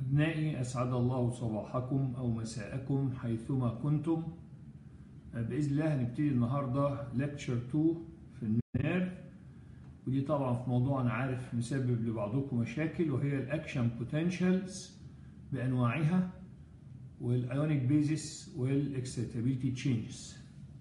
أبنائي أسعد الله صباحكم أو مساءكم حيثما كنتم بإذن الله هنبتدي النهاردة لكتشر 2 في النيرف ودي طبعا في موضوع أنا عارف مسبب لبعضكم مشاكل وهي الأكشن بوتنشالز بأنواعها والأيونيك بيزس والإكسيتابيلتي تشينجز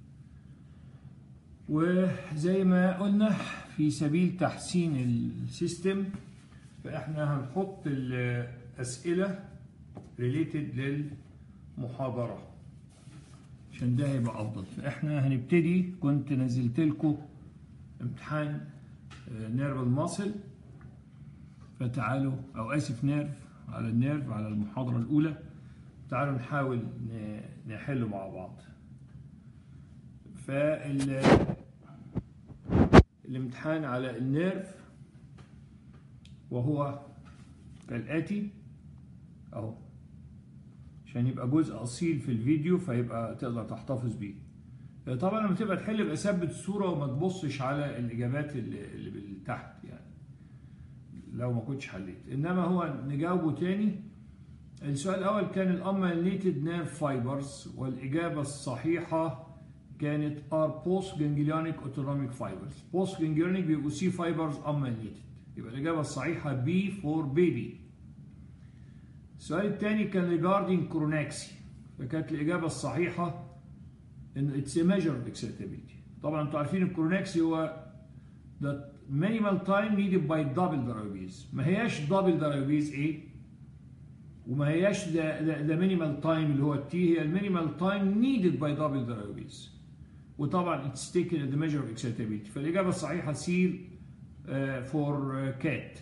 وزي ما قلنا في سبيل تحسين السيستم فاحنا هنحط الاسئله ريليتد للمحاضره عشان ده هيبقى افضل فاحنا هنبتدي كنت نزلت لكم امتحان نيرف الماسل فتعالوا او اسف نيرف على النيرف على المحاضره الاولى تعالوا نحاول نحله مع بعض فال الامتحان على النيرف وهو كالآتي أهو عشان يبقى جزء أصيل في الفيديو فيبقى تقدر تحتفظ بيه طبعا لما تبقى تحل يبقى ثبت الصورة وما تبصش على الإجابات اللي, اللي تحت يعني لو ما كنتش حليت إنما هو نجاوبه تاني السؤال الأول كان الأماليتد نيرف فايبرز والإجابة الصحيحة كانت ار بوست جانجليونيك اوتونوميك فايبرز بوست جانجليونيك بيبقوا سي فايبرز اماليتد يبقى الاجابه الصحيحه بي فور بيبي السؤال الثاني كان ريجاردينج كروناكسي فكانت الاجابه الصحيحه انه اتس ميجر اكسيتابيلتي طبعا انتوا عارفين الكروناكسي هو the minimal time needed by double diabetes ما هياش double diabetes ايه وما هياش the minimal time اللي هو التي هي المينيمال تايم needed by double diabetes وطبعا it's taken as the measure of excitability فالإجابة الصحيحة سي for cat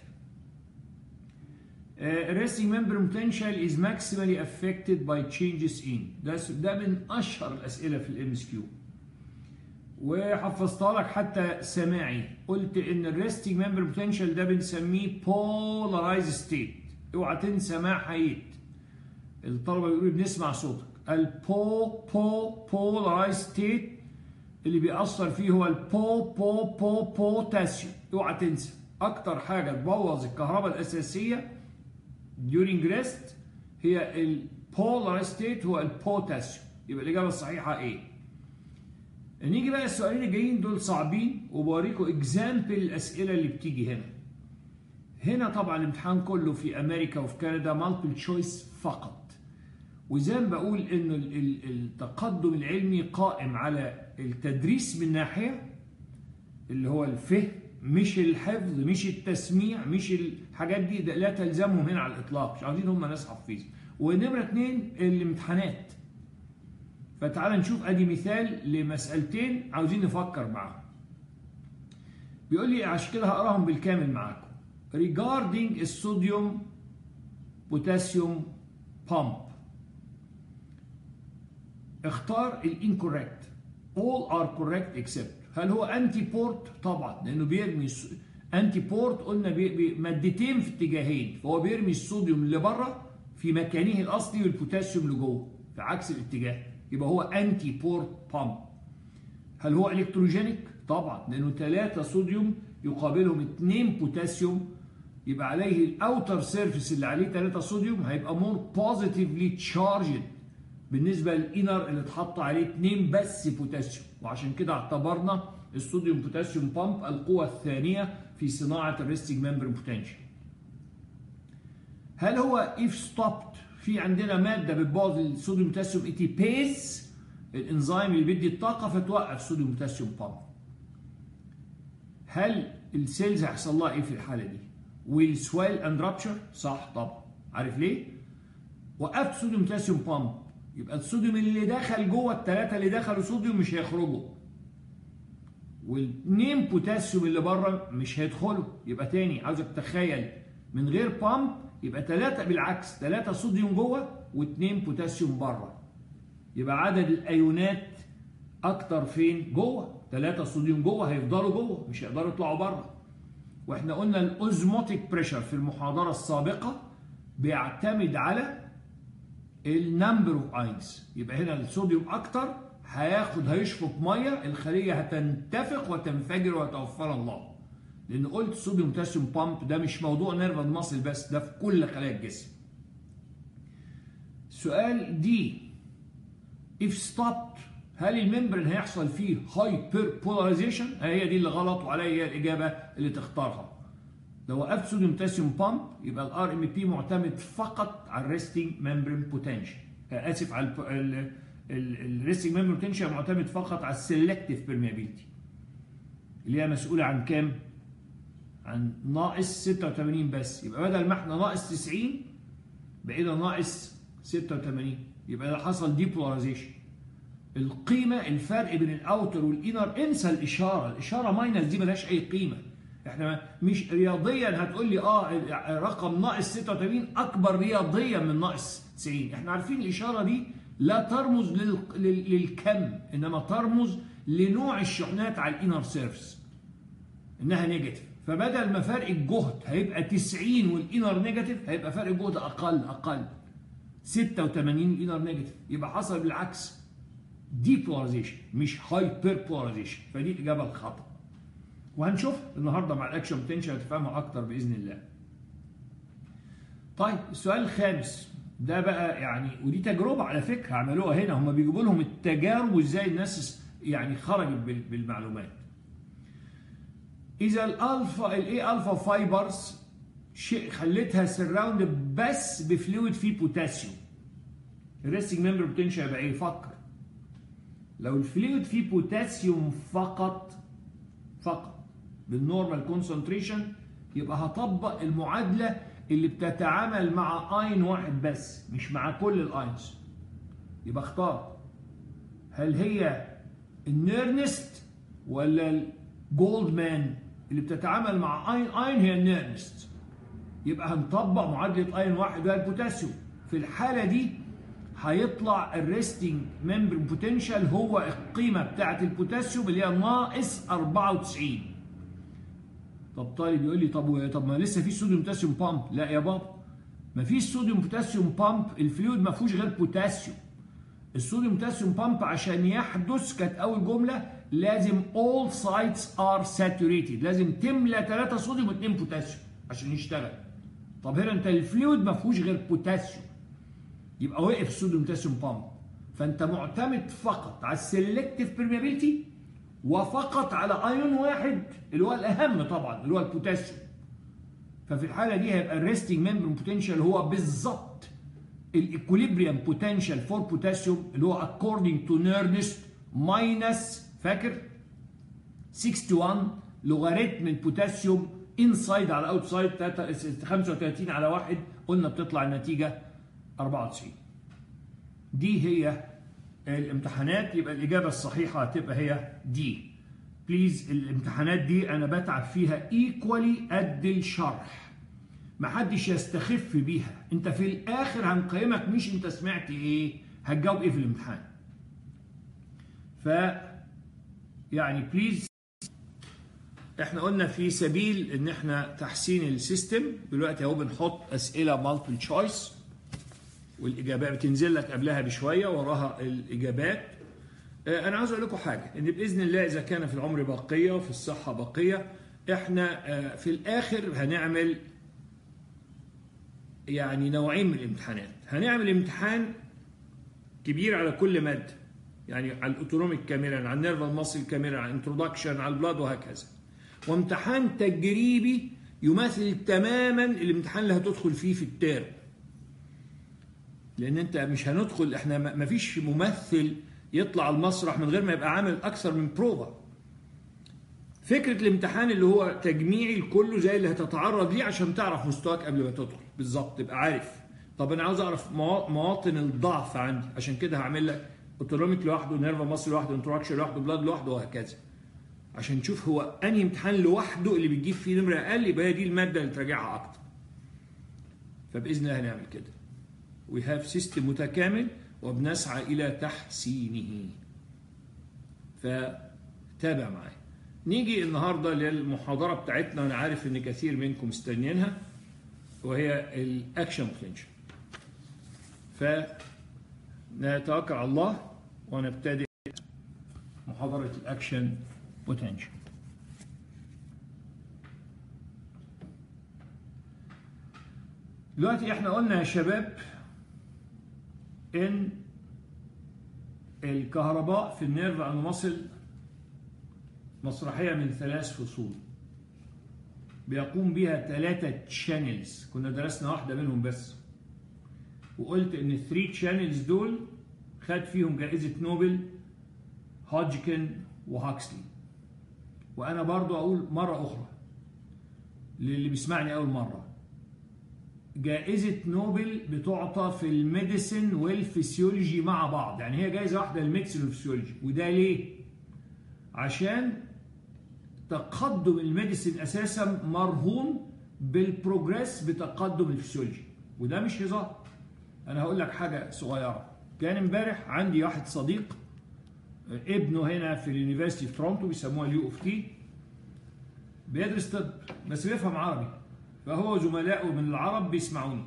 resting membrane potential is maximally affected by changes in ده ده من أشهر الأسئلة في الام اس كيو وحفظتها لك حتى سماعي قلت إن الريستنج ممبر بوتنشال ده بنسميه polarized state اوعى تنسى ما حييت الطلبة بيقولوا بنسمع صوتك البو بو polarized state اللي بيأثر فيه هو البو بو بو بوتاسيوم اوعى تنسى اكتر حاجه تبوظ الكهرباء الاساسيه during rest هي البولار ستيت هو البوتاسيوم يبقى الاجابه الصحيحه ايه نيجي بقى السؤالين الجايين دول صعبين وبوريكم اكزامبل الاسئله اللي بتيجي هنا هنا طبعا الامتحان كله في امريكا وفي كندا مالتيبل تشويس فقط وزي ما بقول انه التقدم العلمي قائم على التدريس من ناحيه اللي هو الفهم مش الحفظ مش التسميع مش الحاجات دي لا تلزمهم هنا على الاطلاق مش عاوزين هم ناس حفيظ ونمره اثنين الامتحانات فتعال نشوف ادي مثال لمسالتين عاوزين نفكر معاهم بيقول لي عشان كده هقراهم بالكامل معاكم regarding الصوديوم بوتاسيوم بامب اختار الانكوريكت all are correct except هل هو انتي بورت طبعا لانه بيرمي انتي بورت قلنا بي بي مادتين في اتجاهين فهو بيرمي الصوديوم اللي بره في مكانه الاصلي والبوتاسيوم لجوه في عكس الاتجاه يبقى هو انتي بورت بامب هل هو الكتروجينيك طبعا لانه ثلاثة صوديوم يقابلهم اثنين بوتاسيوم يبقى عليه الاوتر سيرفيس اللي عليه ثلاثة صوديوم هيبقى مور بوزيتيفلي تشارجد بالنسبة للإنر اللي اتحط عليه اتنين بس بوتاسيوم وعشان كده اعتبرنا الصوديوم بوتاسيوم بامب القوة الثانية في صناعة الريستنج ممبرين بوتنشال هل هو if stopped في عندنا مادة بتبوظ الصوديوم بوتاسيوم ايتيبيز الانزيم اللي بيدي الطاقة فتوقف الصوديوم بوتاسيوم بامب هل السيلز هيحصل لها ايه في الحالة دي؟ will swell and rupture؟ صح طبعا عارف ليه؟ وقفت صوديوم بوتاسيوم بامب يبقى الصوديوم اللي دخل جوه الثلاثه اللي دخلوا صوديوم مش هيخرجوا والاثنين بوتاسيوم اللي بره مش هيدخلوا يبقى تاني عاوزك تتخيل من غير بامب يبقى ثلاثه بالعكس ثلاثه صوديوم جوه واثنين بوتاسيوم بره يبقى عدد الايونات اكتر فين جوه ثلاثه صوديوم جوه هيفضلوا جوه مش هيقدروا يطلعوا بره واحنا قلنا الاوزموتيك بريشر في المحاضره السابقه بيعتمد على النمبر اوف اينز يبقى هنا الصوديوم اكتر هياخد هيشفط ميه الخليه هتنتفخ وتنفجر ويتوفاها الله لان قلت الصوديوم بوتاسيوم بامب ده مش موضوع نيرفال ماسل بس ده في كل خلايا الجسم سؤال دي if stopped هل الممبرين هيحصل فيه هايبر بولاريزيشن هي دي اللي غلط وعليها هي الاجابه اللي تختارها لو وقفت صوديوم بوتاسيوم بامب يبقى الار ام بي معتمد فقط على الريستنج ممبرين بوتنشال اسف على الريستنج ممبرين بوتنشال معتمد فقط على السلكتيف بيرميابيلتي اللي هي مسؤوله عن كام؟ عن ناقص 86 بس يبقى بدل ما احنا ناقص 90 بقينا ناقص 86 يبقى ده حصل ديبولاريزيشن القيمه الفرق بين الاوتر والانر انسى الاشاره الاشاره ماينس دي ملهاش اي قيمه احنا مش رياضيا هتقول لي اه رقم ناقص 86 اكبر رياضيا من ناقص 90 احنا عارفين الاشاره دي لا ترمز لل... لل... للكم انما ترمز لنوع الشحنات على الانر سيرفس انها نيجاتيف فبدل ما فرق الجهد هيبقى 90 والانر نيجاتيف هيبقى فرق الجهد اقل اقل 86 الانر نيجاتيف يبقى حصل بالعكس ديبولاريزيشن مش هايبر بولاريزيشن فدي الاجابه الخطا وهنشوف النهارده مع الاكشن بوتنشال هتفهمها اكتر باذن الله طيب السؤال الخامس ده بقى يعني ودي تجربه على فكره عملوها هنا هم بيجيبوا لهم التجارب وازاي الناس يعني خرجت بالمعلومات اذا الالفا الاي الفا فايبرز شيء خليتها سراوند بس بفلويد فيه بوتاسيوم الريستنج ممبر بوتنشال يبقى ايه فكر لو الفلويد فيه بوتاسيوم فقط فقط بالنورمال كونسنتريشن يبقى هطبق المعادله اللي بتتعامل مع اين واحد بس مش مع كل الاينز يبقى اختار هل هي النيرنست ولا الجولدمان اللي بتتعامل مع اين اين هي النيرنست يبقى هنطبق معادله اين واحد وهي البوتاسيوم في الحاله دي هيطلع الريستنج ممبر بوتنشال هو القيمه بتاعه البوتاسيوم اللي هي ناقص 94 طب طالب يقول لي طب طب ما لسه في صوديوم بوتاسيوم بامب لا يا بابا ما فيش صوديوم بوتاسيوم بامب الفلويد ما فيهوش غير بوتاسيوم الصوديوم بوتاسيوم بامب عشان يحدث كانت اول جمله لازم all sites are saturated لازم تملى 3 صوديوم و2 بوتاسيوم عشان يشتغل طب هنا انت الفلويد ما فيهوش غير بوتاسيوم يبقى وقف الصوديوم بوتاسيوم بامب فانت معتمد فقط على السلكتيف بيرميابيلتي وفقط على ايون واحد اللي هو الاهم طبعا اللي هو البوتاسيوم ففي الحاله دي هيبقى الريستنج ممبر بوتنشال هو بالظبط الايكوليبريم بوتنشال فور بوتاسيوم اللي هو اكوردنج تو نيرنست ماينس فاكر 61 لوغاريتم البوتاسيوم انسايد على اوتسايد 35 على واحد قلنا بتطلع النتيجه 94 دي هي الامتحانات يبقى الإجابة الصحيحة هتبقى هي دي بليز الامتحانات دي أنا بتعب فيها ايكوالي قد الشرح محدش يستخف بيها انت في الآخر هنقيمك مش انت سمعت ايه هتجاوب ايه في الامتحان ف يعني بليز احنا قلنا في سبيل ان احنا تحسين السيستم دلوقتي اهو بنحط اسئله مالتيبل تشويس والاجابات بتنزل لك قبلها بشويه وراها الاجابات انا عاوز اقول لكم حاجه ان باذن الله اذا كان في العمر بقيه وفي الصحه بقيه احنا في الاخر هنعمل يعني نوعين من الامتحانات هنعمل امتحان كبير على كل ماده يعني على الاوتونوميك كاميرا على النيرفال ماسل كاميرا على الانترودكشن على البلاد وهكذا وامتحان تجريبي يماثل تماما الامتحان اللي هتدخل فيه في الترم لان انت مش هندخل احنا ما فيش ممثل يطلع المسرح من غير ما يبقى عامل اكثر من بروفا فكره الامتحان اللي هو تجميعي لكله زي اللي هتتعرض ليه عشان تعرف مستواك قبل ما تدخل بالظبط تبقى عارف طب انا عاوز اعرف مواطن الضعف عندي عشان كده هعمل لك اوتونوميك لوحده نيرفا مصر لوحده انتراكشن لوحده بلاد لوحده وهكذا عشان تشوف هو انهي امتحان لوحده اللي بتجيب فيه نمره اقل يبقى هي دي الماده اللي تراجعها اكتر فباذن الله هنعمل كده we have سيستم متكامل وبنسعى إلى تحسينه فتابع معايا نيجي النهاردة للمحاضرة بتاعتنا أنا عارف إن كثير منكم مستنيينها وهي الأكشن بوتنشال فنتوكل على الله ونبتدئ محاضرة الأكشن بوتنشال دلوقتي احنا قلنا يا شباب ان الكهرباء في النيرف اند مصل مسرحيه من ثلاث فصول بيقوم بها ثلاثة تشانلز كنا درسنا واحدة منهم بس وقلت ان الثري تشانلز دول خد فيهم جائزة نوبل هودجكن وهاكسلي وانا برضو اقول مرة اخرى للي بيسمعني اول مرة جائزة نوبل بتعطى في الميديسن والفسيولوجي مع بعض يعني هي جائزة واحدة للميديسن والفسيولوجي وده ليه؟ عشان تقدم الميديسن اساسا مرهون بالبروجريس بتقدم الفسيولوجي وده مش هزار انا هقول لك حاجه صغيره كان امبارح عندي واحد صديق ابنه هنا في اليونيفرستي في تورونتو بيسموها اليو اوف تي بيدرس طب بس بيفهم عربي فهو زملائه من العرب بيسمعوني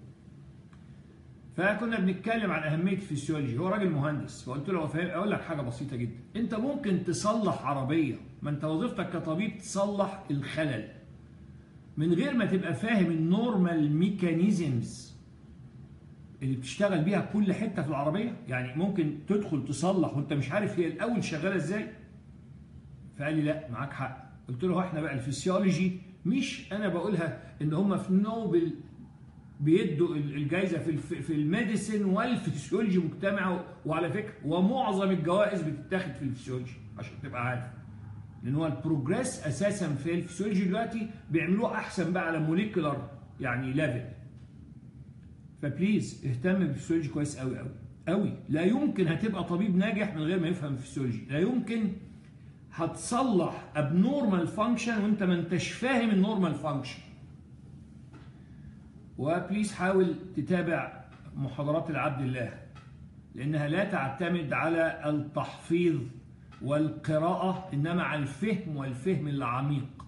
فكنا بنتكلم عن اهميه الفسيولوجي هو راجل مهندس فقلت له فاهم اقول لك حاجه بسيطه جدا انت ممكن تصلح عربيه ما انت وظيفتك كطبيب تصلح الخلل من غير ما تبقى فاهم النورمال ميكانيزمز اللي بتشتغل بيها كل حته في العربيه يعني ممكن تدخل تصلح وانت مش عارف هي الاول شغاله ازاي فقال لي لا معاك حق قلت له احنا بقى الفسيولوجي مش انا بقولها ان هم في نوبل بيدوا الجائزه في في الميديسن والفسيولوجي مجتمعه وعلى فكره ومعظم الجوائز بتتاخد في الفسيولوجي عشان تبقى عارف لان هو البروجريس اساسا في الفسيولوجي دلوقتي بيعملوه احسن بقى على موليكولار يعني ليفل فبليز اهتم بالفسيولوجي كويس قوي قوي قوي لا يمكن هتبقى طبيب ناجح من غير ما يفهم الفسيولوجي لا يمكن هتصلح ابنورمال فانكشن وانت ما انتش فاهم النورمال فانكشن وبليز حاول تتابع محاضرات العبد الله لانها لا تعتمد على التحفيظ والقراءة انما على الفهم والفهم العميق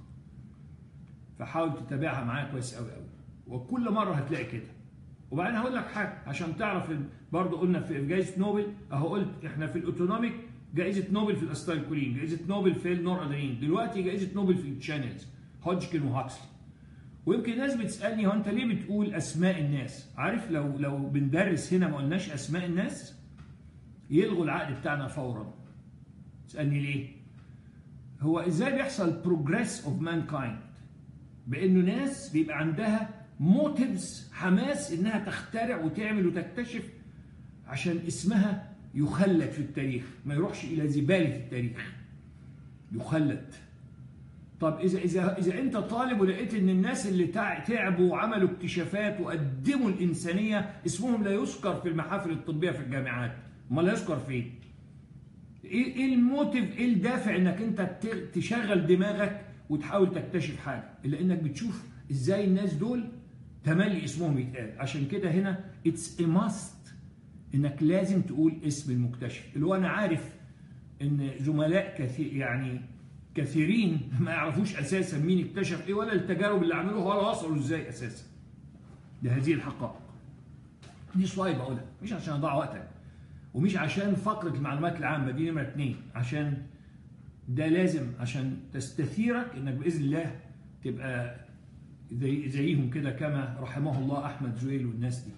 فحاول تتابعها معايا كويس قوي قوي وكل مرة هتلاقي كده وبعدين هقول لك حاجة عشان تعرف برضه قلنا في جائزة نوبل اهو قلت احنا في الاوتونوميك جائزة نوبل في الاستايلكولين جائزة نوبل في النور ادرينين دلوقتي جائزة نوبل في التشانلز هودجكن وهاكسلي ويمكن ناس بتسالني هو انت ليه بتقول اسماء الناس عارف لو لو بندرس هنا ما قلناش اسماء الناس يلغوا العقد بتاعنا فورا تسالني ليه هو ازاي بيحصل progress of mankind بانه ناس بيبقى عندها موتيفز حماس انها تخترع وتعمل وتكتشف عشان اسمها يخلد في التاريخ ما يروحش الى زباله التاريخ يخلد طب اذا اذا اذا انت طالب ولقيت ان الناس اللي تعبوا وعملوا اكتشافات وقدموا الانسانيه اسمهم لا يذكر في المحافل الطبيه في الجامعات امال يذكر فين ايه ايه الموتيف ايه الدافع انك انت تشغل دماغك وتحاول تكتشف حاجه الا انك بتشوف ازاي الناس دول تملي اسمهم يتقال عشان كده هنا اتس ا ماست انك لازم تقول اسم المكتشف اللي هو انا عارف ان زملاء كثير يعني كثيرين ما يعرفوش اساسا مين اكتشف ايه ولا التجارب اللي عملوها ولا وصلوا ازاي اساسا لهذه الحقائق دي سلايد بقولها مش عشان اضيع وقتك ومش عشان فقره المعلومات العامه دي نمره اثنين عشان ده لازم عشان تستثيرك انك باذن الله تبقى زي زيهم كده كما رحمه الله احمد زويل والناس دي.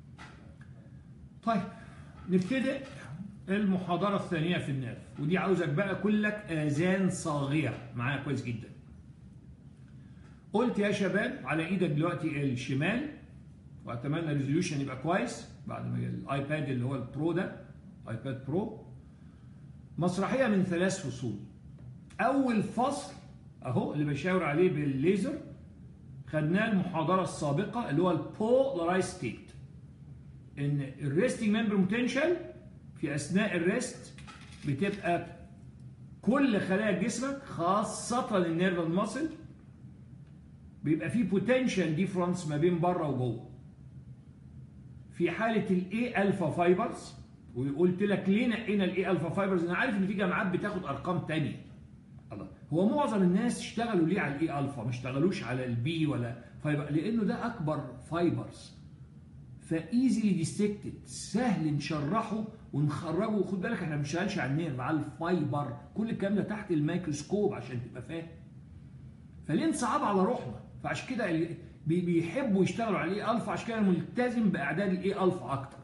طيب نبتدئ المحاضرة الثانية في الناف ودي عاوزك بقى كلك آذان صاغية معايا كويس جدا قلت يا شباب على ايدك دلوقتي الشمال واتمنى الريزوليوشن يبقى كويس بعد ما الايباد اللي هو البرو ده ايباد برو مسرحية من ثلاث فصول أول فصل أهو اللي بشاور عليه بالليزر خدناه المحاضرة السابقة اللي هو البولارايز ستيت إن الريستنج ممبر بوتنشال في اثناء الريست بتبقى كل خلايا جسمك خاصة النيرف الماسل بيبقى فيه بوتنشال ديفرنس ما بين بره وجوه. في حالة الاي الفا فايبرز وقلت لك ليه نقينا الاي الفا فايبرز انا عارف ان في جامعات بتاخد ارقام تانية. الله هو معظم الناس اشتغلوا ليه على الاي الفا ما اشتغلوش على البي ولا فايبر لانه ده اكبر فايبرز فايزلي ديستكتد سهل نشرحه ونخرجه وخد بالك احنا ما بنشتغلش على النيرف على الفايبر كل الكلام ده تحت الميكروسكوب عشان تبقى فاهم فليه نصعب على روحنا فعشان كده بيحبوا يشتغلوا على الاي الفا عشان كده ملتزم باعداد الاي الفا اكتر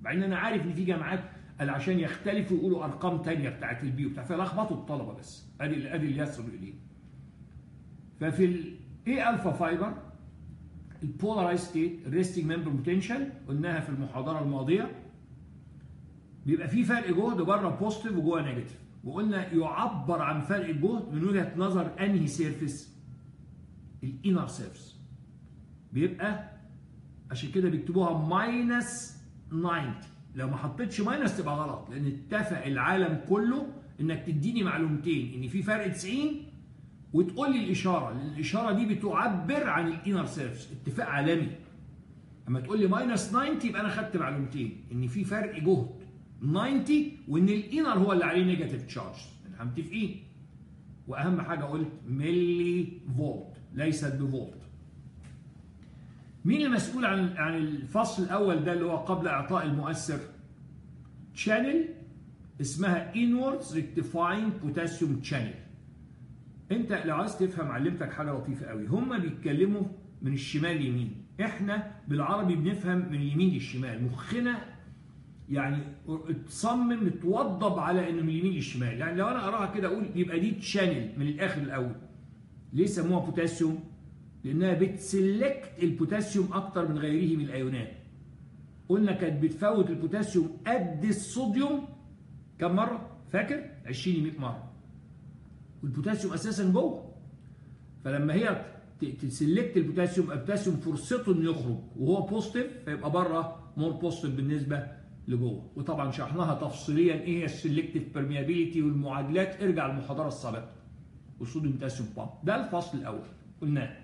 مع ان انا عارف ان في جامعات قال عشان يختلفوا يقولوا ارقام تانية بتاعت البي وبتاع فلخبطوا الطلبه بس ادي ادي اللي يصل اليه ففي الاي الفا فايبر البولارايز ستيت الريستنج ممبر بوتنشال قلناها في المحاضره الماضيه بيبقى في فرق جهد بره بوزيتيف وجوه نيجاتيف وقلنا يعبر عن فرق الجهد من وجهه نظر انهي سيرفيس الانر سيرفيس بيبقى عشان كده بيكتبوها ماينس 90 لو ما حطيتش ماينس تبقى غلط لان اتفق العالم كله انك تديني معلومتين ان في فرق 90 وتقول لي الاشاره لان الاشاره دي بتعبر عن الانر سيرفيس اتفاق عالمي اما تقول لي ماينس 90 يبقى انا خدت معلومتين ان في فرق جهد 90 وان الانر هو اللي عليه نيجاتيف تشارج احنا متفقين واهم حاجه قلت ملي فولت ليست بفولت مين المسؤول عن عن الفصل الاول ده اللي هو قبل اعطاء المؤثر شانل اسمها inwards rectifying potassium channel انت لو عايز تفهم علمتك حاجه لطيفه قوي هم بيتكلموا من الشمال لليمين احنا بالعربي بنفهم من اليمين للشمال مخنا يعني اتصمم اتوضب على انه من اليمين للشمال يعني لو انا اراها كده اقول يبقى دي تشانل من الاخر الاول ليه سموها بوتاسيوم لانها بتسلكت البوتاسيوم اكتر من غيره من الايونات قلنا كانت بتفوت البوتاسيوم قد الصوديوم كم مره فاكر 20 100 مره والبوتاسيوم اساسا جوه فلما هي تسلكت البوتاسيوم البوتاسيوم فرصته انه يخرج وهو بوزيتيف فيبقى بره مور بوزيتيف بالنسبه لجوه وطبعا شرحناها تفصيليا ايه هي السلكتيف بيرميابيليتي والمعادلات ارجع للمحاضره السابقه والصوديوم بوتاسيوم بامب ده الفصل الاول قلناه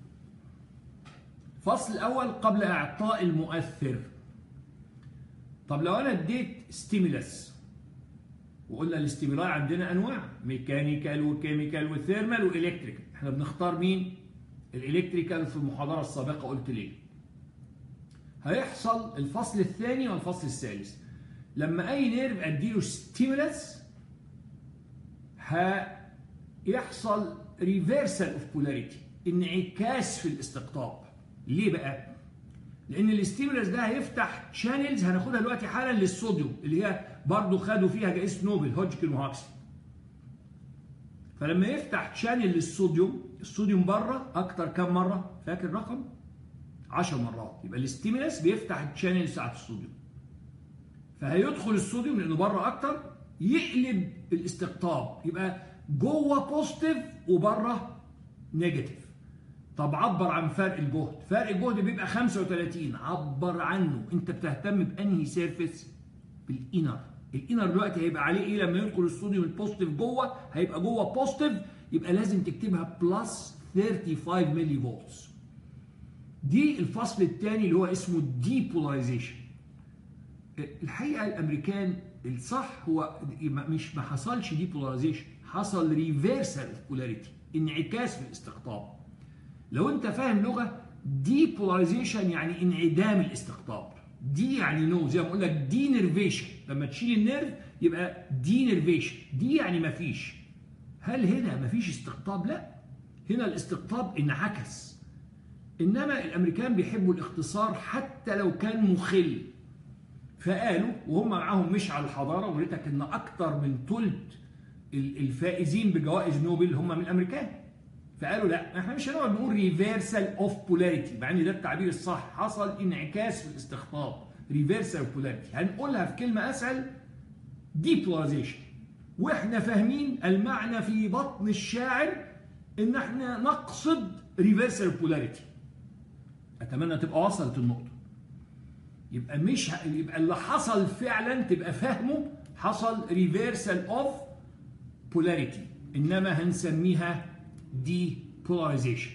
الفصل الاول قبل اعطاء المؤثر طب لو انا اديت ستيمولس وقلنا الاستيمولاي عندنا انواع ميكانيكال وكيميكال وثيرمال والكتريكال احنا بنختار مين الالكتريكال في المحاضره السابقه قلت ليه هيحصل الفصل الثاني والفصل الثالث لما اي نيرف اديله ستيمولس هيحصل ريفرسال اوف بولاريتي انعكاس في الاستقطاب ليه بقى لان الاستيمولس ده هيفتح شانلز هناخدها دلوقتي حالا للصوديوم اللي هي برضه خدوا فيها جائزه نوبل هوجكن وهاكسلي فلما يفتح شانل للصوديوم الصوديوم بره اكتر كم مره فاكر رقم 10 مرات يبقى الاستيمولس بيفتح الشانل بتاعت الصوديوم فهيدخل الصوديوم لانه بره اكتر يقلب الاستقطاب يبقى جوه بوزيتيف وبره نيجاتيف طب عبر عن فرق الجهد فرق الجهد بيبقى 35 عبر عنه انت بتهتم بانهي سيرفيس بالانر الانر دلوقتي هيبقى عليه ايه لما يدخل الصوديوم البوزيتيف جوه هيبقى جوه بوزيتيف يبقى لازم تكتبها بلس 35 ملي فولتس دي الفصل الثاني اللي هو اسمه ديبولاريزيشن الحقيقه الامريكان الصح هو مش ما حصلش ديبولاريزيشن حصل ريفرسال بولاريتي انعكاس في الاستقطاب لو انت فاهم لغه ديبولاريزيشن يعني انعدام الاستقطاب دي يعني نو زي ما بقول لك دي نيرفيشن لما تشيل النيرف يبقى دي نيرفيشن دي يعني ما فيش هل هنا ما فيش استقطاب لا هنا الاستقطاب انعكس انما الامريكان بيحبوا الاختصار حتى لو كان مخل فقالوا وهم معاهم مش على الحضاره وريتك ان اكتر من ثلث الفائزين بجوائز نوبل هم من الامريكان فقالوا لا احنا مش هنقعد نقول ريفرسال اوف بولاريتي مع ان ده التعبير الصح حصل انعكاس في الاستقطاب ريفرسال اوف بولاريتي هنقولها في كلمه اسهل ديبولاريزيشن واحنا فاهمين المعنى في بطن الشاعر ان احنا نقصد ريفرسال بولاريتي اتمنى تبقى وصلت النقطه يبقى مش ه... يبقى اللي حصل فعلا تبقى فاهمه حصل ريفرسال اوف بولاريتي انما هنسميها depolarization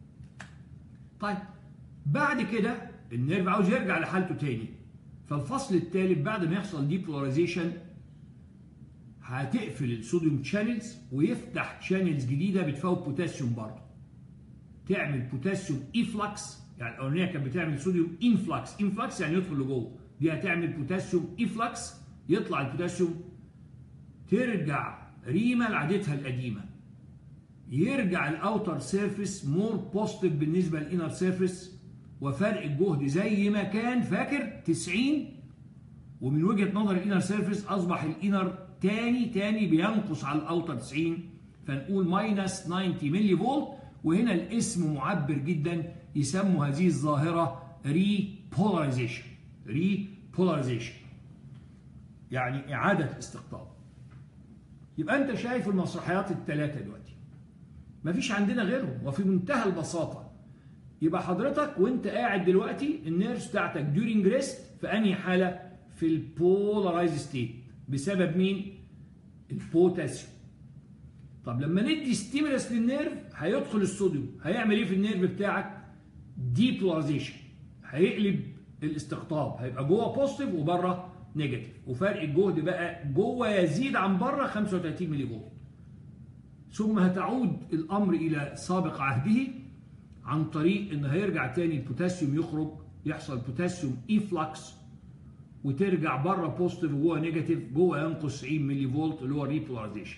طيب بعد كده النيرف عاوز يرجع لحالته تاني فالفصل الثالث بعد ما يحصل depolarization هتقفل الصوديوم شانلز ويفتح شانلز جديده بتفوت بوتاسيوم برضه تعمل بوتاسيوم ايفلكس يعني الاولانيه كانت بتعمل صوديوم انفلكس انفلكس يعني يدخل لجوه دي هتعمل بوتاسيوم ايفلكس يطلع البوتاسيوم ترجع ريما لعادتها القديمه يرجع الاوتر سيرفيس مور بوزيتيف بالنسبه للانر سيرفيس وفرق الجهد زي ما كان فاكر 90 ومن وجهه نظر الانر سيرفيس اصبح الانر تاني تاني بينقص على الاوتر 90 فنقول ماينس 90 ملي فولت وهنا الاسم معبر جدا يسموا هذه الظاهره ري بولاريزيشن ري بولاريزيشن يعني اعاده استقطاب يبقى انت شايف المسرحيات الثلاثه دلوقتي مفيش عندنا غيرهم وفي منتهى البساطه يبقى حضرتك وانت قاعد دلوقتي النيرفز بتاعتك ديورنج ريست في انهي حاله في البولارايز ستيت بسبب مين البوتاسيوم طب لما ندي ستيمولس للنيرف هيدخل الصوديوم هيعمل ايه في النيرف بتاعك ديبولاريزيشن هيقلب الاستقطاب هيبقى جوه بوزيتيف وبره نيجاتيف وفرق الجهد بقى جوه يزيد عن بره 35 ملي فولت ثم هتعود الامر الى سابق عهده عن طريق ان هيرجع تاني البوتاسيوم يخرج يحصل بوتاسيوم ايفلكس وترجع بره بوزيتيف وجوه نيجاتيف جوه ينقص 90 ملي فولت اللي هو ريبولاريزيشن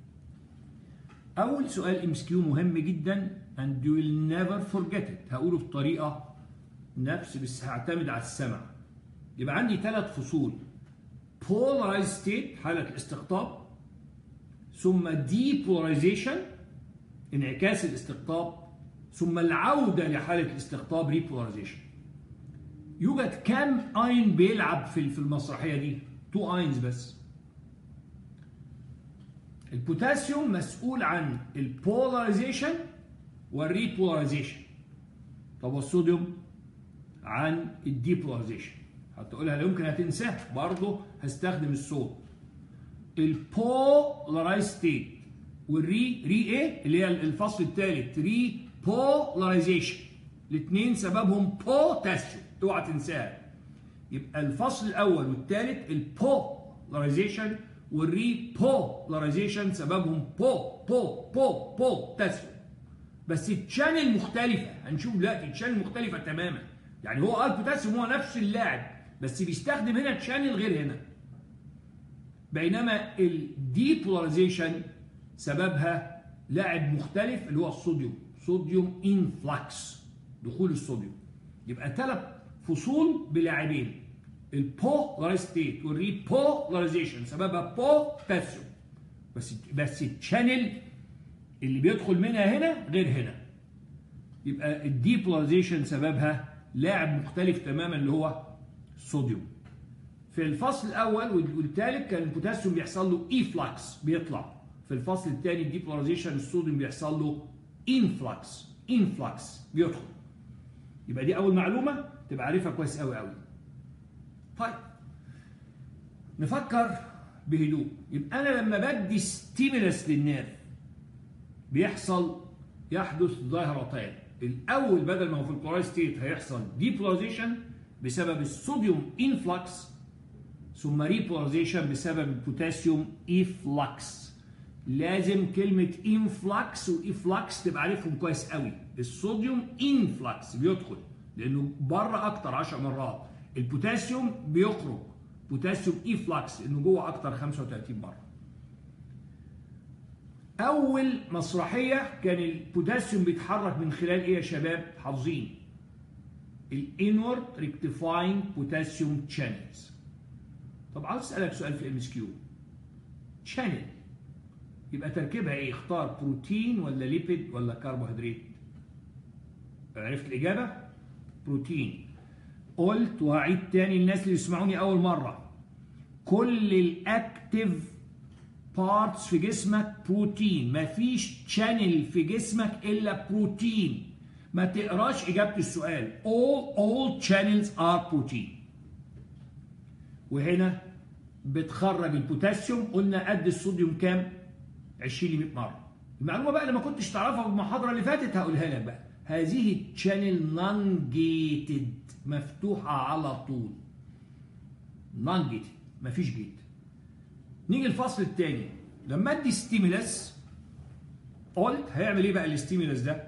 اول سؤال ام اس كيو مهم جدا and you will never forget it هقوله بطريقه نفس بس هعتمد على السمع يبقى عندي ثلاث فصول polarized state حاله الاستقطاب ثم depolarization انعكاس الاستقطاب ثم العوده لحاله الاستقطاب ريبولاريزيشن يوجد كام اين بيلعب في في المسرحيه دي؟ تو اينز بس. البوتاسيوم مسؤول عن البولاريزيشن والريبولاريزيشن. طب والصوديوم عن الديبولاريزيشن. هتقولها لا يمكن هتنساها برضه هستخدم الصوت. البولارايز ستيت والري ري ايه اللي هي الفصل الثالث ري بولاريزيشن الاثنين سببهم بوتاسيوم اوعى تنساها يبقى الفصل الاول والثالث البولاريزيشن والريبولاريزيشن سببهم بو بو بو بوتاسيوم بس التشانل مختلفه هنشوف دلوقتي التشانل مختلفه تماما يعني هو قال بوتاسيوم هو نفس اللاعب بس بيستخدم هنا تشانل غير هنا بينما الديبولاريزيشن سببها لاعب مختلف اللي هو الصوديوم صوديوم انفلكس دخول الصوديوم يبقى ثلاث فصول بلاعبين البولارايز ستيت والريبولاريزيشن سببها بوتاسيوم بس بس الشانل اللي بيدخل منها هنا غير هنا يبقى الديبولاريزيشن سببها لاعب مختلف تماما اللي هو الصوديوم في الفصل الاول والثالث كان البوتاسيوم بيحصل له ايفلكس بيطلع في الفصل الثاني الديبولاريزيشن الصوديوم بيحصل له انفلكس انفلكس بيدخل يبقى دي اول معلومه تبقى عارفها كويس قوي قوي طيب نفكر بهدوء يبقى انا لما بدي ستيمولس للنيرف بيحصل يحدث ظاهرتان الاول بدل ما هو في البولارايز ستيت هيحصل ديبولاريزيشن بسبب الصوديوم انفلكس ثم ريبولاريزيشن بسبب البوتاسيوم ايفلكس لازم كلمة انفلكس وايفلكس تبقى عارفهم كويس قوي الصوديوم انفلكس بيدخل لانه بره اكتر 10 مرات البوتاسيوم بيخرج بوتاسيوم ايفلكس انه جوه اكتر 35 مره اول مسرحيه كان البوتاسيوم بيتحرك من خلال ايه يا شباب حافظين الانورد ريكتيفاينج بوتاسيوم شانلز طب عاوز اسالك سؤال في ام اس كيو شانل يبقى تركيبها ايه اختار بروتين ولا ليبيد ولا كربوهيدرات عرفت الاجابه بروتين قلت وهعيد تاني الناس اللي يسمعوني اول مره كل الاكتيف بارتس في جسمك بروتين مفيش شانل في جسمك الا بروتين ما تقراش اجابه السؤال all all channels are protein وهنا بتخرج البوتاسيوم قلنا قد الصوديوم كام 20 100 مره المعلومه بقى اللي ما كنتش تعرفها في المحاضره اللي فاتت هقولها لك بقى هذه التشانل نون جيتد مفتوحه على طول نون جيتد مفيش جيت نيجي الفصل الثاني لما ادي ستيمولس قلت هيعمل ايه بقى الستيمولس ده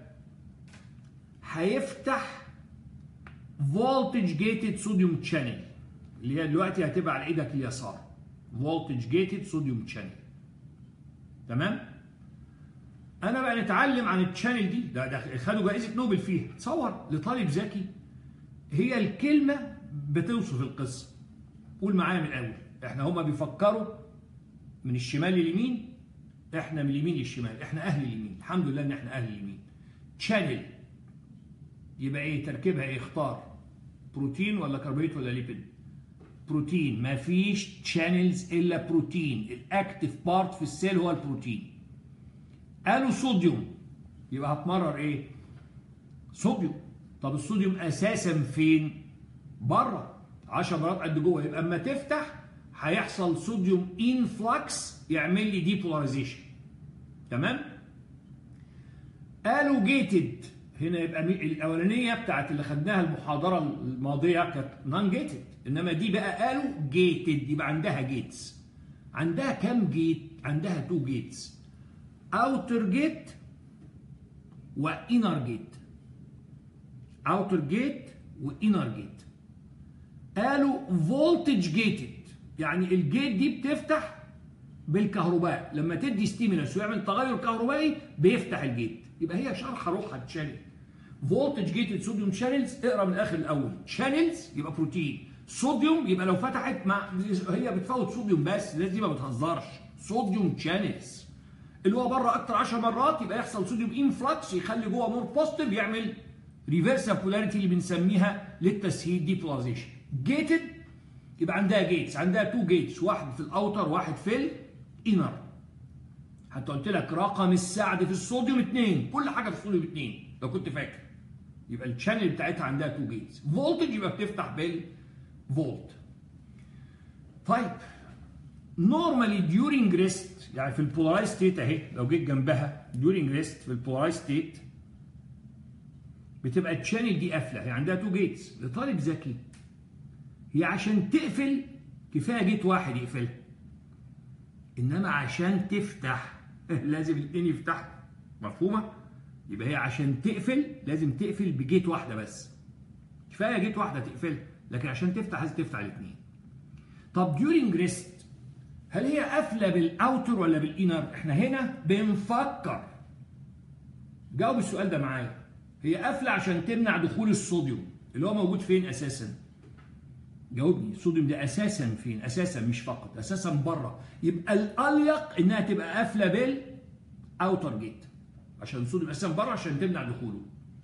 هيفتح فولتج جيتد صوديوم تشانل اللي هي دلوقتي هتبقى على ايدك اليسار فولتج جيتد صوديوم تشانل تمام انا بقى نتعلم عن التشانل دي ده, ده خدوا جائزه نوبل فيها تصور لطالب ذكي هي الكلمه بتوصف القصه قول معايا من الاول احنا هما بيفكروا من الشمال لليمين احنا من اليمين للشمال احنا اهل اليمين الحمد لله ان احنا اهل اليمين شانل يبقى ايه تركيبها ايه اختار بروتين ولا كربوهيدرات ولا ليبيد بروتين ما فيش شانلز الا بروتين الاكتف بارت في السيل هو البروتين قالوا صوديوم يبقى هتمرر ايه صوديوم طب الصوديوم اساسا فين بره 10 مرات قد جوه يبقى اما تفتح هيحصل صوديوم انفلكس يعمل لي ديبولاريزيشن تمام قالوا جيتد هنا يبقى الاولانيه بتاعت اللي خدناها المحاضره الماضيه كانت نون جيتد انما دي بقى قالوا جيتد يبقى عندها جيتس عندها كام جيت عندها تو جيتس اوتر جيت وانر جيت اوتر جيت وانر جيت قالوا فولتج جيتد يعني الجيت دي بتفتح بالكهرباء لما تدي ستيمولس ويعمل تغير كهربائي بيفتح الجيت يبقى هي شرحه روحها تشانل فولتج جيتد صوديوم شانلز اقرا من الاخر الاول شانلز يبقى بروتين صوديوم يبقى لو فتحت مع هي بتفوت صوديوم بس الناس دي ما بتهزرش صوديوم شانلز اللي هو بره اكتر 10 مرات يبقى يحصل صوديوم انفلكس يخلي جوه مور بوزيتيف يعمل ريفرس بولاريتي اللي بنسميها للتسهيل ديبولاريزيشن جيتد يبقى عندها جيتس عندها تو جيتس واحد في الاوتر واحد في الانر حتى قلت لك رقم السعد في الصوديوم اثنين كل حاجه في الصوديوم اثنين لو كنت فاكر يبقى الشانل بتاعتها عندها تو جيتس فولتج يبقى بتفتح بالفولت طيب نورمالي ديورنج ريست يعني في البولارايز ستيت اهي لو جيت جنبها ديورنج ريست في البولارايز ستيت بتبقى الشانل دي قافله هي عندها تو جيتس لطالب ذكي هي عشان تقفل كفايه جيت واحد يقفلها انما عشان تفتح لازم الاثنين يفتحوا مفهومه يبقى هي عشان تقفل لازم تقفل بجيت واحده بس كفايه جيت واحده تقفلها لكن عشان تفتح لازم تفتح الاثنين طب ديورنج ريست هل هي قافله بالاوتر ولا بالانر احنا هنا بنفكر جاوب السؤال ده معايا هي قافله عشان تمنع دخول الصوديوم اللي هو موجود فين اساسا جاوبني الصوديوم ده اساسا فين اساسا مش فقط اساسا بره يبقى الاليق انها تبقى قافله بالاوتر جيت عشان الصوديوم اساسا بره عشان تمنع دخوله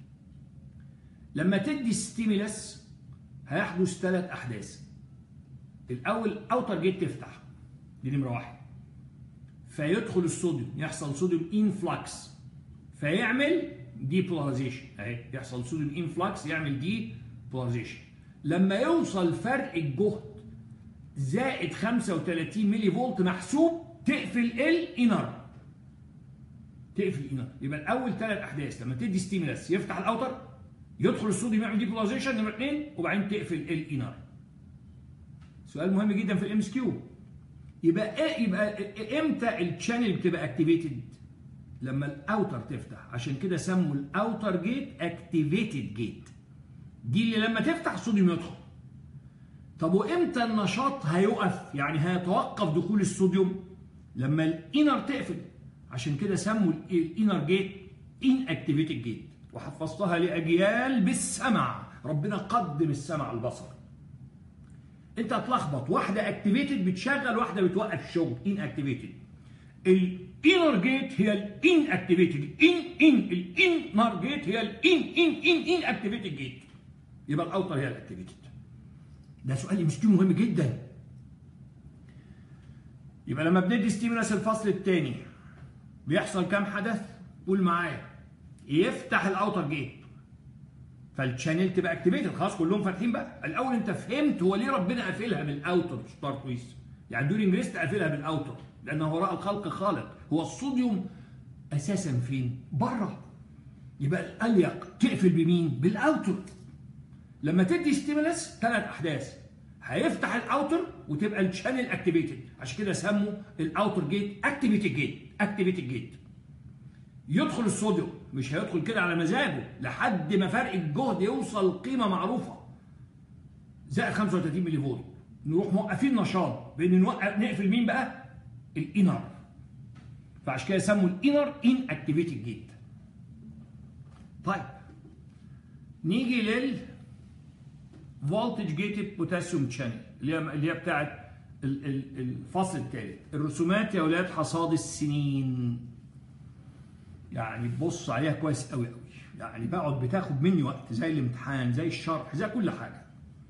لما تدي ستيميلس هيحدث ثلاث احداث الاول اوتر جيت تفتح دي نمره واحد فيدخل الصوديوم يحصل صوديوم انفلكس فيعمل ديبولاريزيشن اهي يحصل صوديوم انفلكس يعمل ديبولاريزيشن لما يوصل فرق الجهد زائد 35 ملي فولت محسوب تقفل الانر تقفل الانر يبقى الاول ثلاث احداث لما تدي ستيمولس يفتح الاوتر يدخل الصوديوم يعمل ديبولاريزيشن نمره اثنين وبعدين تقفل الانر سؤال مهم جدا في الام اس كيو يبقى ايه يبقى امتى الشانل بتبقى اكتيفيتد لما الاوتر تفتح عشان كده سموا الاوتر جيت اكتيفيتد جيت دي اللي لما تفتح الصوديوم يدخل طب وامتى النشاط هيقف يعني هيتوقف دخول الصوديوم لما الانر تقفل عشان كده سموا الانر جيت ان اكتيفيتد جيت وحفظتها لاجيال بالسمع ربنا قدم السمع على البصر انت هتلخبط واحده اكتيفيتد بتشغل واحده بتوقف الشغل ان اكتيفيتد الانر جيت هي الان اكتيفيتد ان ان الانر جيت هي الان ان ان ان اكتيفيتد جيت يبقى الاوتر هي الاكتيفيتد ده سؤال ام مهم جدا يبقى لما بندي ستيمولاس الفصل الثاني بيحصل كام حدث قول معايا يفتح الاوتر جيت فالشانل تبقى اكتيفيتد خلاص كلهم فاتحين بقى الاول انت فهمت هو ليه ربنا قافلها بالاوتر ستار كويس يعني دورينج ريست قافلها بالاوتر لانه وراء الخلق خالق هو الصوديوم اساسا فين بره يبقى الاليق تقفل بمين بالاوتر لما تدي ستيمولس ثلاث احداث هيفتح الاوتر وتبقى الشانل اكتيفيتد عشان كده سموا الاوتر جيت اكتيفيتد جيت اكتيفيتد جيت يدخل الصوديوم مش هيدخل كده على مزاجه لحد ما فرق الجهد يوصل قيمه معروفه زائد 35 ملي فولت نروح موقفين نشاط بان نوقف نقفل مين بقى الانر فعشان كده سموا الانر ان اكتيفيتد جيت طيب نيجي لل فولتج جيتد بوتاسيوم شانل اللي هي اللي هي بتاعت ال- ال- الفصل الثالث الرسومات يا اولاد حصاد السنين يعني تبص عليها كويس قوي قوي يعني بقعد بتاخد مني وقت زي الامتحان زي الشرح زي كل حاجه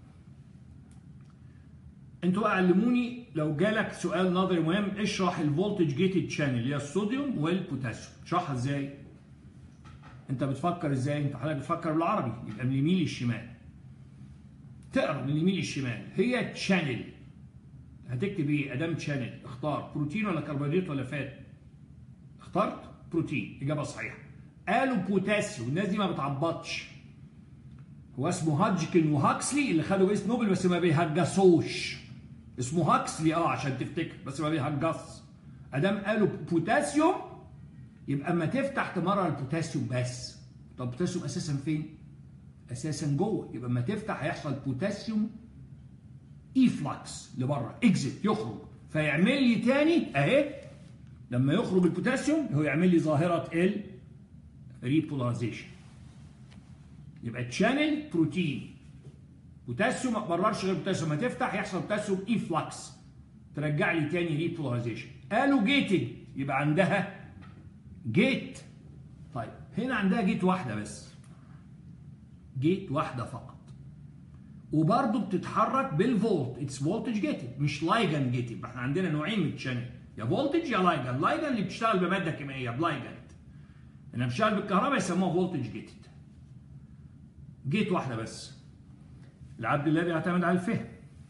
انتوا بقى علموني لو جالك سؤال نظري مهم اشرح الفولتج جيتد شانل اللي هي الصوديوم والبوتاسيوم اشرحها ازاي انت بتفكر ازاي انت حضرتك بتفكر بالعربي يبقى من اليمين للشمال تقرا من اليمين للشمال هي تشانل هتكتب ايه ادام تشانل اختار بروتين ولا كربوهيدرات ولا فات اخترت بروتين اجابه صحيحه قالوا بوتاسيوم الناس دي ما بتعبطش هو اسمه هادجكن وهاكسلي اللي خدوا جائزه نوبل بس ما بيهجسوش اسمه هاكسلي اه عشان تفتكر بس ما بيهجص ادام قالوا بوتاسيوم يبقى اما تفتح تمرر البوتاسيوم بس طب البوتاسيوم اساسا فين؟ اساسا جوه يبقى اما تفتح هيحصل بوتاسيوم ايفلكس لبره اكزيت يخرج فيعمل لي تاني اهي لما يخرج البوتاسيوم هو يعمل لي ظاهره ال ريبولاريزيشن يبقى تشانل بروتين بوتاسيوم ما تبررش غير بوتاسيوم ما تفتح يحصل بوتاسيوم ايفلكس ترجع لي تاني ريبولاريزيشن قالوا جيتد يبقى عندها جيت طيب هنا عندها جيت واحده بس جيت واحده فقط وبرضه بتتحرك بالفولت اتس فولتج جيتد مش لايجن جيتد احنا عندنا نوعين من الشانل يا فولتج يا لايجن لايجن اللي بتشتغل بماده كيميائيه بلايجن انها بتشتغل بالكهرباء يسموها فولتج جيتد جيت واحده بس العبد الذي يعتمد على الفهم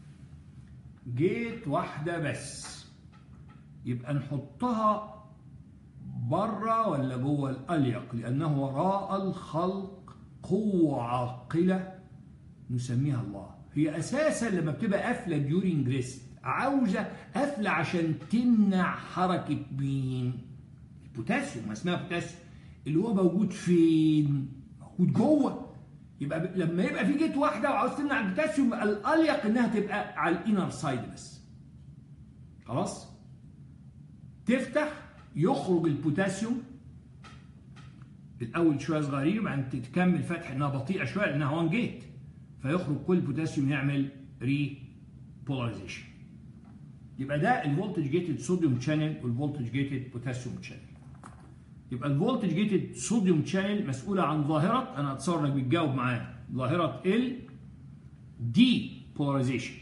جيت واحده بس يبقى نحطها بره ولا جوه الاليق لانه وراء الخلق قوه عاقله نسميها الله هي اساسا لما بتبقى قافله ديورينج ريست عاوزه قافله عشان تمنع حركه مين البوتاسيوم ما اسمها بوتاسيوم اللي هو موجود فين موجود جوه يبقى ب... لما يبقى في جيت واحده وعاوز تمنع البوتاسيوم الاليق انها تبقى على الانر سايد بس خلاص تفتح يخرج البوتاسيوم الاول شويه صغيرين وبعدين تكمل فتح انها بطيئه شويه لانها 1 جيت فيخرج كل بوتاسيوم يعمل ري بولاريزيشن يبقى ده الفولتج جيتد صوديوم شانل والفولتج جيتد بوتاسيوم شانل يبقى الفولتج جيتد صوديوم شانل مسؤوله عن ظاهره انا اتصور انك بتجاوب معايا ظاهره ال دي بولاريزيشن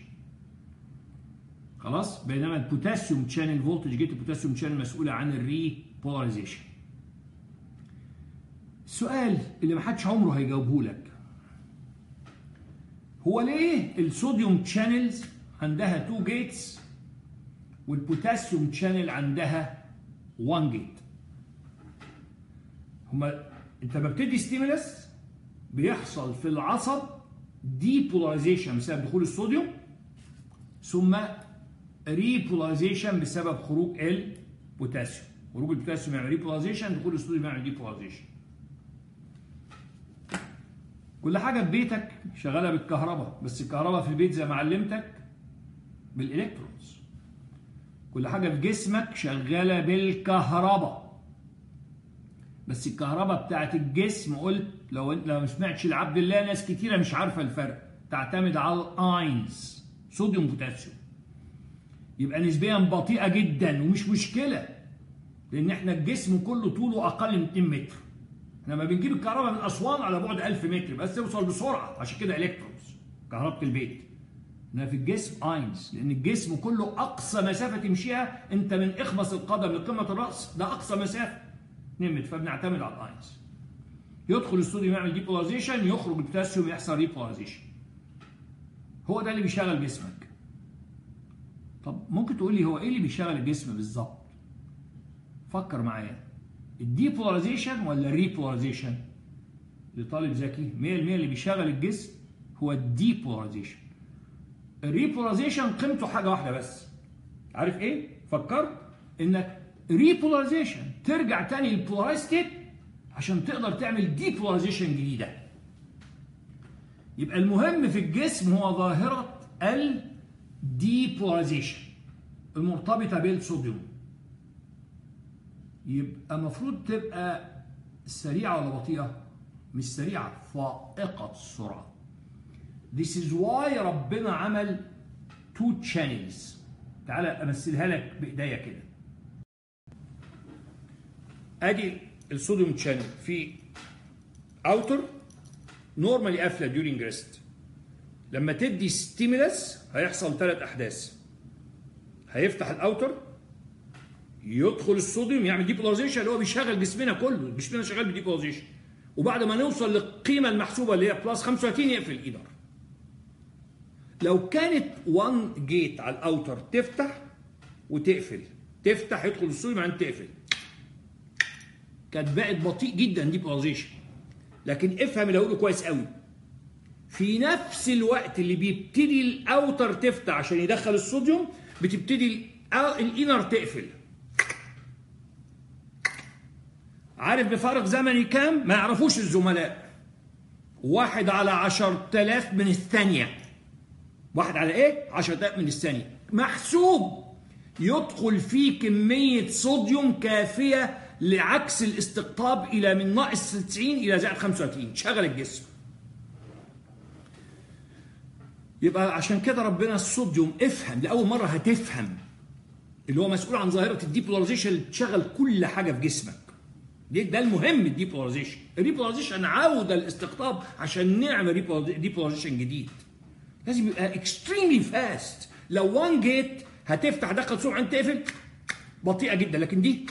خلاص بينما البوتاسيوم شانل فولتج جيتد بوتاسيوم شانل مسؤوله عن الري بولاريزيشن السؤال اللي ما حدش عمره هيجاوبه لك هو ليه الصوديوم شانلز عندها 2 جيتس والبوتاسيوم شانل عندها 1 جيت هما انت لما بتدي ستيمولس بيحصل في العصب ديبولاريزيشن بسبب دخول الصوديوم ثم ريبولاريزيشن بسبب خروج البوتاسيوم خروج البوتاسيوم يعمل ريبولاريزيشن دخول الصوديوم يعمل ديبولاريزيشن كل حاجه في بيتك شغاله بالكهرباء بس الكهرباء في البيت زي ما علمتك بالالكترونز كل حاجه في جسمك شغاله بالكهرباء بس الكهرباء بتاعت الجسم قلت لو انت لو ما سمعتش لعبد الله ناس كتيره مش عارفه الفرق تعتمد على الاينز صوديوم بوتاسيوم يبقى نسبيا بطيئه جدا ومش مشكله لان احنا الجسم كله طوله اقل من 2 متر احنا لما بنجيب الكهرباء من اسوان على بعد 1000 متر بس توصل بسرعه عشان كده الكترونز كهرباء البيت انما في الجسم اينز لان الجسم كله اقصى مسافه تمشيها انت من اخمص القدم لقمه الراس ده اقصى مسافه 2 متر فبنعتمد على الاينز يدخل الصوديوم يعمل ديبولاريزيشن يخرج البوتاسيوم يحصل ريبولاريزيشن هو ده اللي بيشغل جسمك طب ممكن تقول لي هو ايه اللي بيشغل الجسم بالظبط فكر معايا الديبولاريزيشن ولا الريبولاريزيشن لطالب ذكي 100% اللي بيشغل الجسم هو الديبولاريزيشن الريبولاريزيشن قيمته حاجه واحده بس عارف ايه فكرت انك ريبولاريزيشن ترجع تاني للبولارايز ستيت عشان تقدر تعمل ديبولاريزيشن جديده يبقى المهم في الجسم هو ظاهره الديبولاريزيشن المرتبطه بالصوديوم يبقى المفروض تبقى سريعه ولا بطيئه مش سريعه فائقه السرعه This is why ربنا عمل two channels تعالى امثلها لك بايديا كده ادي الصوديوم شانل في اوتر نورمالي قافله ديورينج ريست لما تدي ستيمولس هيحصل ثلاث احداث هيفتح الاوتر يدخل الصوديوم يعمل ديبولاريزيشن اللي هو بيشغل جسمنا كله جسمنا شغال بديبولاريزيشن وبعد ما نوصل للقيمه المحسوبه اللي هي بلس 35 يقفل الايدر لو كانت 1 جيت على الاوتر تفتح وتقفل تفتح يدخل الصوديوم بعدين تقفل كانت بقت بطيء جدا ديبولاريزيشن لكن افهم اللي هقوله كويس قوي في نفس الوقت اللي بيبتدي الاوتر تفتح عشان يدخل الصوديوم بتبتدي الانر تقفل عارف بفارق زمني كام؟ ما يعرفوش الزملاء واحد على عشر تلاف من الثانية واحد على ايه؟ عشر تلاف من الثانية محسوب يدخل فيه كمية صوديوم كافية لعكس الاستقطاب إلى من ناقص 90 إلى زائد 35 شغل الجسم يبقى عشان كده ربنا الصوديوم افهم لأول مرة هتفهم اللي هو مسؤول عن ظاهرة الديبولاريزيشن اللي تشغل كل حاجة في جسمك دي ده المهم الديبولاريزيشن الديبولاريزيشن عودة الاستقطاب عشان نعمل ديبولاريزيشن جديد لازم يبقى اكستريملي فاست لو وان جيت هتفتح دخل سرعه تقفل بطيئه جدا لكن دي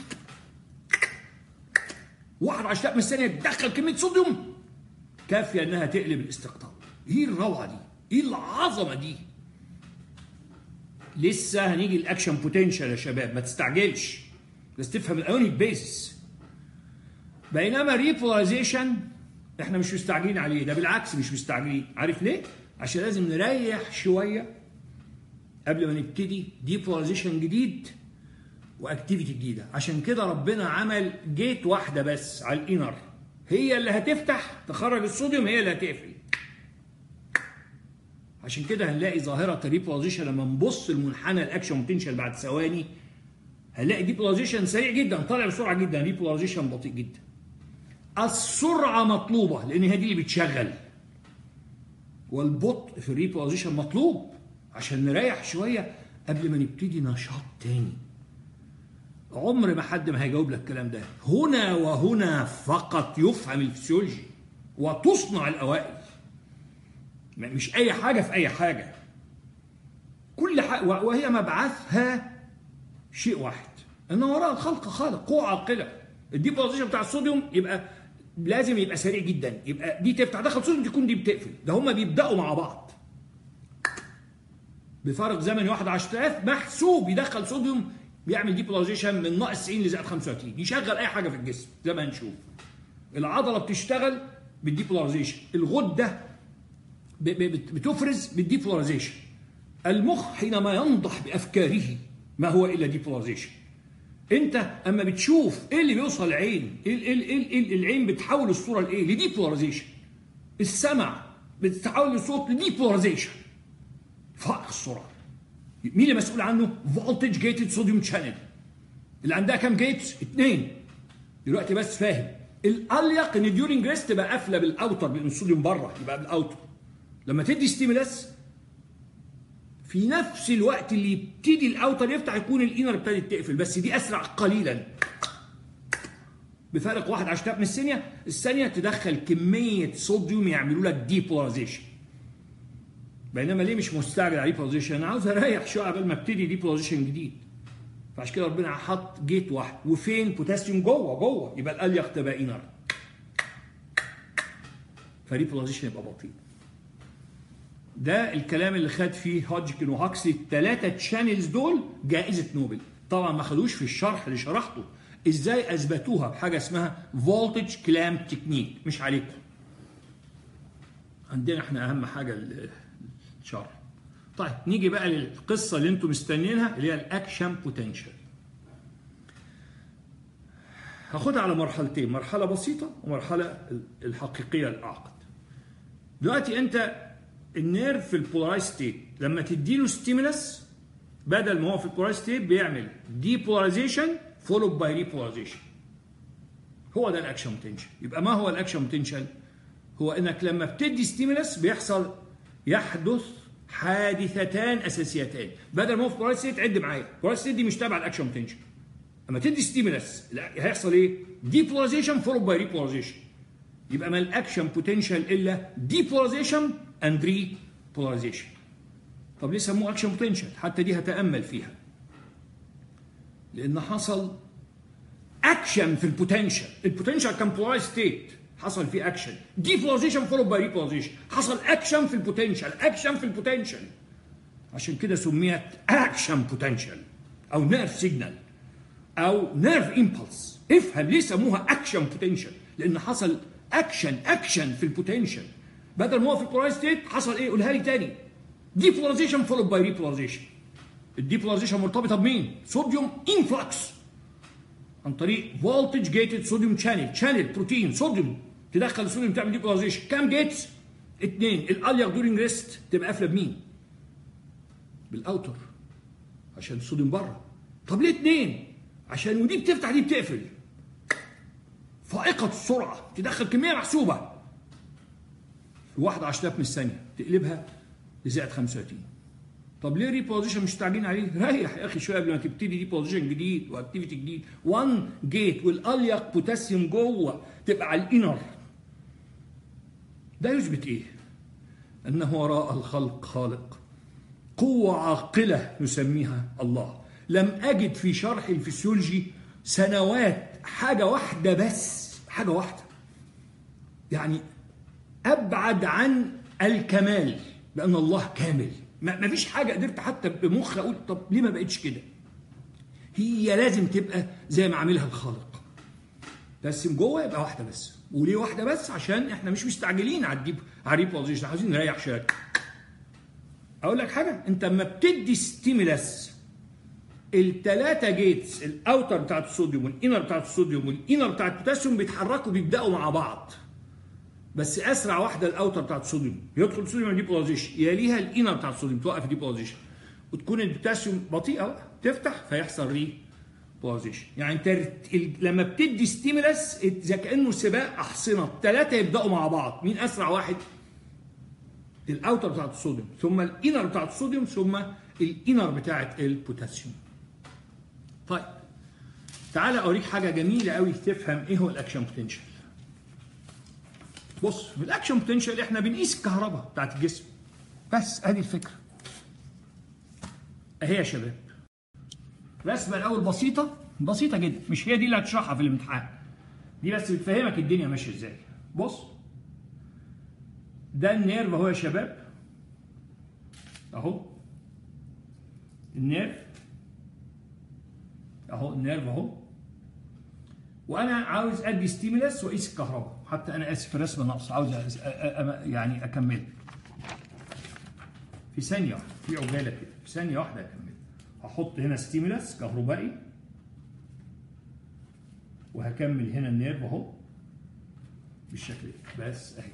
واحد عشرة من الثانيه تدخل كميه صوديوم كافيه انها تقلب الاستقطاب ايه الروعه دي ايه العظمه دي لسه هنيجي الاكشن بوتنشال يا شباب ما تستعجلش بس تفهم الايونيك بيزس بينما ريبولاريزيشن احنا مش مستعجلين عليه ده بالعكس مش مستعجلين عارف ليه عشان لازم نريح شويه قبل ما نبتدي ديبولاريزيشن جديد واكتيفيتي جديده عشان كده ربنا عمل جيت واحده بس على الانر هي اللي هتفتح تخرج الصوديوم هي اللي هتقفل عشان كده هنلاقي ظاهره الريبولاريزيشن لما نبص لمنحنى الاكشن بوتنشال بعد ثواني هنلاقي ديبولاريزيشن سريع جدا طالع بسرعه جدا ريبولاريزيشن بطيء جدا السرعه مطلوبه لان هي دي اللي بتشغل والبطء في الريبولاريزيشن مطلوب عشان نريح شويه قبل ما نبتدي نشاط تاني عمر ما حد ما هيجاوب لك الكلام ده هنا وهنا فقط يفهم الفسيولوجي وتصنع الاوائل مش اي حاجه في اي حاجه كل حاجه وهي مبعثها شيء واحد ان وراء الخلق خالق قوه عاقله الديبوزيشن بتاع الصوديوم يبقى لازم يبقى سريع جدا يبقى دي تفتح دخل صوديوم تكون دي بتقفل ده هما بيبداوا مع بعض بفارق زمني 1 10000 محسوب يدخل صوديوم بيعمل ديبولاريزيشن من ناقص 90 لزائد 35 يشغل اي حاجه في الجسم زي ما هنشوف العضله بتشتغل بالديبولاريزيشن الغده بتفرز بالديبولاريزيشن المخ حينما ينضح بافكاره ما هو الا ديبولاريزيشن انت اما بتشوف ايه اللي بيوصل العين إيه, إيه, إيه, إيه العين بتحول الصوره لايه لديبولاريزيشن السمع بتتحول الصوت لديبولاريزيشن فائق السرعه مين اللي مسؤول عنه؟ فولتج جيتد صوديوم شانل اللي عندها كام جيتس؟ اثنين دلوقتي بس فاهم الاليق ان ديورنج ريست تبقى قافله بالاوتر بين الصوديوم بره يبقى بالاوتر لما تدي ستيمولاس في نفس الوقت اللي يبتدي الاوتر يفتح يكون الانر ابتدت تقفل بس دي اسرع قليلا بفارق واحد عشرة من الثانيه الثانيه تدخل كميه صوديوم يعملوا لك ديبولاريزيشن بينما ليه مش مستعجل على بوزيشن انا عاوز اريح شويه قبل ما ابتدي دي بوزيشن جديد فعشان كده ربنا حط جيت واحد وفين بوتاسيوم جوه جوه يبقى الاليق تبقى انر فري بوزيشن يبقى بطيء ده الكلام اللي خد فيه هودجكن وهاكسلي الثلاثه تشانلز دول جائزه نوبل طبعا ما خدوش في الشرح اللي شرحته ازاي اثبتوها بحاجه اسمها فولتج كلام تكنيك مش عليكم عندنا احنا اهم حاجه شرح طيب نيجي بقى للقصه اللي انتم مستنيينها اللي هي الاكشن بوتنشال هاخدها على مرحلتين مرحله بسيطه ومرحله الحقيقيه الاعقد دلوقتي انت النيرف في البولارايز ستيت لما تديله ستيمولس بدل ما هو في البولارايز ستيت بيعمل ديبولاريزيشن فولود باي ريبولاريزيشن هو ده الاكشن بوتنشال يبقى ما هو الاكشن بوتنشال هو انك لما بتدي ستيمولس بيحصل يحدث حادثتان اساسيتان بدل ما هو في بولارايز ستيت عد معايا بولارايز ستيت دي مش تابعه الاكشن بوتنشال اما تدي ستيمولس هيحصل ايه؟ ديبولاريزيشن فولود باي ريبولاريزيشن يبقى ما الاكشن بوتنشال الا ديبولاريزيشن اند ريبولاريزيشن طب ليه سموه اكشن بوتنشال؟ حتى دي هتامل فيها لان حصل اكشن في البوتنشال البوتنشال كان بولارايز ستيت حصل فيه اكشن ديبولاريزيشن فولود باي ريبولاريزيشن حصل اكشن في البوتنشال اكشن في البوتنشال عشان كده سميت اكشن بوتنشال او نيرف سيجنال او نيرف امبلس افهم ليه سموها اكشن بوتنشال لان حصل اكشن اكشن في البوتنشال بدل ما هو في البولارايز ستيت حصل ايه قولها لي تاني ديبولاريزيشن فولود باي ريبولاريزيشن الديبولاريزيشن مرتبطه بمين صوديوم انفلكس عن طريق فولتج جيتد صوديوم شانل شانل بروتين صوديوم تدخل الصوديوم تعمل ديبولاريزيشن كام جيتس اثنين الالياك دورينج ريست تبقى قافله بمين بالاوتر عشان الصوديوم بره طب ليه اثنين عشان ودي بتفتح دي بتقفل فائقة السرعة تدخل كمية محسوبة في واحدة عشرات من الثانية تقلبها لزائد 35 طب ليه ريبوزيشن مش مستعجلين عليه؟ ريح يا اخي شويه قبل ما تبتدي ريبوزيشن جديد واكتيفيتي جديد 1 جيت والاليق بوتاسيوم جوه تبقى على الانر ده يثبت ايه؟ انه وراء الخلق خالق قوة عاقلة نسميها الله لم أجد في شرح الفسيولوجي سنوات حاجة واحدة بس حاجة واحدة يعني أبعد عن الكمال لأن الله كامل ما فيش حاجة قدرت حتى بمخ أقول طب ليه ما بقتش كده هي لازم تبقى زي ما عاملها الخالق بس من جوه يبقى واحدة بس وليه واحدة بس عشان احنا مش مستعجلين على الديب على الريبوزيشن عايزين نريح شوية اقول لك حاجه انت لما بتدي ستيمولاس الثلاثه جيتس الاوتر بتاعت الصوديوم والانر بتاعت الصوديوم والانر بتاعت البوتاسيوم بيتحركوا بيبداوا مع بعض بس اسرع واحده الاوتر بتاعت الصوديوم يدخل الصوديوم ديبولاريزيشن يليها الانر بتاعت الصوديوم توقف الديبولاريزيشن وتكون البوتاسيوم بطيئه تفتح فيحصل ري بولاريزيشن يعني انت لما بتدي ستيمولاس زي كانه سباق احصنه ثلاثه يبداوا مع بعض مين اسرع واحد الاوتر بتاعت الصوديوم ثم الانر بتاعت الصوديوم ثم الانر بتاعت البوتاسيوم طيب تعال اوريك حاجه جميله قوي تفهم ايه هو الاكشن بوتنشال بص في الاكشن بوتنشال احنا بنقيس الكهرباء بتاعت الجسم بس ادي الفكره اهي يا شباب رسمه الاول بسيطه بسيطه جدا مش هي دي اللي هتشرحها في الامتحان دي بس بتفهمك الدنيا ماشيه ازاي بص ده النيرف اهو يا شباب اهو النيرف اهو النيرف اهو وانا عاوز ادي ستيمولاس واقيس الكهرباء حتى انا اسف الرسمه ناقصه عاوز أ... أ... يعني اكمل في ثانيه واحده في عجاله كده في ثانيه واحده اكمل هحط هنا ستيمولاس كهربائي وهكمل هنا النيرف اهو بالشكل ده بس اهي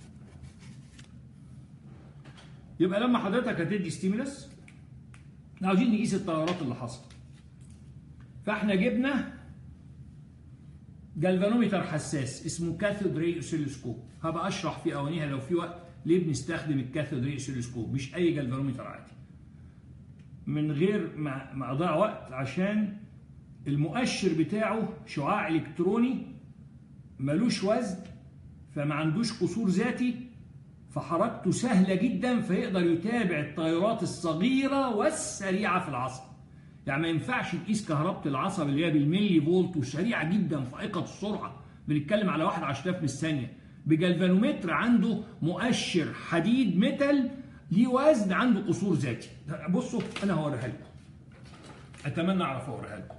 يبقى لما حضرتك هتدي ستيمولاس احنا عاوزين نقيس التغيرات اللي حصلت فاحنا جبنا جالفانومتر حساس اسمه كاثود ري اوسيلوسكوب هبقى اشرح في اوانيها لو في وقت ليه بنستخدم الكاثود ري اوسيلوسكوب مش اي جالفانومتر عادي من غير ما اضيع وقت عشان المؤشر بتاعه شعاع الكتروني ملوش وزن فما عندوش قصور ذاتي فحركته سهلة جدا فيقدر يتابع التيارات الصغيرة والسريعة في العصب يعني ما ينفعش تقيس كهربة العصب اللي هي بالملي فولت وسريعة جدا فائقة السرعة بنتكلم على واحد عشرات من الثانية بجلفانومتر عنده مؤشر حديد ميتال ليه وزن عنده قصور ذاتي بصوا انا هوريها لكم اتمنى اعرف اوريها لكم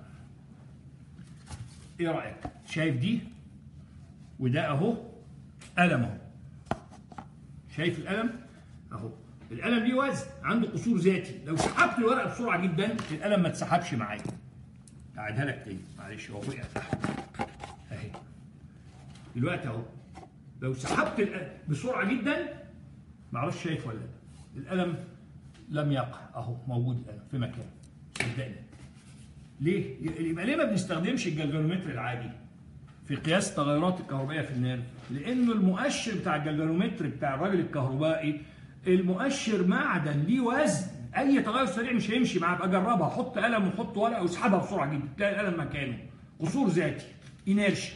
ايه رايك شايف دي وده اهو قلم اهو شايف القلم اهو القلم ليه وزن عنده قصور ذاتي لو سحبت الورقه بسرعه جدا القلم ما اتسحبش معايا اعيدها لك تاني معلش هو وقع تحت اهي دلوقتي اهو لو سحبت بسرعه جدا معرفش شايف ولا لا القلم لم يقع اهو موجود القلم في مكانه صدقني ليه؟ يبقى ليه ما بنستخدمش الجلفانومتر العادي في قياس التغيرات الكهربائيه في النيرف؟ لانه المؤشر بتاع الجلفانومتر بتاع الراجل الكهربائي المؤشر معدن ليه وزن اي تغير سريع مش هيمشي معاه ابقى جربها حط قلم وحط ورقه واسحبها بسرعه جدا تلاقي القلم مكانه قصور ذاتي انيرشيا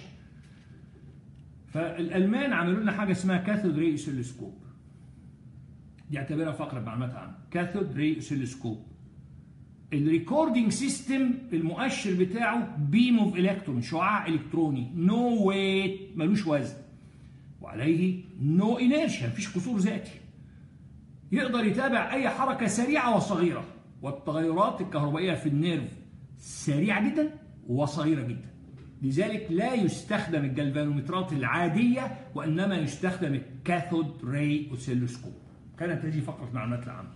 فالالمان عملوا لنا حاجه اسمها كاثود ري اوسيلوسكوب دي اعتبرها فقره معلومات عامه كاثود ري اوسيلوسكوب الريكوردنج سيستم المؤشر بتاعه بيم اوف الكترون شعاع الكتروني نو no ويت ملوش وزن وعليه نو no انيرشيا مفيش قصور ذاتي يقدر يتابع اي حركه سريعه وصغيره والتغيرات الكهربائيه في النيرف سريعه جدا وصغيره جدا لذلك لا يستخدم الجلفانومترات العاديه وانما يستخدم الكاثود راي اوسيلوسكوب كانت هذه فقره معلومات العامه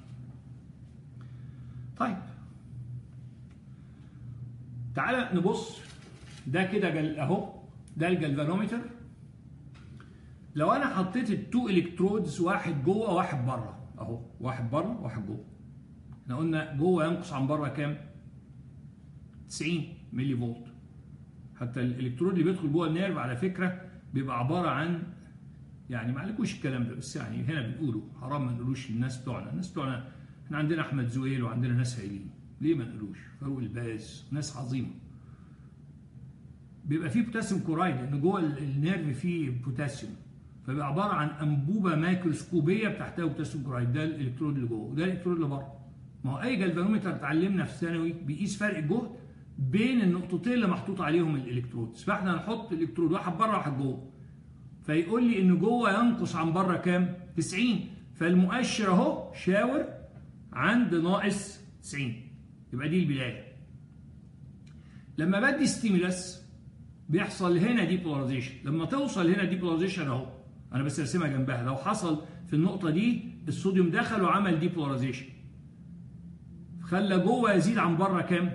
طيب تعالى نبص ده كده جل اهو ده الجلفانومتر لو انا حطيت التو الكترودز واحد جوه وواحد بره اهو واحد بره وواحد جوه احنا قلنا جوه ينقص عن بره كام 90 ملي فولت حتى الالكترود اللي بيدخل جوه النيرف على فكره بيبقى عباره عن يعني ما عليكوش الكلام ده بس يعني هنا بنقوله حرام ما نقولوش للناس بتوعنا الناس بتوعنا احنا عندنا احمد زويل وعندنا ناس هايلين ليه ما نقولوش فاروق الباز ناس عظيمه بيبقى فيه بوتاسيوم كورايد لان جوه النيرف فيه بوتاسيوم فبيبقى عباره عن انبوبه مايكروسكوبيه بتحتوي بوتاسيوم كورايد ده الالكترود اللي جوه وده الالكترود اللي بره ما هو اي جلفانومتر اتعلمنا في الثانوي بيقيس فرق الجهد بين النقطتين اللي محطوط عليهم الالكترودز فاحنا هنحط الالكترود واحد بره واحد جوه فيقول لي ان جوه ينقص عن بره كام 90 فالمؤشر اهو شاور عند ناقص 90 يبقى دي البدايه لما بدي ستيمولاس بيحصل هنا دي بولاريزيشن لما توصل هنا دي بولاريزيشن اهو انا بس ارسمها جنبها لو حصل في النقطه دي الصوديوم دخل وعمل دي بولاريزيشن خلى جوه يزيد عن بره كام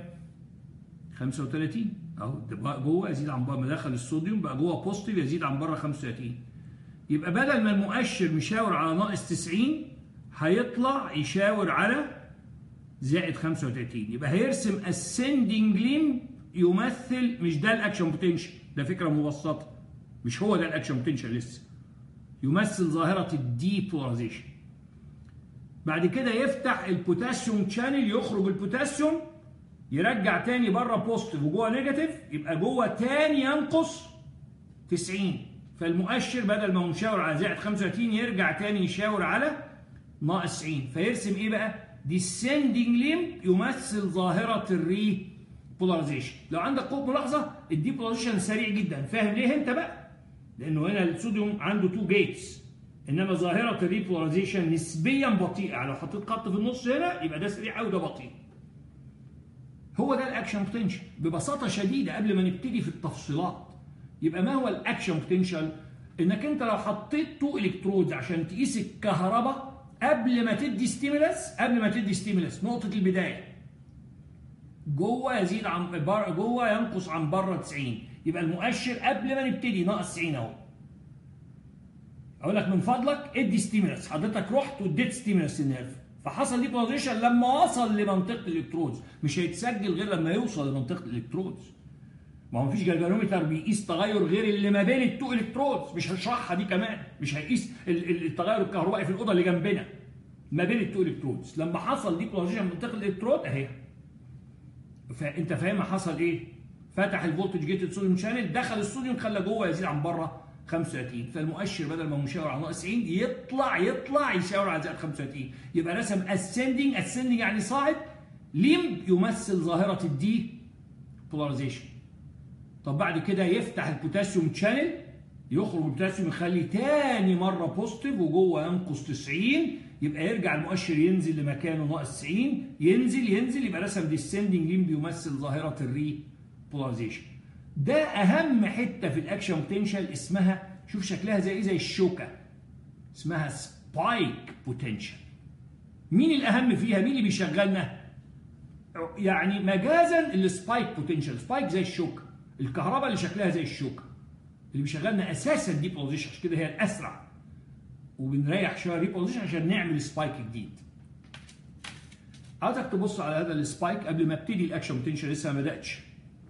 35 اهو بقى جوه يزيد عن بره ما دخل الصوديوم بقى جوه بوزيتيف يزيد عن بره 35 يبقى بدل ما المؤشر مشاور على ناقص 90 هيطلع يشاور على زائد 35 يبقى هيرسم ascending limb يمثل مش ده الاكشن بوتنشال ده فكره مبسطه مش هو ده الاكشن بوتنشال لسه يمثل ظاهره الديبولاريزيشن بعد كده يفتح البوتاسيوم شانل يخرج البوتاسيوم يرجع تاني بره بوزيتيف وجوه نيجاتيف يبقى جوه تاني ينقص 90 فالمؤشر بدل ما هو مشاور على زائد 35 يرجع تاني يشاور على ناقص 90 فيرسم ايه بقى؟ descending limb يمثل ظاهره الري بولاريزيشن لو عندك قوه ملاحظه الديبولاريزيشن سريع جدا فاهم ليه انت بقى؟ لانه هنا الصوديوم عنده تو جيتس انما ظاهره الريبولاريزيشن نسبيا بطيئه يعني لو حطيت خط في النص هنا يبقى ده سريع قوي ده بطيء هو ده الاكشن بوتنشال ببساطه شديده قبل ما نبتدي في التفصيلات يبقى ما هو الاكشن بوتنشال انك انت لو حطيت تو الكترودز عشان تقيس الكهرباء قبل ما تدي ستيمولاس قبل ما تدي ستيمولاس نقطه البدايه جوه يزيد عن جوه ينقص عن بره 90 يبقى المؤشر قبل ما نبتدي ناقص 90 اهو اقول لك من فضلك ادي ستيمولاس حضرتك رحت واديت ستيمولاس للنيرف فحصل دي بوزيشن لما وصل لمنطقه الالكترودز مش هيتسجل غير لما يوصل لمنطقه الالكترودز ما هو مفيش جلفانومتر بيقيس تغير غير اللي ما بين التو الكترودز مش هشرحها دي كمان مش هيقيس التغير الكهربائي في الاوضه اللي جنبنا ما بين التو الكترودز لما حصل دي بوزيشن منطقه الالكترود اهي فانت فاهم حصل ايه فتح الفولتج جيتد صوديوم شانل دخل الصوديوم خلى جوه يزيد عن بره 35 فالمؤشر بدل ما هو مشاور على ناقص 90 يطلع يطلع يشاور على زائد 35 يبقى رسم ascending ascending يعني صاعد ليم يمثل ظاهره الدي بولاريزيشن طب بعد كده يفتح البوتاسيوم شانل يخرج البوتاسيوم يخلي تاني مره بوزيتيف وجوه ينقص 90 يبقى يرجع المؤشر ينزل لمكانه ناقص 90 ينزل ينزل يبقى رسم ديسندنج ليم بيمثل ظاهره الري بولاريزيشن ده اهم حته في الاكشن بوتنشال اسمها شوف شكلها زي ايه زي الشوكه اسمها سبايك بوتنشال مين الاهم فيها مين اللي بيشغلنا يعني مجازا السبايك بوتنشال سبايك زي الشوكه الكهرباء اللي شكلها زي الشوكه اللي بيشغلنا اساسا دي بوزيشن عشان كده هي الاسرع وبنريح شويه ريبوزيشن عشان نعمل سبايك جديد عاوزك تبص على هذا السبايك قبل ما ابتدي الاكشن بوتنشال لسه ما بداتش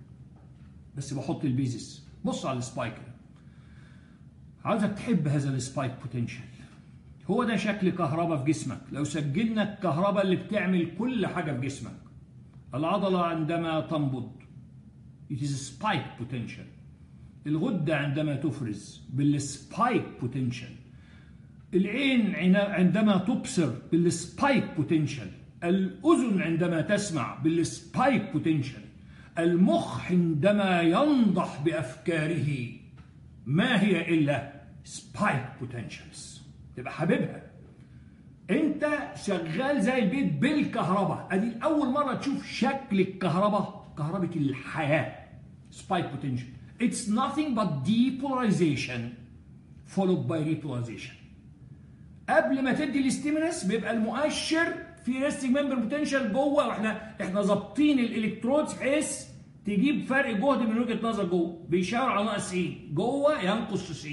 بس بحط البيزس بص على السبايك عاوزك تحب هذا السبايك بوتنشال هو ده شكل كهرباء في جسمك لو سجلنا الكهرباء اللي بتعمل كل حاجة في جسمك العضلة عندما تنبض it is a spike potential الغدة عندما تفرز بالسبايك potential العين عندما تبصر بالسبايك potential الأذن عندما تسمع بالسبايك potential المخ عندما ينضح بأفكاره ما هي إلا سبايك potentials تبقى حبيبها انت شغال زي البيت بالكهرباء ادي اول مره تشوف شكل الكهرباء كهرباء الحياه سبايك potential it's nothing but depolarization followed by repolarization قبل ما تدي الاستيمولس بيبقى المؤشر في ريستنج ممبر بوتنشال جوه واحنا احنا ظابطين الالكترودز بحيث تجيب فرق جهد من وجهه نظر جوه بيشاور على ناقص 90 جوه ينقص 90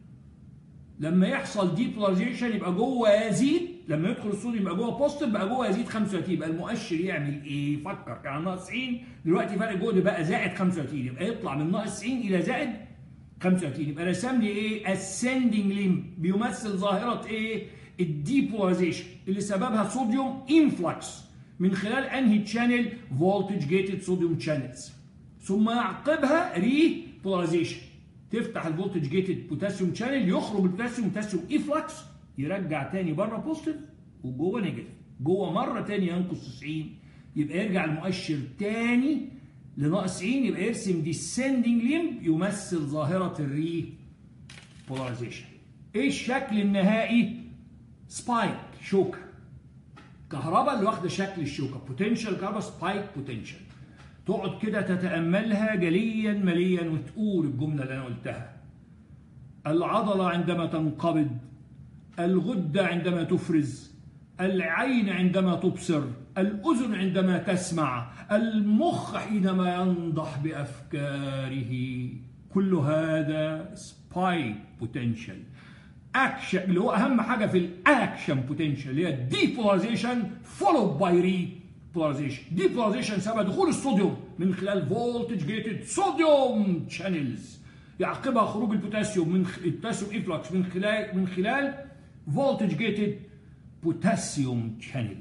لما يحصل ديبولاريزيشن يبقى جوه يزيد لما يدخل الصوديوم يبقى جوه بوزيتيف بقى جوه يزيد 35 يبقى المؤشر يعمل ايه؟ فكر كان ناقص 90 دلوقتي فرق جهد بقى زائد 35 يبقى يطلع من ناقص 90 الى زائد 35 يبقى رسم لي ايه؟ ascending limb بيمثل ظاهره ايه؟ الديبولاريزيشن اللي سببها صوديوم انفلكس من خلال انهي تشانل؟ فولتج جيتد صوديوم شانلز ثم يعقبها ري بولاريزيشن تفتح الفولتج جيتد بوتاسيوم شانل يخرج البوتاسيوم بوتاسيوم افلكس يرجع تاني بره بوزيتيف وجوه نيجاتيف جوه مره تاني ينقص 90 يبقى يرجع المؤشر تاني لناقص 90 يبقى يرسم ديسندنج ليمب يمثل ظاهره الري بولاريزيشن ايه الشكل النهائي سبايك شوكه كهرباء اللي واخده شكل الشوكه بوتنشال كهرباء سبايك بوتنشال تقعد كده تتاملها جليا مليا وتقول الجمله اللي انا قلتها العضله عندما تنقبض الغده عندما تفرز العين عندما تبصر الاذن عندما تسمع المخ حينما ينضح بافكاره كل هذا سبايك بوتنشال اكشن اللي هو اهم حاجه في الاكشن بوتنشال اللي هي ديبولاريزيشن فولود باي ري بولاريزيشن ديبولاريزيشن سبب دخول الصوديوم من خلال فولتج جيتد صوديوم شانلز يعقبها خروج البوتاسيوم من البوتاسيوم انفلكس من خلال من خلال فولتج جيتد بوتاسيوم شانل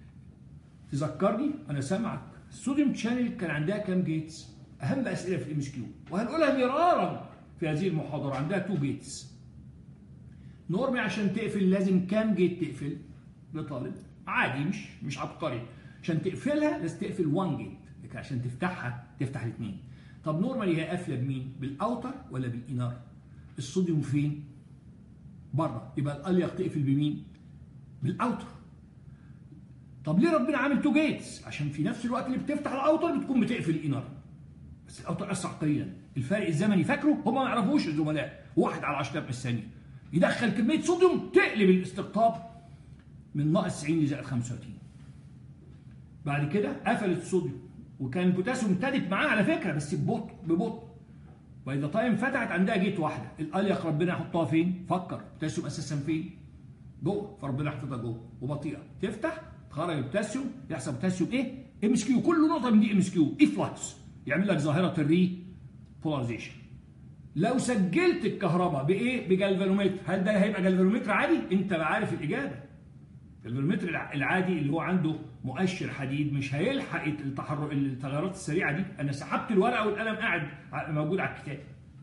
تذكرني انا سامعك الصوديوم شانل كان عندها كام جيتس اهم اسئله في الام اس كيو وهنقولها مرارا في هذه المحاضره عندها تو جيتس نورمي عشان تقفل لازم كام جيت تقفل لطالب عادي مش مش عبقري عشان تقفلها لازم تقفل 1 جيت لكن عشان تفتحها تفتح الاثنين طب نورمالي هي قافله بمين بالاوتر ولا بالانار الصوديوم فين بره يبقى الاليق تقفل بمين بالاوتر طب ليه ربنا عامل تو جيتس عشان في نفس الوقت اللي بتفتح الاوتر بتكون بتقفل الانار بس الاوتر اسرع قليلا الفرق الزمني فاكره هم ما يعرفوش الزملاء واحد على 10 من الثانيه يدخل كميه صوديوم تقلب الاستقطاب من ناقص 90 لزائد 35 بعد كده قفلت الصوديوم وكان البوتاسيوم ابتدت معاه على فكره بس ببطء ببطء واذا تايم فتحت عندها جيت واحده الاليق ربنا يحطها فين فكر البوتاسيوم اساسا فين جوه فربنا يحطها جوه وبطيئه تفتح تخرج البوتاسيوم يحصل بوتاسيوم ايه ام اس كيو كل نقطه من دي ام اس كيو افلكس يعمل لك ظاهره الري بولاريزيشن لو سجلت الكهرباء بايه بجلفانومتر هل ده هيبقى جلفانومتر عادي انت عارف الاجابه الجلفانومتر العادي اللي هو عنده مؤشر حديد مش هيلحق التحرك التغيرات السريعه دي انا سحبت الورقه والقلم قاعد موجود على الكتاب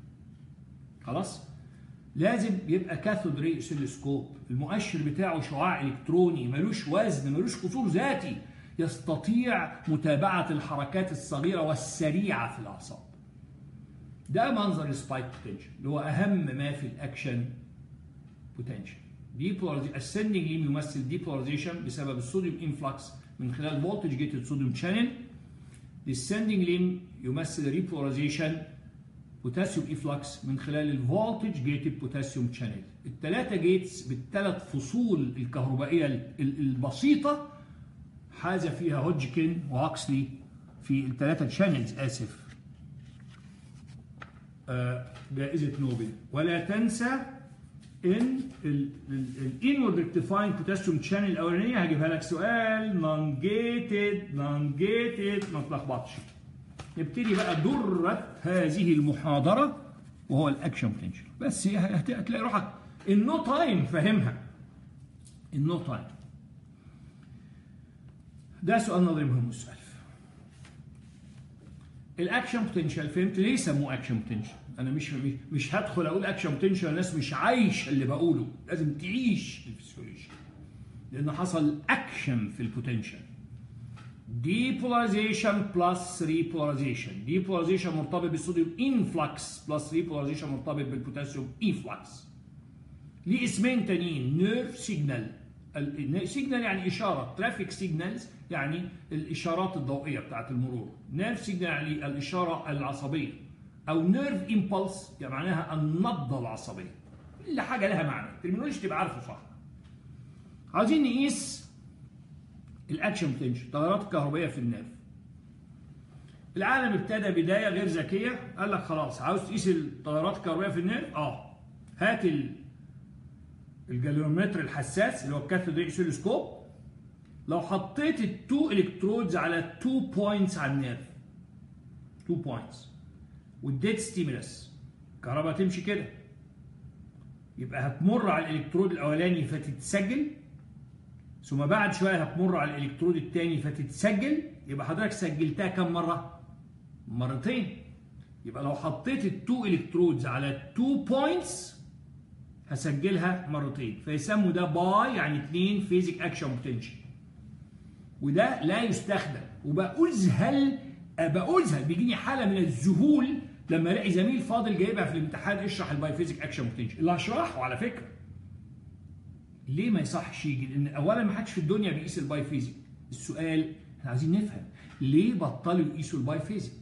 خلاص لازم يبقى كاثود ري سيلسكوب المؤشر بتاعه شعاع الكتروني ملوش وزن ملوش قصور ذاتي يستطيع متابعه الحركات الصغيره والسريعه في الاعصاب ده منظر السبايك بوتنشال اللي هو اهم ما في الاكشن بوتنشال ascending ليم يمثل ديبولاريزيشن بسبب الصوديوم انفلكس من خلال فولتج جيتد صوديوم شانل descending ليم يمثل ريبولاريزيشن بوتاسيوم افلكس من خلال الفولتج جيتد بوتاسيوم شانل الثلاثه جيتس بالثلاث فصول الكهربائيه البسيطه حاز فيها هوجكن وهوكسلي في الثلاثه شانلز اسف جائزه نوبل ولا تنسى ان الانورد ريكتيفاينج بوتاسيوم شانل الاولانيه هجيبها لك سؤال نون جيتد نون جيتد ما تلخبطش نبتدي بقى درة هذه المحاضرة وهو الاكشن بوتنشال بس هتلاقي روحك النو تايم فاهمها in no time ده سؤال نظري مهم السؤال الاكشن بوتنشال فهمت ليه سموه اكشن بوتنشال انا مش مش هدخل اقول اكشن بوتنشال الناس مش عايش اللي بقوله لازم تعيش الفسيولوجي لان حصل اكشن في البوتنشال ديبولاريزيشن بلس ريبولاريزيشن ديبولاريزيشن مرتبط بالصوديوم انفلكس بلس ريبولاريزيشن مرتبط بالبوتاسيوم انفلكس ليه اسمين تانيين نيرف سيجنال سيجنال يعني اشاره ترافيك سيجنالز يعني الاشارات الضوئيه بتاعت المرور نيرف سيجنال يعني الاشاره العصبيه او نيرف امبلس يعني معناها النبضه العصبيه كل حاجه لها معنى الترمينولوجي تبقى عارفه صح عايزين نقيس الاكشن بوتنشال التيارات الكهربائيه في النيرف العالم ابتدى بدايه غير ذكيه قال لك خلاص عاوز تقيس التيارات الكهربائيه في النيرف اه هات الجالومتر الحساس اللي هو الكاثود ري اوسيلوسكوب لو حطيت التو الكترودز على تو بوينتس على النيرف تو بوينتس واديت ستيمولس الكهرباء تمشي كده يبقى هتمر على الالكترود الاولاني فتتسجل ثم بعد شويه هتمر على الالكترود الثاني فتتسجل يبقى حضرتك سجلتها كم مره؟ مرتين يبقى لو حطيت التو الكترودز على تو بوينتس هسجلها مرتين فيسموا ده باي يعني اثنين فيزيك اكشن بوتنشال وده لا يستخدم وبأذهل بأذهل بيجيني حاله من الذهول لما الاقي زميل فاضل جايبها في الامتحان اشرح الباي فيزيك اكشن بوتنشال اللي هشرحه على فكره ليه ما يصحش يجي لان اولا ما حدش في الدنيا بيقيس الباي فيزيك السؤال احنا عايزين نفهم ليه بطلوا يقيسوا الباي فيزيك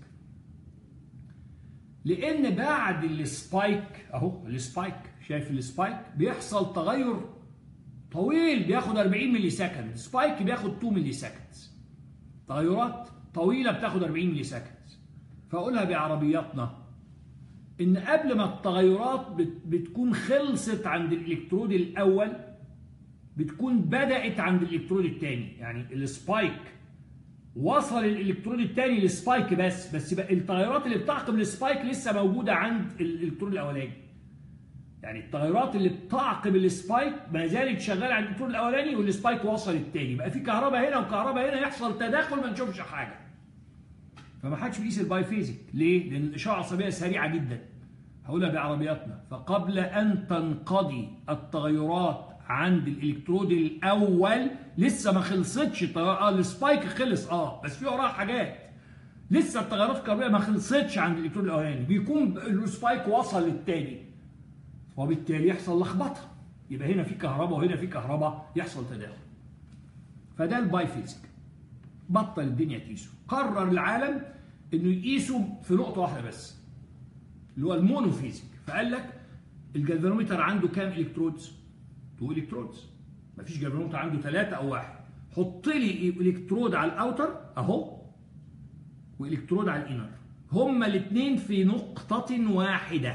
لان بعد السبايك اهو السبايك شايف السبايك بيحصل تغير طويل بياخد 40 ملي سكند سبايك بياخد 2 ملي سكند تغيرات طويله بتاخد 40 ملي سكند فاقولها بعربياتنا ان قبل ما التغيرات بتكون خلصت عند الالكترود الاول بتكون بدات عند الالكترود الثاني يعني السبايك وصل الالكترود الثاني للسبايك بس بس بقى التغيرات اللي بتعقب السبايك لسه موجوده عند الالكترود الاولاني يعني التغيرات اللي بتعقب السبايك ما زالت شغاله عند الالكترود الاولاني والسبايك وصل الثاني بقى في كهرباء هنا وكهرباء هنا يحصل تداخل ما نشوفش حاجه فما حدش بيقيس الباي فيزيك ليه؟ لان الاشاره العصبيه سريعه جدا هقولها بعربياتنا فقبل ان تنقضي التغيرات عند الالكترود الاول لسه ما خلصتش اه السبايك خلص اه بس في وراها حاجات لسه التغيرات الكهربائيه ما خلصتش عند الالكترود الاولاني بيكون السبايك وصل للتاني وبالتالي يحصل لخبطه يبقى هنا في كهرباء وهنا في كهرباء يحصل تداخل فده الباي فيزيك بطل الدنيا تقيسه قرر العالم انه يقيسوا في نقطه واحده بس اللي هو المونوفيزيك فقال لك الجلفانومتر عنده كام الكترودز؟ 2 الكترودز مفيش جلفانومتر عنده ثلاثه او واحد حط لي الكترود على الاوتر اهو والكترود على الانر هما الاثنين في نقطه واحده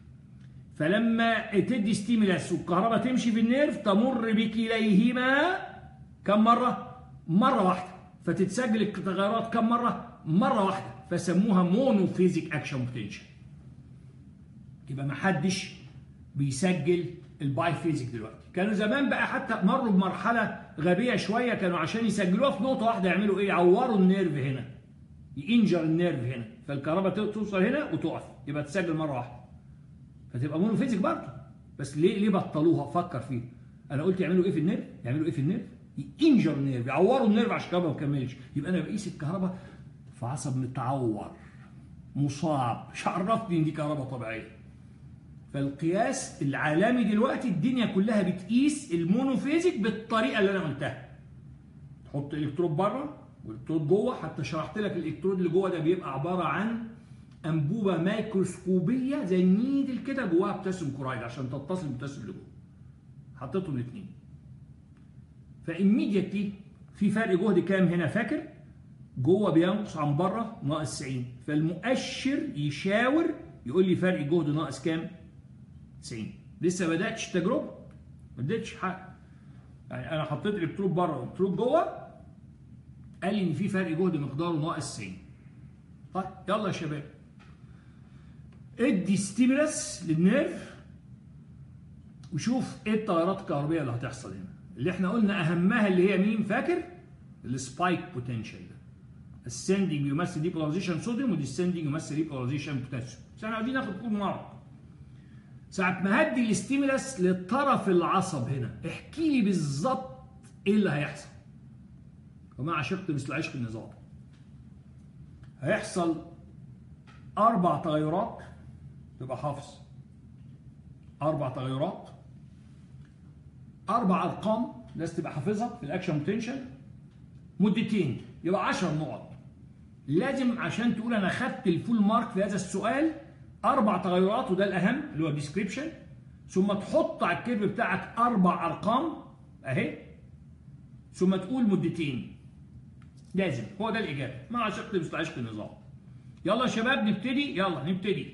فلما تدي ستيمولاس والكهرباء تمشي في النيرف تمر بكليهما كم مره؟ مره واحده فتتسجل التغيرات كم مره؟ مره واحده فسموها مونوفيزيك اكشن بوتنشال يبقى ما حدش بيسجل الباي فيزيك دلوقتي كانوا زمان بقى حتى مروا بمرحله غبيه شويه كانوا عشان يسجلوها في نقطه واحده يعملوا ايه يعوروا النيرف هنا ينجر النيرف هنا فالكهرباء توصل هنا وتقف يبقى تسجل مره واحده فتبقى مونوفيزيك برضه بس ليه ليه بطلوها فكر فيه انا قلت يعملوا ايه في النيرف يعملوا ايه في النيرف ينجر النيرف يعوروا النيرف عشان الكهرباء ما تكملش يبقى انا بقيس الكهرباء في عصب متعور مصاب مش عرفني ان دي كهرباء طبيعيه فالقياس العالمي دلوقتي الدنيا كلها بتقيس المونوفيزيك بالطريقه اللي انا قلتها تحط الكترود بره والكترود جوه حتى شرحت لك الالكترود اللي جوه ده بيبقى عباره عن انبوبه ميكروسكوبيه زي النيدل كده جواها بوتاسيوم كورايد عشان تتصل بالبوتاسيوم اللي جوه حطيتهم الاثنين فإيميديتلي في فرق جهد كام هنا فاكر جوه بينقص عن بره ناقص 90 فالمؤشر يشاور يقول لي فرق جهد ناقص كام 90 لسه ما بداتش التجربه ما اديتش حاجه يعني انا حطيت الكترود بره والكترود جوه قال لي ان في فرق جهد مقداره ناقص 90 طيب يلا يا شباب ادي ستيمولس للنيرف وشوف ايه التغيرات الكهربائيه اللي هتحصل هنا اللي احنا قلنا اهمها اللي هي مين فاكر السبايك بوتنشال ده السندنج يمثل ديبولاريزيشن صوديوم والديسندنج يمثل ديبولاريزيشن بوتاسيوم بس احنا عايزين ناخد كل مره ساعة ما هدي الاستيمولاس للطرف العصب هنا احكي لي بالظبط ايه اللي هيحصل وما عشقت مثل عشق النظام هيحصل اربع تغيرات تبقى حافظ اربع تغيرات اربع ارقام لازم تبقى حافظها في الاكشن بوتنشال مدتين يبقى 10 نقط لازم عشان تقول انا خدت الفول مارك في هذا السؤال اربع تغيرات وده الاهم اللي هو الديسكريبشن ثم تحط على الكيرف بتاعك اربع ارقام اهي ثم تقول مدتين لازم هو ده الاجابه ما عشقت مثل عشق النظام يلا يا شباب نبتدي يلا نبتدي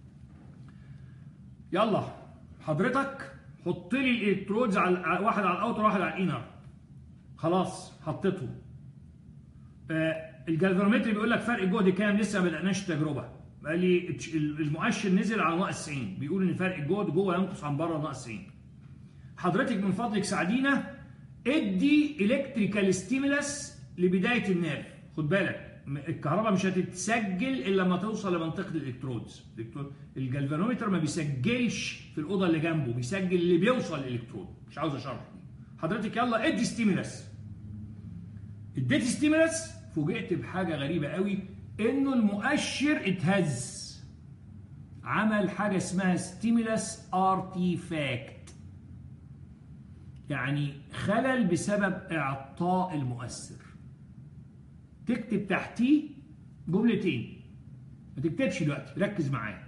يلا حضرتك حط لي الالكترودز على واحد على الاوتر واحد على الانر خلاص حطيتهم آه الجالفانومتري بيقول لك فرق الجهد كام لسه ما بدأناش التجربه قال لي المؤشر نزل على ناقص 90 بيقول ان فرق الجهد جوه ينقص عن بره ناقص 90 حضرتك من فضلك ساعدينا ادي الكتريكال ستيمولاس لبدايه النيرف خد بالك الكهرباء مش هتتسجل الا لما توصل لمنطقه الالكترودز الجالفانومتر ما بيسجلش في الاوضه اللي جنبه بيسجل اللي بيوصل للالكترود مش عاوز اشرح حضرتك يلا ادي ستيمولاس اديت ستيمولاس فوجئت بحاجه غريبه قوي انه المؤشر اتهز عمل حاجه اسمها ستيمولاس ارتيفاكت يعني خلل بسبب اعطاء المؤثر تكتب تحتيه جملتين ما تكتبش دلوقتي ركز معايا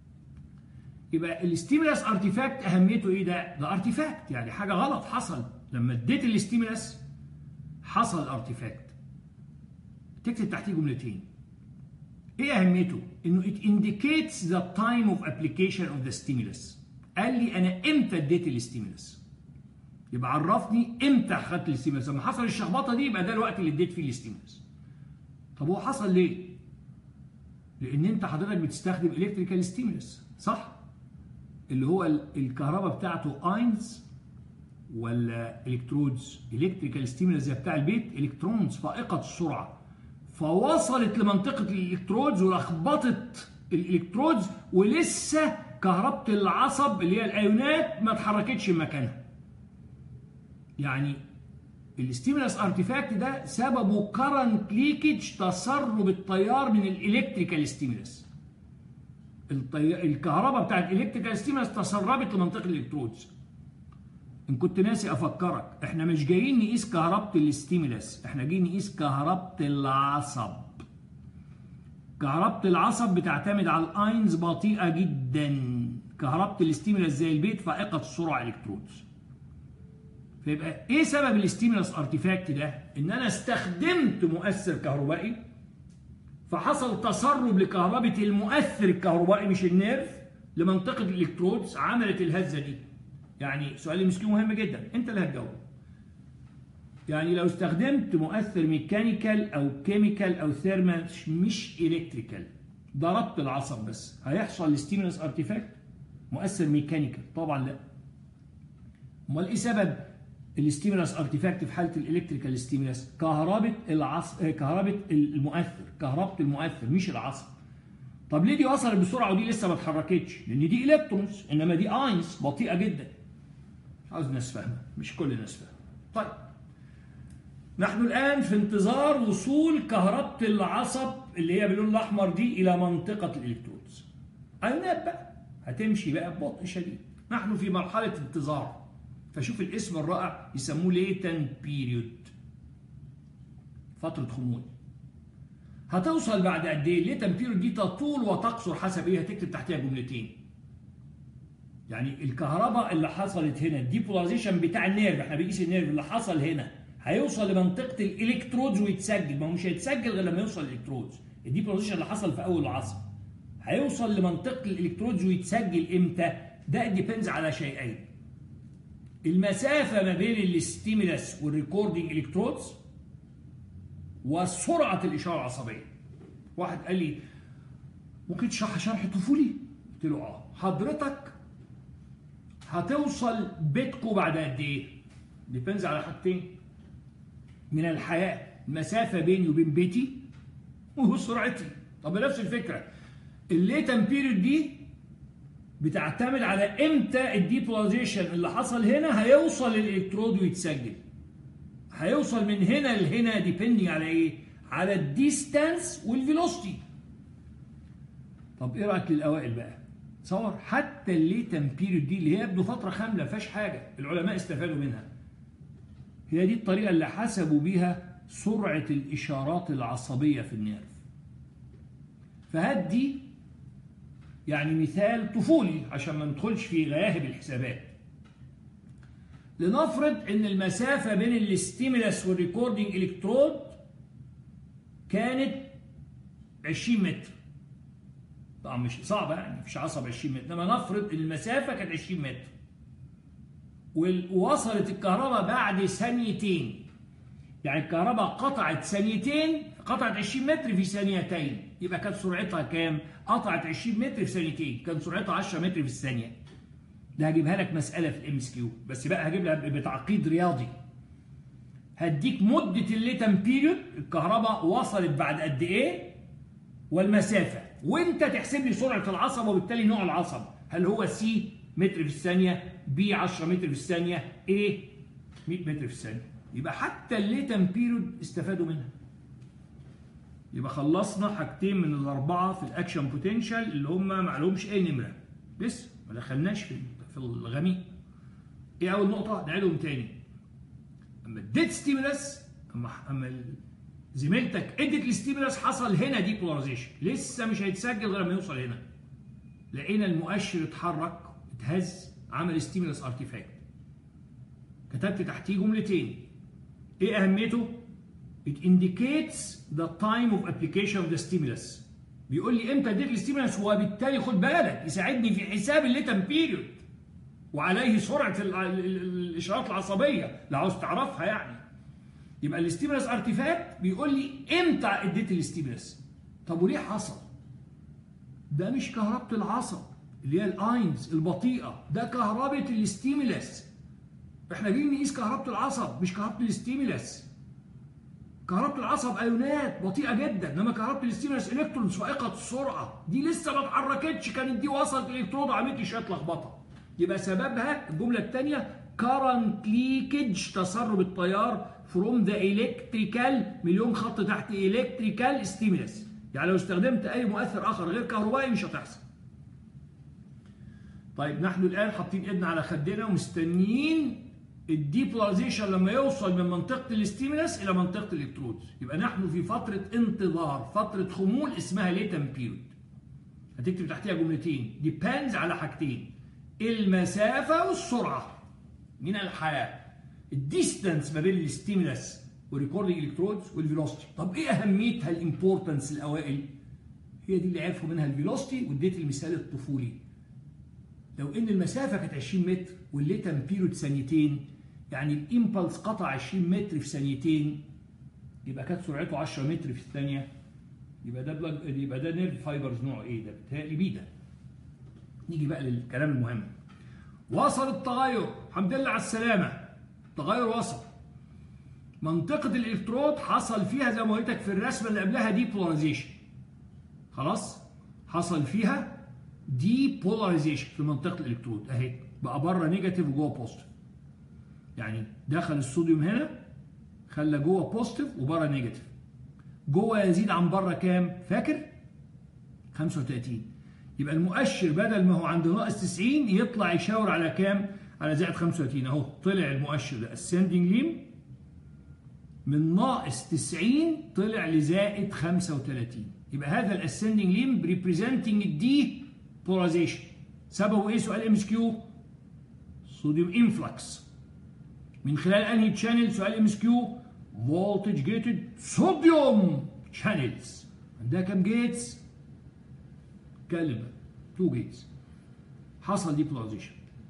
يبقى الستيمولاس ارتيفاكت اهميته ايه ده؟ ده ارتيفاكت يعني حاجه غلط حصل لما اديت الستيمولاس حصل ارتيفاكت تكتب تحتيه جملتين ايه اهميته؟ انه it indicates the time of application of the stimulus قال لي انا امتى اديت الستيمولاس يبقى عرفني امتى خدت الستيمولاس لما حصل الشخبطه دي يبقى ده الوقت اللي اديت فيه الستيمولاس طب هو حصل ليه؟ لان انت حضرتك بتستخدم الكتريكال ستيمولس صح؟ اللي هو الكهرباء بتاعته اينز ولا الكترودز الكتريكال ستيمولس زي بتاع البيت الكترونز فائقه السرعه فوصلت لمنطقه الالكترودز ولخبطت الالكترودز ولسه كهربة العصب اللي هي الايونات ما اتحركتش من مكانها يعني الستيمولس ارتيفاكت ده سببه كرنت ليكج تسرب التيار من الالكتريكال ستيمولس الطي... الكهرباء بتاعت الالكتريكال ستيمولس تسربت لمنطقه الالكترودز ان كنت ناسي افكرك احنا مش جايين نقيس كهربة الستيمولس احنا جايين نقيس كهربة العصب كهربة العصب بتعتمد على الاينز بطيئة جدا كهربة الستيمولس زي البيت فائقة السرعة الكترودز فيبقى ايه سبب الاستيمولس ارتيفاكت ده؟ ان انا استخدمت مؤثر كهربائي فحصل تسرب لكهربة المؤثر الكهربائي مش النيرف لمنطقة الالكترودز عملت الهزة دي. يعني سؤال مسكين مهم جدا انت اللي هتجاوب. يعني لو استخدمت مؤثر ميكانيكال او كيميكال او ثيرمال مش الكتريكال ضربت العصب بس هيحصل الاستيمولس ارتيفاكت؟ مؤثر ميكانيكال طبعا لا. امال ايه سبب الستيمولاس ارتيفاكت في حاله الالكتريكال ستيمولاس كهرباء العص كهرباء المؤثر كهرباء المؤثر مش العصب طب ليه دي وصلت بسرعه ودي لسه ما اتحركتش لان دي الكترونز انما دي اينز بطيئه جدا عاوز ناس فاهمه مش كل الناس فاهمه طيب نحن الان في انتظار وصول كهرباء العصب اللي هي باللون الاحمر دي الى منطقه الالكترونز ايونات بقى هتمشي بقى ببطء شديد نحن في مرحله انتظار فشوف الاسم الرائع يسموه ليتن بيريود فترة خمول هتوصل بعد قد ايه؟ ليتن بيريود دي تطول وتقصر حسب ايه؟ هتكتب تحتها جملتين. يعني الكهرباء اللي حصلت هنا الديبولاريزيشن بتاع النيرف احنا بنقيس النيرف اللي حصل هنا هيوصل لمنطقة الالكترودز ويتسجل ما هو مش هيتسجل غير لما يوصل للالكترودز. الديبولاريزيشن اللي حصل في اول العصر هيوصل لمنطقة الالكترودز ويتسجل امتى؟ ده ديبيندز على شيئين. المسافة ما بين الستيمولاس والريكوردنج الكترودز وسرعة الإشارة العصبية. واحد قال لي ممكن تشرح شرح طفولي؟ قلت له اه حضرتك هتوصل بيتكو بعد قد ايه؟ ديبينز على حاجتين من الحياه المسافه بيني وبين بيتي وسرعتي طب نفس الفكره الليتم بيريود دي بتعتمد على امتى الديبولاريزيشن اللي حصل هنا هيوصل للالكترود ويتسجل هيوصل من هنا لهنا ديبندنج على ايه على الديستانس والفيلوسيتي طب ايه رايك للاوائل بقى تصور حتى الليتم بيريود دي اللي هي يبدو فتره خامله ما فيهاش حاجه العلماء استفادوا منها هي دي الطريقه اللي حسبوا بيها سرعه الاشارات العصبيه في النيرف فهات دي يعني مثال طفولي عشان ما ندخلش في غياهب الحسابات لنفرض ان المسافه بين الاستيمولس والريكوردنج الكترود كانت 20 متر طبعا مش صعبه يعني مفيش عصب 20 متر انما نفرض ان المسافه كانت 20 متر ووصلت الكهرباء بعد ثانيتين يعني الكهرباء قطعت ثانيتين قطعت 20 متر في ثانيتين يبقى كانت سرعتها كام؟ قطعت 20 متر في ثانيتين كان سرعتها 10 متر في الثانيه ده هجيبها لك مساله في الام اس كيو بس بقى هجيب لها بتعقيد رياضي هديك مده الليتم بيريود الكهرباء وصلت بعد قد ايه والمسافه وانت تحسب لي سرعه العصب وبالتالي نوع العصب هل هو سي متر في الثانيه بي 10 متر في الثانيه ايه 100 متر في الثانيه يبقى حتى الليتم بيريود استفادوا منها يبقى خلصنا حاجتين من الاربعه في الاكشن بوتنشال اللي هم ما لهمش اي نمره لسه ما دخلناش في في الغميق ايه اول نقطه نعيدهم تاني اما اديت ستيمولس اما اما زميلتك ادت الستيمولس حصل هنا دي بولاريزيشن لسه مش هيتسجل غير ما يوصل هنا لقينا المؤشر اتحرك اتهز عمل ستيمولس ارتيفاكت كتبت تحتيه جملتين ايه اهميته it indicates the time of application of the stimulus بيقول لي امتى اديت الستيمولس وبالتالي خد بالك يساعدني في حساب الليتم بيريود وعليه سرعه ال ال ال الاشارات العصبيه لو عاوز تعرفها يعني يبقى الستيمولس ارتيفاكت بيقول لي امتى اديت الستيمولس طب وليه حصل ده مش كهربة العصب اللي هي الاينز البطيئه ده كهربة الستيمولس احنا جايين نقيس كهربة العصب مش كهربة الستيمولس كهربة العصب ايونات بطيئة جدا انما كهربة الستيمولس الكترونز فائقة السرعة دي لسه ما اتحركتش كانت دي وصلت الالكترود وعملت لي شوية لخبطة يبقى سببها الجملة الثانية current leakage تسرب التيار from the electrical مليون خط تحت electrical stimulus يعني لو استخدمت اي مؤثر اخر غير كهربائي مش هتحصل طيب نحن الان حاطين ايدنا على خدنا ومستنيين الديبولاريزيشن لما يوصل من منطقه الاستيمولس الى منطقه الالكترود يبقى نحن في فتره انتظار فتره خمول اسمها ليتم بيريود هتكتب تحتها جملتين ديبيندز على حاجتين المسافه والسرعه من الحياه الديستانس ما بين الاستيمولس والريكوردنج الكترودز والفيلوسيتي طب ايه اهميتها الامبورتنس الاوائل هي دي اللي عرفوا منها الفيلوسيتي واديت المثال الطفولي لو ان المسافه كانت 20 متر والليتم بيريود ثانيتين يعني الامبلس قطع 20 متر في ثانيتين يبقى كانت سرعته 10 متر في الثانيه يبقى ده بلج يبقى ده نيرف فايبرز نوع ايه ده؟ بتهيألي بيدا. نيجي بقى للكلام المهم. وصل التغير الحمد لله على السلامه. التغير وصل. منطقة الالكترود حصل فيها زي ما قلت في الرسمة اللي قبلها دي بولاريزيشن. خلاص؟ حصل فيها دي بولاريزيشن في منطقة الالكترود اهي بقى بره نيجاتيف وجوه بوزيتيف. يعني دخل الصوديوم هنا خلى جوه بوزيتيف وبره نيجاتيف. جوه يزيد عن بره كام؟ فاكر؟ 35 يبقى المؤشر بدل ما هو عند ناقص 90 يطلع يشاور على كام؟ على زائد 35 اهو طلع المؤشر ده ascending ليم من ناقص 90 طلع لزائد 35 يبقى هذا الاسندنج ليم ريبريزنتنج الدي بولاريزيشن سببه ايه سؤال ام اس كيو؟ صوديوم انفلكس من خلال انهي تشانل سؤال ام اس كيو؟ فولتج جيتد صوديوم شانلز عندها كام جيتس؟ كلمة تو جيتس حصل ديبولاريزيشن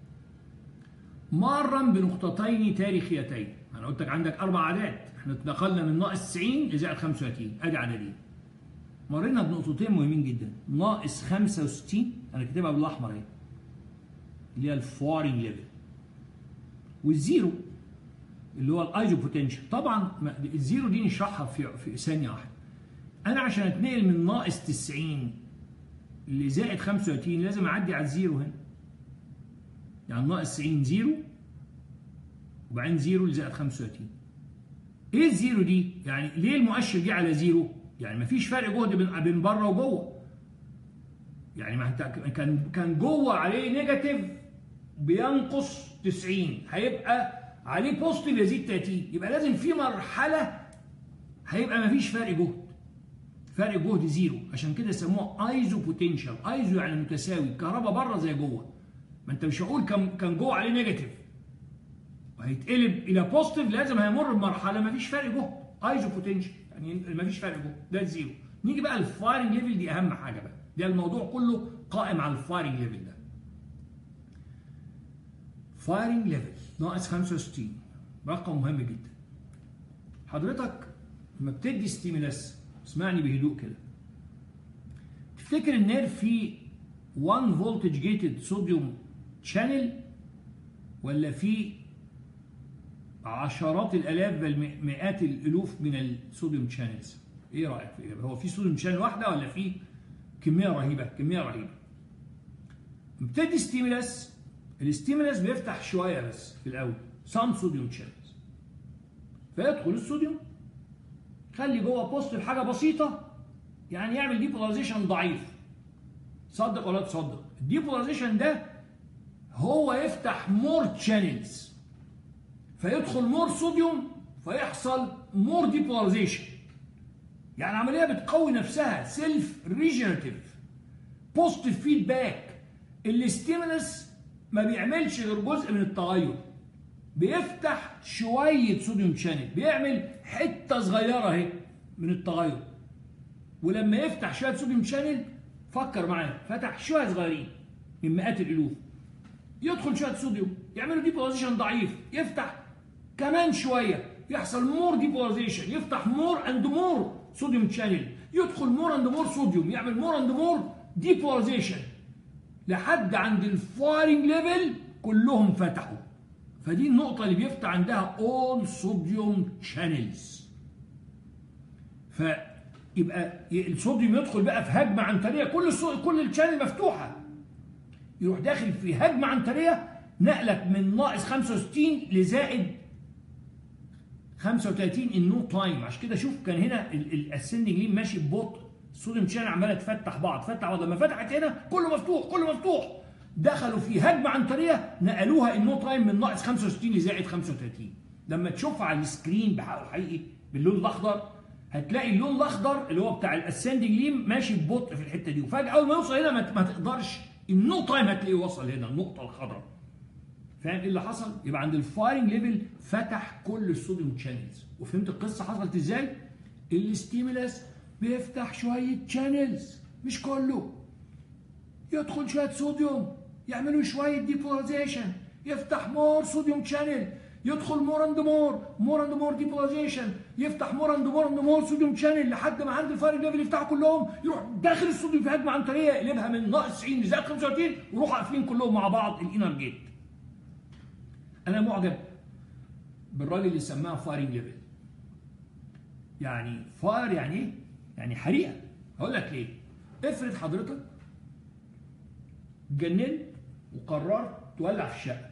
مرا بنقطتين تاريخيتين انا قلت لك عندك اربع عادات احنا اتنقلنا من ناقص 90 لزائد 35 ادي عددين مرينا بنقطتين مهمين جدا ناقص 65 انا كاتبها بالاحمر اهي اللي هي الفوارنج ليفل والزيرو اللي هو الايزو بوتنشال طبعا ما- الزيرو دي نشرحها في في ثانيه واحده انا عشان اتنقل من ناقص 90 لزائد 35 لازم اعدي على الزيرو هنا يعني ناقص 90 زيرو وبعدين زيرو لزائد 35 ايه الزيرو دي يعني ليه المؤشر جه على زيرو يعني مفيش فرق جهد بين بين بره وجوه يعني ما انت كان كان جوه عليه نيجاتيف بينقص 90 هيبقى عليه بوزيتيف يزيد 30 يبقى لازم في مرحله هيبقى مفيش فرق جهد فرق جهد زيرو عشان كده سموه ايزو بوتنشال ايزو يعني متساوي الكهرباء بره زي جوه ما انت مش هقول كان كان جوه عليه نيجاتيف وهيتقلب الى بوزيتيف لازم هيمر بمرحله مفيش فرق جهد ايزو بوتنشال يعني مفيش فرق جهد ده الزيرو نيجي بقى الفايرنج ليفل دي اهم حاجه بقى ده الموضوع كله قائم على الفايرنج ليفل ده فايرنج ليفل ناقص 65 رقم مهم جدا حضرتك لما بتدي ستيمولاس اسمعني بهدوء كده تفتكر النيرف فيه 1 فولتج جيتد صوديوم شانل ولا في عشرات الالاف بل مئات الالوف من الصوديوم شانلز ايه رايك في الاجابه هو في صوديوم شانل واحده ولا في كميه رهيبه كميه رهيبه بتدي ستيمولاس الستيمولاس بيفتح شويه بس في الاول سام صوديوم شانلز فيدخل الصوديوم خلي جوه بوست حاجه بسيطه يعني يعمل ديبولاريزيشن ضعيف صدق ولا تصدق الديبولاريزيشن ده هو يفتح مور شانلز فيدخل مور صوديوم فيحصل مور ديبولاريزيشن يعني عمليه بتقوي نفسها سيلف ريجنريتيف بوزيتيف فيدباك الاستيمولس ما بيعملش غير جزء من التغير بيفتح شويه صوديوم شانل بيعمل حته صغيره اهي من التغير ولما يفتح شويه صوديوم شانل فكر معايا فتح شويه صغيرين من مئات الالوف يدخل شويه صوديوم يعملوا ديبولاريزيشن ضعيف يفتح كمان شويه يحصل مور ديبولاريزيشن يفتح مور اند مور صوديوم شانل يدخل مور اند مور صوديوم يعمل مور اند مور ديبولاريزيشن لحد عند الفايرنج ليفل كلهم فتحوا فدي النقطة اللي بيفتح عندها all صوديوم شانلز فيبقى الصوديوم يدخل بقى في هجمة عنترية كل الصو... كل الشانل مفتوحة يروح داخل في هجمة عنترية نقلك من ناقص 65 لزائد 35 النو تايم عشان كده شوف كان هنا السن جليم ماشي ببطء الصوديوم شانل عماله تفتح بعض فتح بعض لما فتحت هنا كله مفتوح كله مفتوح دخلوا في هجمه عنتريه نقلوها النو تايم من ناقص 65 لزائد 35 لما تشوفها على السكرين بحقه حقيقي باللون الاخضر هتلاقي اللون الاخضر اللي هو بتاع الاسندنج ليم ماشي ببطء في الحته دي وفجاه اول ما يوصل هنا ما تقدرش النو تايم هتلاقيه وصل هنا النقطه الخضراء فاهم ايه اللي حصل؟ يبقى عند الفايرنج ليفل فتح كل الصوديوم شانلز وفهمت القصه حصلت ازاي؟ الستيمولاس بيفتح شويه شانلز مش كله يدخل شويه صوديوم يعملوا شويه ديبولاريزيشن يفتح مور صوديوم شانل يدخل مور اند مور مور اند مور ديبولاريزيشن يفتح مور اند مور اند مور صوديوم شانل لحد ما عند الفايرنج ليفل يفتحوا كلهم يروح داخل الصوديوم في هجمه عنتريه يقلبها من ناقص 90 لزائد 35 ويروحوا قافلين كلهم مع بعض الانر جيت انا معجب بالراجل اللي سماها فايرنج ليفل يعني فاير يعني ايه يعني حريقه هقول لك ليه افرض حضرتك اتجننت وقررت تولع في الشقه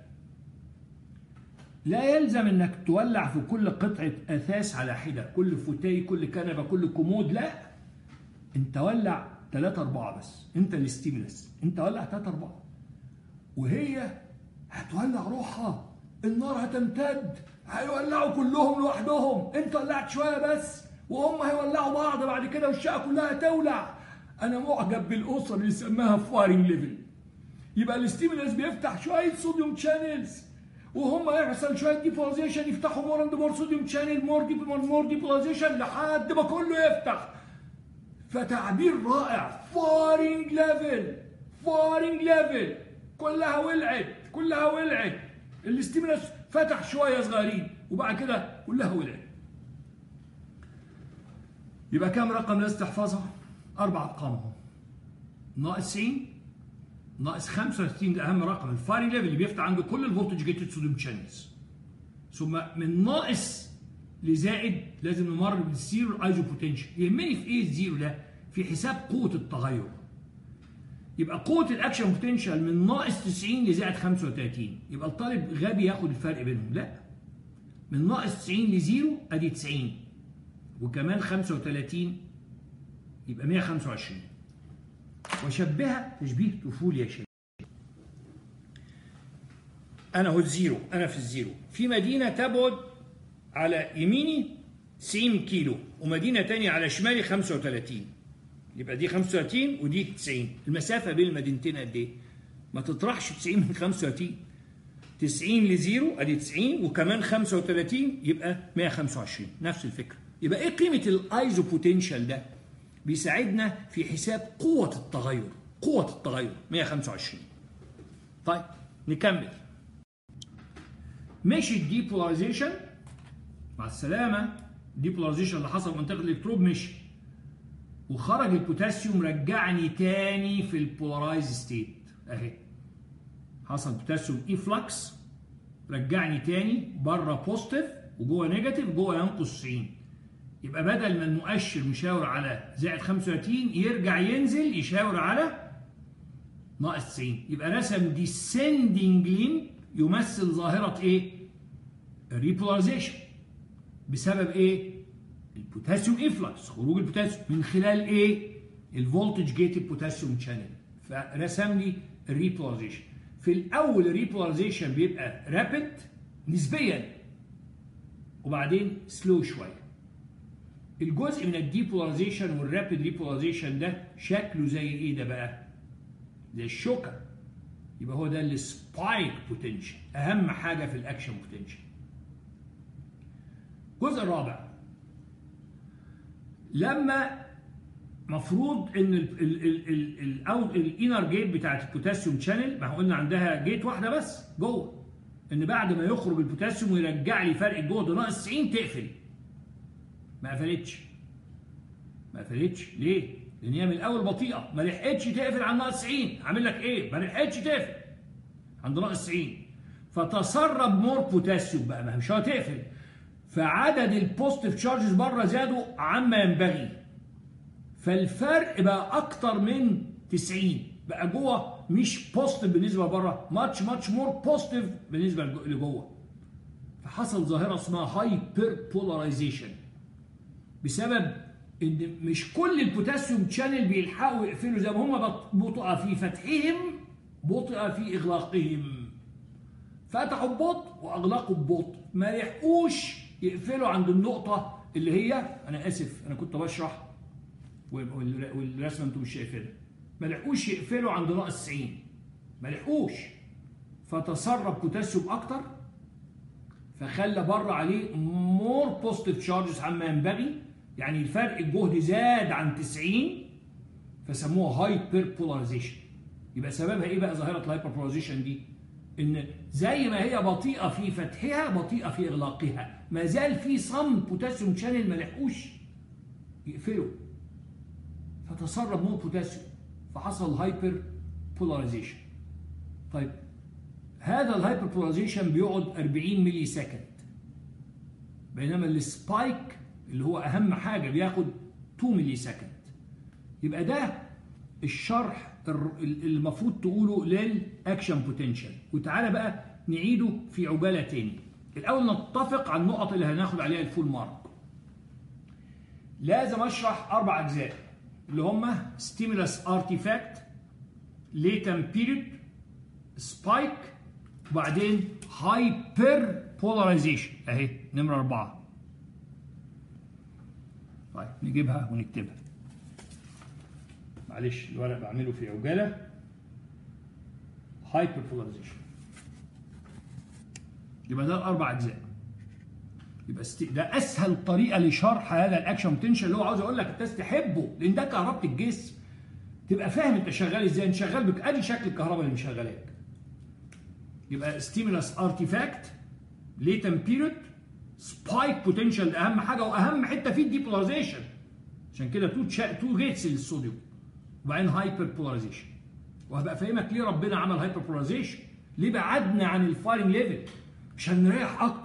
لا يلزم انك تولع في كل قطعه اثاث على حده كل فوتيه كل كنبه كل كومود لا انت ولع ثلاثة أربعة بس أنت الستيمولس أنت ولع ثلاثة أربعة وهي هتولع روحها النار هتمتد هيولعوا كلهم لوحدهم انت ولعت شويه بس وهم هيولعوا بعض بعد كده والشقه كلها تولع انا معجب بالاسر اللي سماها فايرنج ليفل يبقى الستيمولس بيفتح شويه صوديوم شانلز وهم هيحصل شويه ديبولاريزيشن يفتحوا مور اند مور صوديوم شانل مور ديب مور ديبولاريزيشن لحد ما كله يفتح فتعبير رائع فايرنج ليفل فايرنج ليفل كلها ولعت كلها ولعت الاستيمولس فتح شويه صغيرين وبعد كده كلها ولعت يبقى كام رقم لازم تحفظها؟ اربع ارقام اهو ناقص 90 ناقص 65 ده اهم رقم الفايرنج ليفل اللي بيفتح عنده كل الفولتج جيتد صوديوم شانلز ثم من ناقص لزائد لازم نمر بالزيرو الايزو بوتنشال يهمني في ايه الزيرو ده في حساب قوه التغير يبقى قوه الاكشن بوتنشال من ناقص 90 لزائد 35 يبقى الطالب غبي ياخد الفرق بينهم لا من ناقص 90 لزيرو ادي 90 وكمان 35 يبقى 125 وشبهها تشبيه طفولي يا شباب انا هو الزيرو انا في الزيرو في مدينه تبعد على يميني 90 كيلو ومدينه تانية على شمالي 35 يبقى دي 35 ودي 90 المسافه بين المدينتين قد ايه ما تطرحش 90 من 35 90 لزيرو ادي 90 وكمان 35 يبقى 125 نفس الفكره يبقى ايه قيمه الايزو بوتنشال ده بيساعدنا في حساب قوه التغير قوه التغير 125 طيب نكمل مشي الديبولاريزيشن مع السلامه الديبولاريزيشن اللي حصل في منطقه الالكتروب مشي وخرج البوتاسيوم رجعني تاني في البولارايز ستيت اهي حصل بوتاسيوم اي فلكس رجعني تاني بره بوزيتيف وجوه نيجاتيف جوه ينقص 90 يبقى بدل ما المؤشر مشاور على زائد 35 يرجع ينزل يشاور على ناقص 90 يبقى رسم ديسندنج لين يمثل ظاهرة ايه؟ الريبولاريزيشن بسبب ايه؟ البوتاسيوم افلكس خروج البوتاسيوم من خلال ايه؟ الفولتج جيتد بوتاسيوم شانل فرسم لي الريبولاريزيشن في الاول الريبولاريزيشن بيبقى رابid نسبيا وبعدين سلو شويه الجزء من الديبولاريزيشن والرابid ريبولاريزيشن ده شكله زي ايه ده بقى؟ زي الشوكه يبقى هو ده السبايك بوتنشال اهم حاجه في الاكشن بوتنشال الجزء الرابع لما مفروض ان الانر جيت بتاعت البوتاسيوم شانل ما قلنا عندها جيت واحده بس جوه ان بعد ما يخرج البوتاسيوم ويرجع لي فرق الجهد ناقص 90 تقفل ما قفلتش ما قفلتش ليه؟ لان هي من الاول بطيئه ما لحقتش تقفل عند ناقص 90 عامل لك ايه؟ ما لحقتش تقفل عند ناقص 90 فتسرب مور بوتاسيوم بقى ما مش هتقفل فعدد البوزيتيف تشارجز بره زادوا عما ينبغي فالفرق بقى اكتر من 90 بقى جوه مش بوزيتيف بالنسبه لبره ماتش ماتش مور بوزيتيف بالنسبه لجوه فحصل ظاهره اسمها هايبر بولاريزيشن بسبب ان مش كل البوتاسيوم شانل بيلحقوا يقفلوا زي ما هم بطئ في فتحهم بطئ في اغلاقهم فتحوا ببطء واغلقوا ببطء ما لحقوش يقفلوا عند النقطه اللي هي انا اسف انا كنت بشرح والرسمه انتم مش شايفينها ما لحقوش يقفلوا عند ناقص 90 ما لحقوش فتسرب بوتاسيوم اكتر فخلى بره عليه مور بوزيتيف تشارجز عما ينبغي يعني الفرق الجهد زاد عن 90 فسموها هايبر بولاريزيشن يبقى سببها ايه بقى ظاهره الهايبر بولاريزيشن دي؟ ان زي ما هي بطيئه في فتحها بطيئه في اغلاقها ما زال في صم بوتاسيوم شانل ما لحقوش يقفلوا فتسرب مور بوتاسيوم فحصل هايبر بولاريزيشن طيب هذا الهايبر بولاريزيشن بيقعد 40 ملي سكند بينما السبايك اللي هو اهم حاجه بياخد 2 ملي سكند يبقى ده الشرح المفروض تقوله للاكشن بوتنشال وتعالى بقى نعيده في عجاله تاني الاول نتفق على النقط اللي هناخد عليها الفول مارك لازم اشرح اربع اجزاء اللي هم ستيمولس ارتيفاكت ليتم بيريد سبايك وبعدين هايبر بولاريزيشن اهي نمره اربعه طيب نجيبها ونكتبها معلش الورق بعمله في عجاله هايبر بولاريزيشن يبقى ده الاربع اجزاء يبقى است... ده اسهل طريقه لشرح هذا الاكشن بوتنشال اللي هو عاوز اقول لك انت تحبه لان ده كهربة الجسم تبقى فاهم انت شغال ازاي انت شغال بك ادي شكل الكهرباء اللي مشغلاك يبقى ستيمولس ارتيفاكت ليتم بيريود سبايك بوتنشال اهم حاجه واهم حته فيه الديبولاريزيشن عشان كده تو تشا... تو جيتس للصوديوم وبعدين هايبر بولاريزيشن وهبقى فاهمك ليه ربنا عمل هايبر بولاريزيشن ليه بعدنا عن الفايرنج ليفل عشان نريح اكتر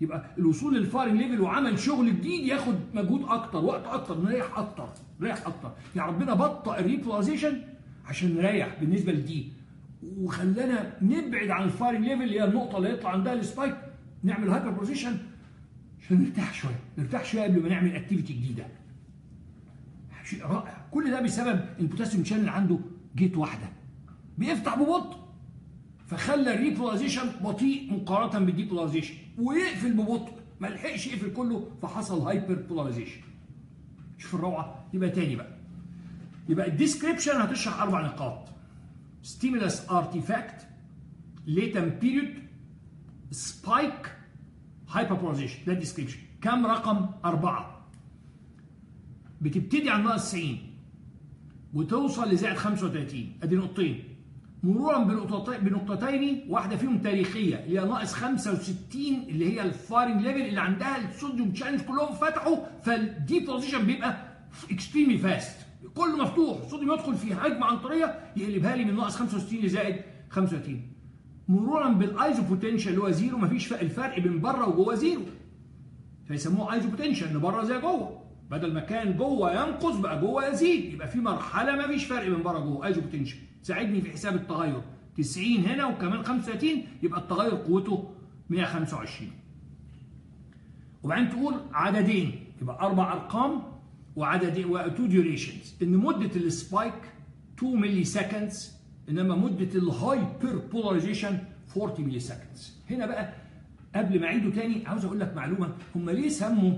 يبقى الوصول للفايرنج ليفل وعمل شغل جديد ياخد مجهود اكتر وقت اكتر نريح اكتر نريح اكتر يعني ربنا بطأ الريبولاريزيشن عشان نريح بالنسبه لدي وخلانا نبعد عن الفايرنج ليفل اللي هي النقطه اللي يطلع عندها السبايك نعمل هايبر بوزيشن عشان نرتاح شويه نرتاح شويه قبل ما نعمل اكتيفيتي جديده شيء رائع كل ده بسبب البوتاسيوم شانل عنده جيت واحده بيفتح ببطء فخلى الريبولاريزيشن بطيء مقارنه بالديبولاريزيشن ويقفل ببطء ما لحقش يقفل كله فحصل هايبر بولاريزيشن شوف الروعه يبقى تاني بقى يبقى الديسكريبشن هتشرح اربع نقاط ستيمولس ارتيفاكت ليتم بيريود سبايك هايبر بولاريزيشن ده الديسكريبشن كم رقم أربعة بتبتدي عن ناقص 90 وتوصل لزائد 35 ادي نقطتين مرورا بنقطتين واحده فيهم تاريخيه اللي هي ناقص 65 اللي هي الفايرنج ليفل اللي عندها الصوديوم تشانلز كلهم فتحوا فالدي بوزيشن بيبقى اكستريملي فاست كله مفتوح الصوديوم يدخل في هجمه عنطريه يقلبها لي من ناقص 65 لزائد 35 مرورا بالايزو بوتنشال اللي هو زيرو مفيش الفرق بين بره وجوه زيرو فيسموه ايزو بوتنشال ان بره زي جوه بدل ما كان جوه ينقص بقى جوه يزيد يبقى في مرحله ما فيش فرق بين بره وجوه ايزو بوتنشال ساعدني في حساب التغير 90 هنا وكمان 35 يبقى التغير قوته 125 وبعدين تقول عددين يبقى اربع ارقام وعددين وتو ديوريشنز ان مده السبايك 2 ملي سكندز انما مده الهايبر بولاريزيشن 40 ملي سكندز هنا بقى قبل ما اعيده تاني عاوز اقول لك معلومه هم ليه سموا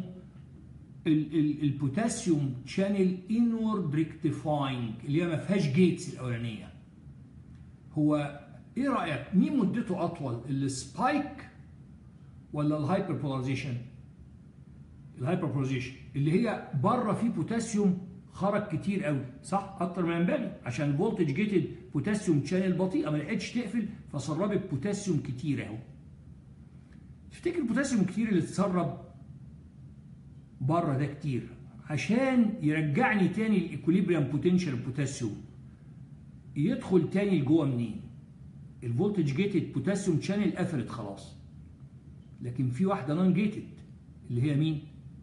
البوتاسيوم شانل انورد ريكتيفاينج اللي هي ما فيهاش جيتس الاولانيه هو ايه رايك مين مدته اطول السبايك ولا الهايبر بولاريزيشن الهايبر بولاريزيشن اللي هي بره فيه بوتاسيوم خرج كتير قوي صح اكتر ما ينبغي عشان الفولتج جيتد بوتاسيوم شانل بطيئه ما لقتش تقفل فسربت بوتاسيوم كتير اهو تفتكر البوتاسيوم كتير اللي اتسرب بره ده كتير عشان يرجعني تاني الايكوليبريم بوتنشال بوتاسيوم يدخل تاني لجوه منين الفولتج جيتد بوتاسيوم شانل قفلت خلاص لكن في واحده نون جيتد اللي هي مين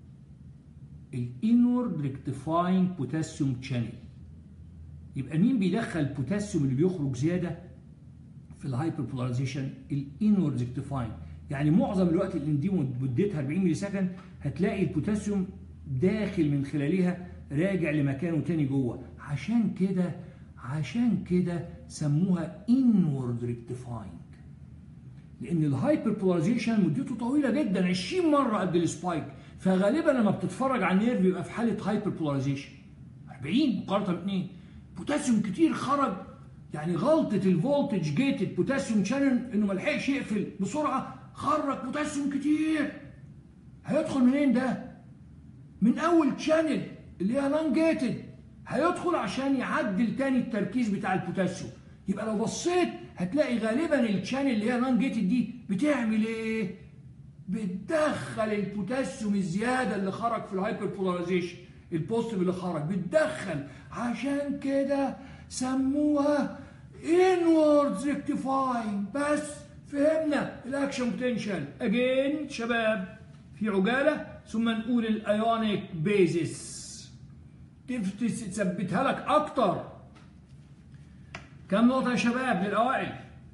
الانورد ريكتيفاينج بوتاسيوم شانل يبقى مين بيدخل البوتاسيوم اللي بيخرج زياده في الهايبر بولاريزيشن الانورد ريكتيفاينج يعني معظم الوقت اللي دي مدتها 40 ملي سكند هتلاقي البوتاسيوم داخل من خلالها راجع لمكانه تاني جوه عشان كده عشان كده سموها inward rectifying لان الهايبر بولاريزيشن مدته طويله جدا 20 مره قد السبايك فغالبا لما بتتفرج على النيرف يبقى في حاله هايبر بولاريزيشن 40 مقارنه باثنين بوتاسيوم كتير خرج يعني غلطه الفولتج جيتد بوتاسيوم شانل انه ما لحقش يقفل بسرعه خرج بوتاسيوم كتير هيدخل منين ده؟ من اول شانل اللي هي نون جيتد هيدخل عشان يعدل تاني التركيز بتاع البوتاسيوم يبقى لو بصيت هتلاقي غالبا الشانل اللي هي نون جيتد دي بتعمل ايه؟ بتدخل البوتاسيوم الزياده اللي خرج في الهايبر بولاريزيشن البوزيتيف اللي خرج بتدخل عشان كده سموها inwards rectifying بس فهمنا الاكشن بوتنشال اجين شباب في عجاله ثم نقول الايونيك بيزس تثبتها لك اكتر كم نقطه يا شباب للاوائل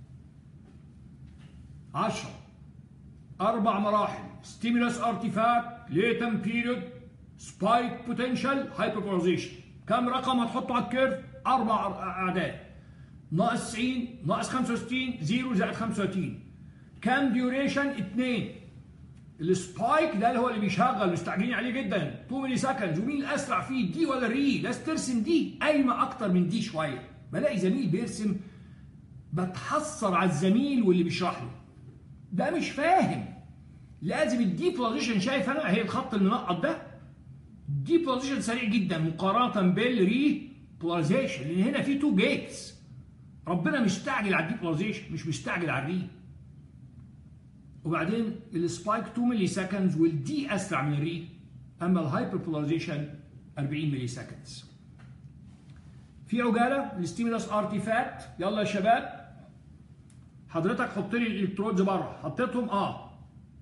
عشرة أربع مراحل ستيمولس ارتيفاكت ليتم بيريود سبايك بوتنشال هايبربولاريزيشن كم رقم هتحطه على الكيرف؟ أربع أعداد ناقص 90 ناقص 65 0 زائد 35 كام ديوريشن 2 السبايك ده اللي هو اللي بيشغل مستعجلين عليه جدا 2 ملي سكند ومين الاسرع فيه دي ولا الري لازم ترسم دي قايمه اكتر من دي شويه بلاقي زميل بيرسم بتحسر على الزميل واللي بيشرح له ده مش فاهم لازم الدي بوزيشن شايف انا هي الخط المنقط ده دي بوزيشن سريع جدا مقارنه بالري بولاريزيشن لان هنا في تو جيتس ربنا مستعجل على الدي بولاريزيشن مش مستعجل على الري وبعدين السبايك 2 ملي سكندز والدي اسرع من الري اما الهايبر بولاريزيشن 40 ملي سكندز في عجاله الستيمولس ارتيفاكت يلا يا شباب حضرتك حط لي الالكترودز بره حطيتهم اه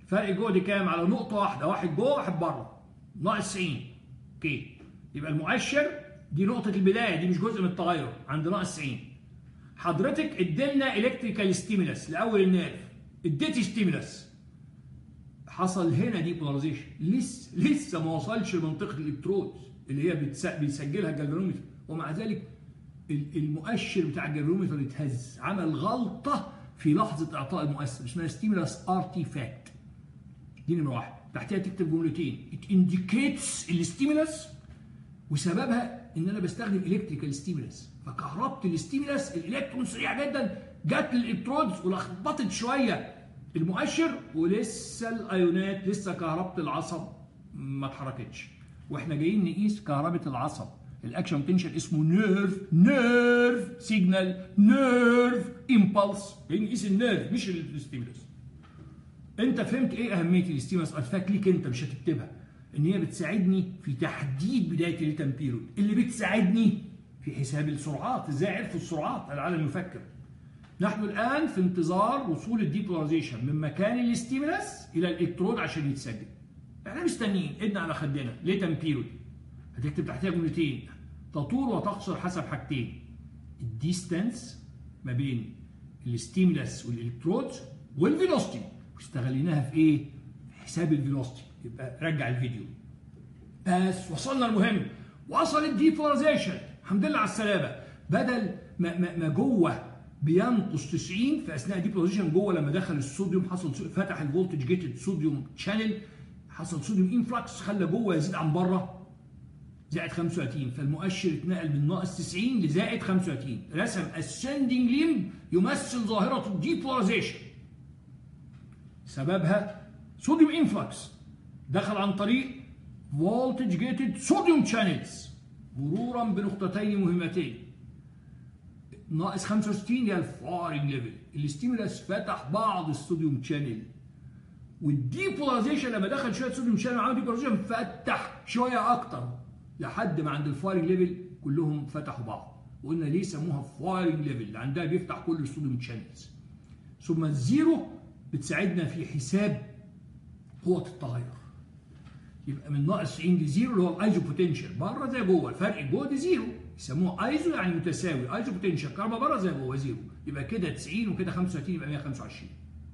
فرق جهد كام على نقطه واحده واحد جوه واحد بره ناقص 90 اوكي يبقى المؤشر دي نقطه البدايه دي مش جزء من التغير عند ناقص 90 حضرتك ادينا الكتريكال ستيمولس لاول النيرف اديتي ستيمولس حصل هنا دي بولاريزيشن لسه لسه ما وصلش لمنطقه الالكترود اللي هي بيسجلها الجلفانومتر ومع ذلك المؤشر بتاع الجلفانومتر اتهز عمل غلطه في لحظه اعطاء المؤثر اسمها ستيمولاس ارتيفاكت دي نمره واحد تحتها تكتب جملتين ات انديكيتس الستيمولاس وسببها ان انا بستخدم الكتريكال ستيمولاس فكهربت الستيمولاس الالكترون سريع جدا جت للالكترودز ولخبطت شويه المؤشر ولسه الايونات لسه كهربة العصب ما اتحركتش واحنا جايين نقيس كهربة العصب الاكشن بوتنشال اسمه نيرف نيرف سيجنال نيرف امبلس جايين نقيس النيرف مش الستيمولس انت فهمت ايه اهميه الستيمولس ارتفاك ليك انت مش هتكتبها ان هي بتساعدني في تحديد بدايه الريتم بيرود اللي بتساعدني في حساب السرعات ازاي عرفوا السرعات العالم يفكر نحن الآن في انتظار وصول الديبولاريزيشن من مكان الاستيمولاس إلى الإلكترود عشان يتسجل. احنا مستنيين ايدنا على خدنا ليتم بيرود هتكتب تحتها جملتين تطول وتقصر حسب حاجتين الديستانس ما بين الستيمولاس والالكترود والفيلوستي واستغليناها في ايه؟ في حساب الفيلوستي يبقى رجع الفيديو بس وصلنا المهم وصل الديبولاريزيشن الحمد لله على السلامه بدل ما, ما, ما جوه بينقص 90 في اثناء ديبوزيشن جوه لما دخل الصوديوم حصل فتح الفولتج جيتد صوديوم شانل حصل صوديوم انفلكس خلى جوه يزيد عن بره زائد 35 فالمؤشر اتنقل من ناقص 90 لزائد 35 رسم اسندنج ليم يمثل ظاهره الديبولاريزيشن سببها صوديوم انفلكس دخل عن طريق فولتج جيتد صوديوم شانلز مرورا بنقطتين مهمتين ناقص 65 هي الفايرنج ليفل الستيمولاس فتح بعض الصوديوم شانل والديبولاريزيشن لما دخل شويه صوديوم شانل عمل ديبولاريزيشن فتح شويه اكتر لحد ما عند الفايرنج ليفل كلهم فتحوا بعض وقلنا ليه سموها فايرنج ليفل عندها بيفتح كل الصوديوم شانلز ثم الزيرو بتساعدنا في حساب قوه التغير يبقى من ناقص 90 لزيرو اللي هو الايزو بوتنشال بره زي جوه الفرق الجهد زيرو يسموه ايزو يعني متساوي ايزو بوتنشال كهرباء بره زي جوه زيرو يبقى كده 90 وكده 35 يبقى 125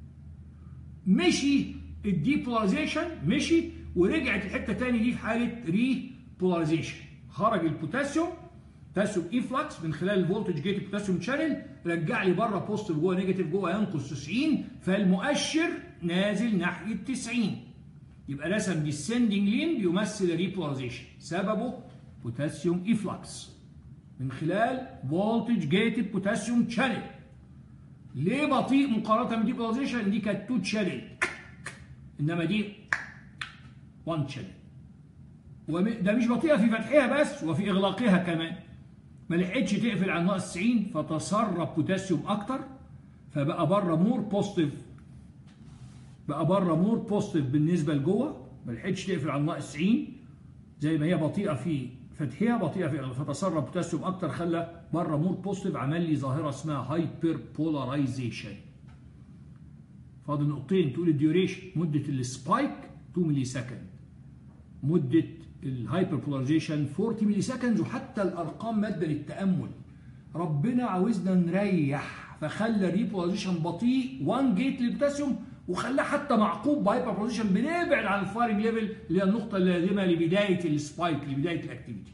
مشي الديبولاريزيشن مشي ورجعت الحته تاني دي في حاله ري بولاريزيشن خرج البوتاسيوم بوتاسيوم انفلكس من خلال الفولتج جيت بوتاسيوم شانل رجع لي بره بوزيتيف جوه نيجاتيف جوه ينقص 90 فالمؤشر نازل ناحيه 90 يبقى رسم ديسندنج لين بيمثل الريبولاريزيشن سببه بوتاسيوم انفلكس من خلال فولتج جيتد بوتاسيوم شانل ليه بطيء مقارنه بالديبولاريزيشن دي كانت 2 شانل انما دي 1 شانل وده مش بطيئه في فتحها بس وفي اغلاقها كمان ما لحقتش تقفل على ناقص 90 فتسرب بوتاسيوم اكتر فبقى بره مور بوزيتيف بقى بره مور بوزيتيف بالنسبه لجوه ما لحقتش تقفل على ناقص 90 زي ما هي بطيئه في فتحها بطيئه في فتسرب بوتاسيوم اكتر خلى بره مور بوزيتيف عمل لي ظاهره اسمها هايبر بولاريزيشن فاضل نقطتين تقول الديوريشن مده السبايك 2 ملي سكند مده الهايبر بولاريزيشن 40 ملي سكند وحتى الارقام ماده للتامل ربنا عاوزنا نريح فخلى الريبولاريزيشن بطيء 1 جيت للبوتاسيوم وخلاه حتى معقوب بهايبر بوزيشن بنبعد عن الفايرنج ليفل اللي هي النقطه اللازمه لبدايه السبايك لبدايه الاكتيفيتي.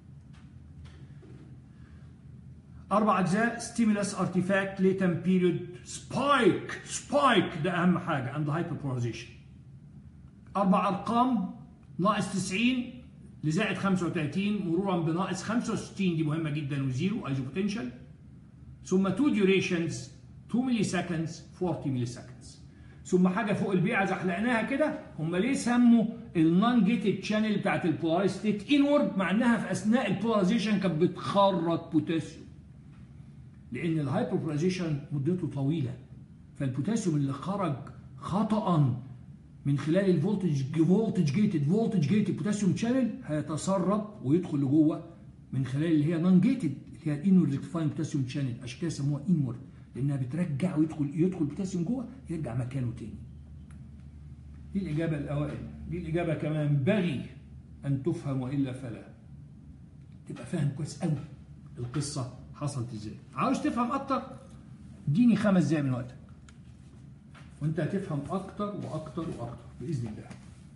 اربع اجزاء ستيمولس ارتيفاكت ليتم بيريود سبايك سبايك ده اهم حاجه عند هايبر بولاريزيشن. اربع ارقام ناقص 90 لزائد 35 مرورا بناقص 65 دي مهمه جدا وزيرو ايزو بوتنشال ثم 2 ديوريشنز 2 ملي سكندز 40 ملي سكندز ثم حاجه فوق البيعه زحلقناها كده هم ليه سموا النون جيتد شانل بتاعت البولارايز ستيت انورد مع انها في اثناء البولاريزيشن كانت بتخرج بوتاسيوم لان الهايبر بولاريزيشن مدته طويله فالبوتاسيوم اللي خرج خطا من خلال الفولتج فولتج جيتد فولتج جيتد بوتاسيوم شانل هيتسرب ويدخل لجوه من خلال اللي هي نون جيتد اللي هي الانورد ريكتيفاينج بوتاسيوم شانل عشان كده سموها انورد لانها بترجع ويدخل يدخل بوتاسيوم جوه يرجع مكانه تاني. دي الإجابة الأوائل دي الإجابة كمان ينبغي أن تفهم وإلا فلا تبقى فاهم كويس قوي القصة حصلت إزاي عاوز تفهم أكتر اديني خمس دقايق من وقتك وأنت هتفهم أكتر وأكتر وأكتر بإذن الله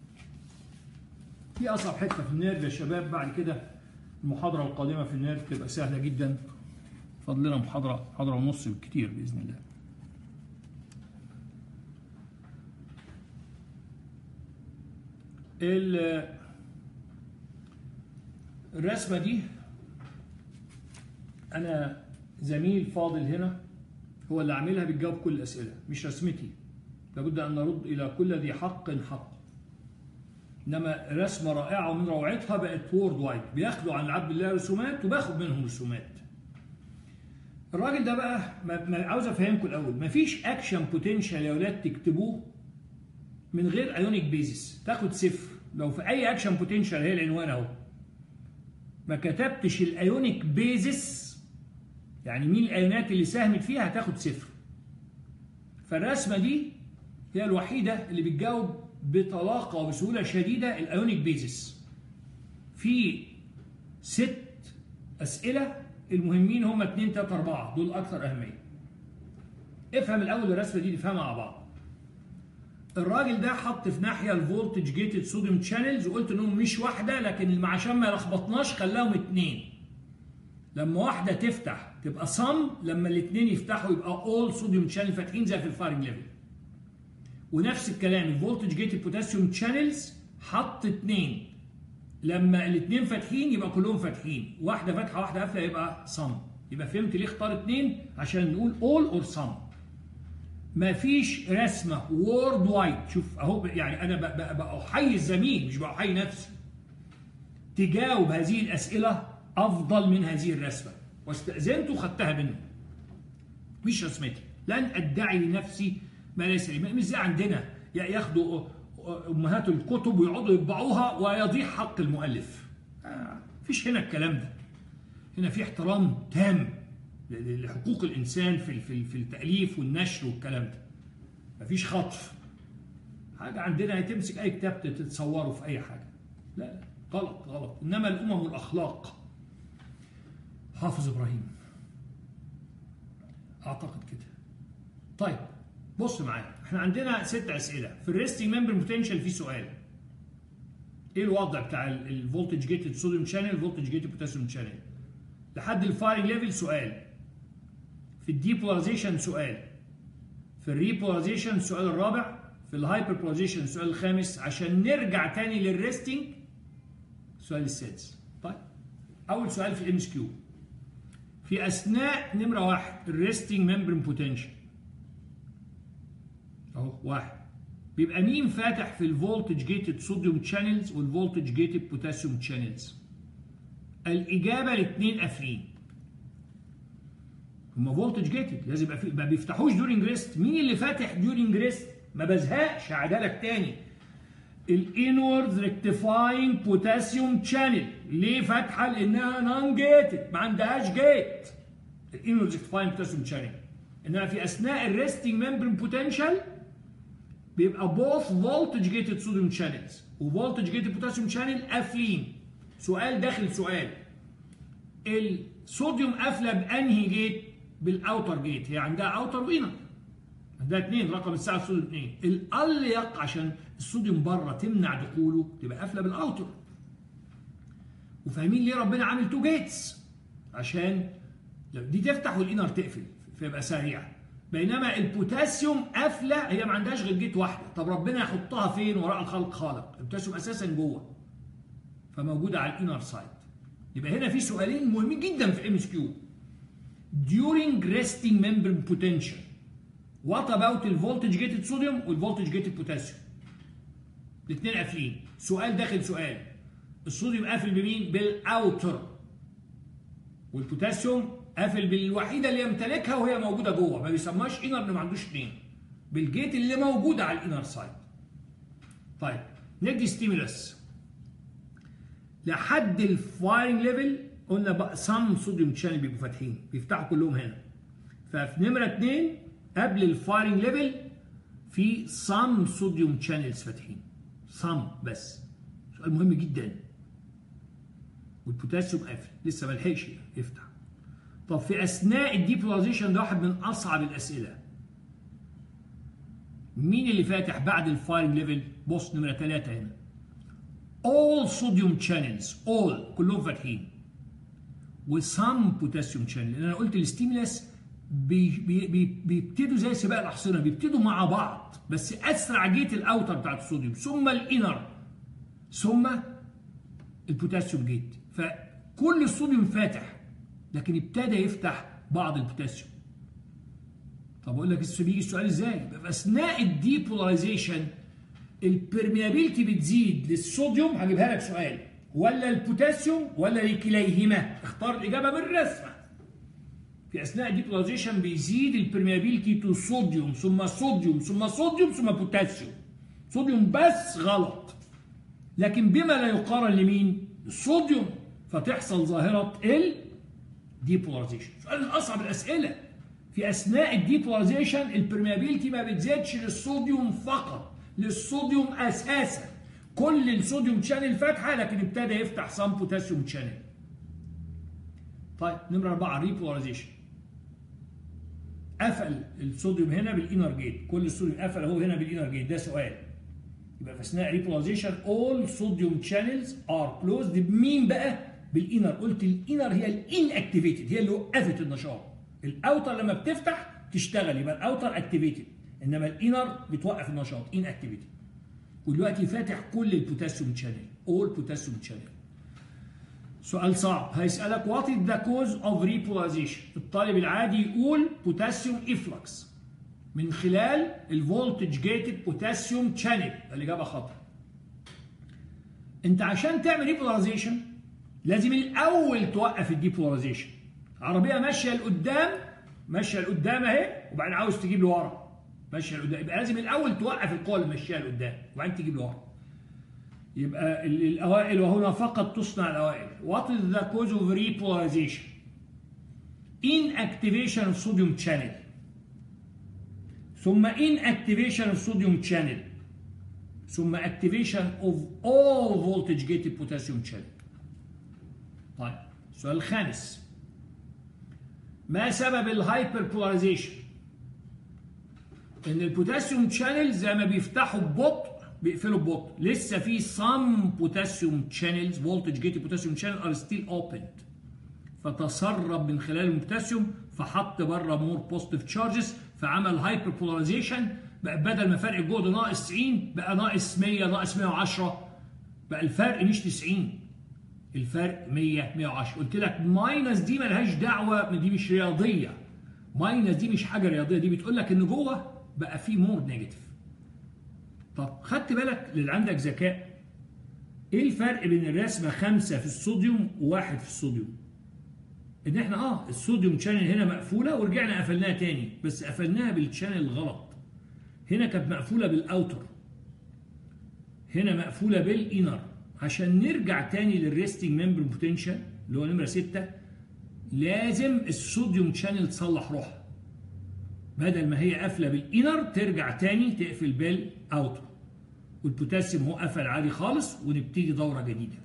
في أصعب حتة في النيرف يا شباب بعد كده المحاضرة القادمة في النيرف تبقى سهلة جدا فاضل لنا محاضرة محاضرة ونص بالكتير بإذن الله ال- الرسمة دي أنا زميل فاضل هنا هو اللي عاملها بتجاوب كل الأسئلة مش رسمتي لابد أن نرد إلى كل ذي حق حق إنما رسمة رائعة ومن روعتها بقت وورد وايد بياخدوا عن عبد الله رسومات وباخد منهم رسومات الراجل ده بقى ما ما- عاوز افهمكم الاول مفيش اكشن بوتنشال يا ولاد تكتبوه من غير ايونيك بيزس تاخد صفر لو في اي اكشن بوتنشال هي العنوان اهو ما كتبتش الايونيك بيزس يعني مين الايونات اللي ساهمت فيها هتاخد صفر فالرسمه دي هي الوحيده اللي بتجاوب بطلاقه وبسهوله شديده الايونيك بيزس في ست اسئله المهمين هم 2 3 4 دول اكثر اهميه افهم الاول الرسمه دي نفهمها مع بعض الراجل ده حط في ناحيه الفولتج جيتد صوديوم شانلز وقلت انهم مش واحده لكن عشان ما يلخبطناش خلاهم اتنين لما واحده تفتح تبقى صم لما الاثنين يفتحوا يبقى اول صوديوم شانل فاتحين زي في الفارنج ليفل ونفس الكلام الفولتج جيتد بوتاسيوم شانلز حط اتنين لما الاثنين فاتحين يبقى كلهم فاتحين واحده فاتحه واحده قافله يبقى صم يبقى فهمت ليه اختار اتنين عشان نقول اول اور صم مفيش رسمه وورد وايد شوف اهو يعني انا ب- ب- بأحيي الزميل مش بأحيي نفسي تجاوب هذه الاسئله افضل من هذه الرسمه واستاذنت وخدتها منه مش رسمتي لن ادعي لنفسي ما ليس لي مش زي عندنا يا- ياخدوا امهات الكتب ويقعدوا يطبعوها ويضيع حق المؤلف آه، مفيش هنا الكلام ده هنا في احترام تام ل- لحقوق الانسان في في في التاليف والنشر والكلام ده مفيش خطف حاجه عندنا تمسك اي كتاب تتصوره في اي حاجه لا لا، غلط غلط انما الامم والاخلاق حافظ ابراهيم اعتقد كده طيب بص معايا احنا عندنا ست اسئله في الريستنج ممبر بوتنشال في سؤال ايه الوضع بتاع الفولتج جيتد صوديوم شانل الفولتج جيتد بوتاسيوم شانل لحد الفايرنج ليفل سؤال في الديبولاريزيشن سؤال في الريبولاريزيشن السؤال الرابع في الهايبربولاريزيشن السؤال الخامس عشان نرجع تاني للريستنج السؤال السادس طيب اول سؤال في الام اس كيو في اثناء نمره واحد الريستنج ممبرين بوتنشال اهو واحد بيبقى مين فاتح في الفولتج جيتد صوديوم شانلز والفولتج جيتد بوتاسيوم شانلز الاجابه الاثنين قافلين هما فولتج جيتد لازم يبقى في- ما بيفتحوش دورينج ريست مين اللي فاتح دورينج ريست ما بزهقش هعدلك تاني الانورد ريكتيفاينج بوتاسيوم شانل ليه فاتحه لانها نون جيتد ما عندهاش جيت الانورد ريكتيفاينج بوتاسيوم شانل انما في اثناء الريستنج ممبرين بوتنشال بيبقى بوث فولتج جيتد صوديوم شانلز وفولتج جيتد بوتاسيوم شانل قافلين سؤال داخل سؤال الصوديوم قافله بانهي جيت بالاوتر جيت هي عندها اوتر وانر عندها اثنين رقم الساعه الصوديوم اثنين الاليق عشان الصوديوم بره تمنع دخوله تبقى قافله بالاوتر وفاهمين ليه ربنا عامل تو جيتس عشان لو دي تفتح والانر تقفل فيبقى سريع بينما البوتاسيوم قافله هي ما عندهاش غير جيت واحده طب ربنا يحطها فين وراء الخلق خالق البوتاسيوم اساسا جوه فموجوده على الانر سايد يبقى هنا في سؤالين مهمين جدا في ام اس كيو during resting membrane potential what about الفولتج جيتد صوديوم والفولتج جيتد بوتاسيوم الاثنين قافلين سؤال داخل سؤال الصوديوم قافل بمين بالاوتر والبوتاسيوم قافل بالوحيده اللي يمتلكها وهي موجوده جوه ما بيسماش انر انه ما عندوش اثنين بالجيت اللي موجوده على الانر سايد طيب ندي ستيمولس لحد الفايرنج ليفل قلنا بقى سم صوديوم شانل بيبقوا فاتحين بيفتحوا كلهم هنا ففي نمره اثنين قبل الفايرنج ليفل في some صوديوم channels فاتحين some بس سؤال مهم جدا والبوتاسيوم قافل لسه ما لحقش يفتح طب في اثناء الديبولاريزيشن ده واحد من اصعب الاسئله مين اللي فاتح بعد الفايرنج ليفل بص نمره ثلاثة هنا all sodium channels all كلهم فاتحين وسام بوتاسيوم شانل لان انا قلت الستيمولاس بي بي بي بيبتدوا زي سباق الاحصنه بيبتدوا مع بعض بس اسرع جيت الاوتر بتاعت الصوديوم ثم الانر ثم البوتاسيوم جيت فكل الصوديوم فاتح لكن ابتدى يفتح بعض البوتاسيوم طب اقول لك بيجي السؤال ازاي في اثناء الديبولاريزيشن البرميابيلتي بتزيد للصوديوم هجيبها لك سؤال ولا البوتاسيوم ولا لكليهما اختار الاجابه بالرسمه في اثناء الديبولاريزيشن بيزيد البرميابيلتي تو صوديوم ثم صوديوم ثم صوديوم ثم بوتاسيوم صوديوم بس غلط لكن بما لا يقارن لمين الصوديوم فتحصل ظاهره ال ديبولاريزيشن سؤال من اصعب الاسئله في اثناء الديبولاريزيشن البرميابيلتي ما بتزيدش للصوديوم فقط للصوديوم اساسا كل الصوديوم شانل فاتحه لكن ابتدى يفتح صام بوتاسيوم شانل طيب نمره أربعة ريبولاريزيشن قفل الصوديوم هنا بالانر جيت كل الصوديوم قفل اهو هنا بالانر جيت ده سؤال يبقى في اثناء ريبولاريزيشن اول صوديوم شانلز ار كلوزد بمين بقى بالانر قلت الانر هي الان اكتيفيتد هي اللي وقفت النشاط الاوتر لما بتفتح تشتغل يبقى الاوتر اكتيفيتد انما الانر بتوقف النشاط ان اكتيفيتد ودلوقتي فاتح كل البوتاسيوم شانل اول بوتاسيوم شانل سؤال صعب هيسألك what is the cause of repolarization الطالب العادي يقول بوتاسيوم افلكس من خلال الفولتج جيتد بوتاسيوم شانل الإجابة خطأ انت عشان تعمل ريبولاريزيشن لازم الاول توقف الديبولاريزيشن عربيه ماشيه لقدام ماشيه لقدام اهي وبعدين عاوز تجيب لورا ماشيه لقدام يبقى لازم الاول توقف القوه اللي ماشيه لقدام وبعدين تجيب لورا يبقى الاوائل وهنا فقط تصنع الاوائل what is the cause of repolarization inactivation of sodium channel ثم inactivation of sodium channel ثم activation of all voltage gated potassium channel طيب السؤال الخامس ما سبب الهايبر بولاريزيشن ان البوتاسيوم شانل زي ما بيفتحوا ببطء بيقفلوا ببطء لسه في some potassium channels voltage gated potassium channel are still opened فتسرب من خلال البوتاسيوم فحط بره مور بوزيتيف تشارجز فعمل هايبر بولاريزيشن بقى بدل ما فرق الجهد ناقص 90 بقى ناقص 100 ناقص 110 بقى الفرق مش 90 الفرق 100 110 قلت لك ماينس دي ملهاش دعوه دي مش رياضيه ماينس دي مش حاجه رياضيه دي بتقول لك ان جوه بقى في مور نيجاتيف طب خدت بالك اللي عندك ذكاء ايه الفرق بين الرسمه خمسة في الصوديوم وواحد في الصوديوم ان احنا اه الصوديوم شانل هنا مقفوله ورجعنا قفلناها تاني بس قفلناها بالشانل الغلط هنا كانت مقفوله بالاوتر هنا مقفوله بالانر عشان نرجع تاني للريستنج ممبر بوتنشال اللي هو نمره 6 لازم الصوديوم شانل تصلح روحها بدل ما هي قافله بالانر ترجع تاني تقفل بالاوتر والبوتاسيوم هو قفل عادي خالص ونبتدي دوره جديده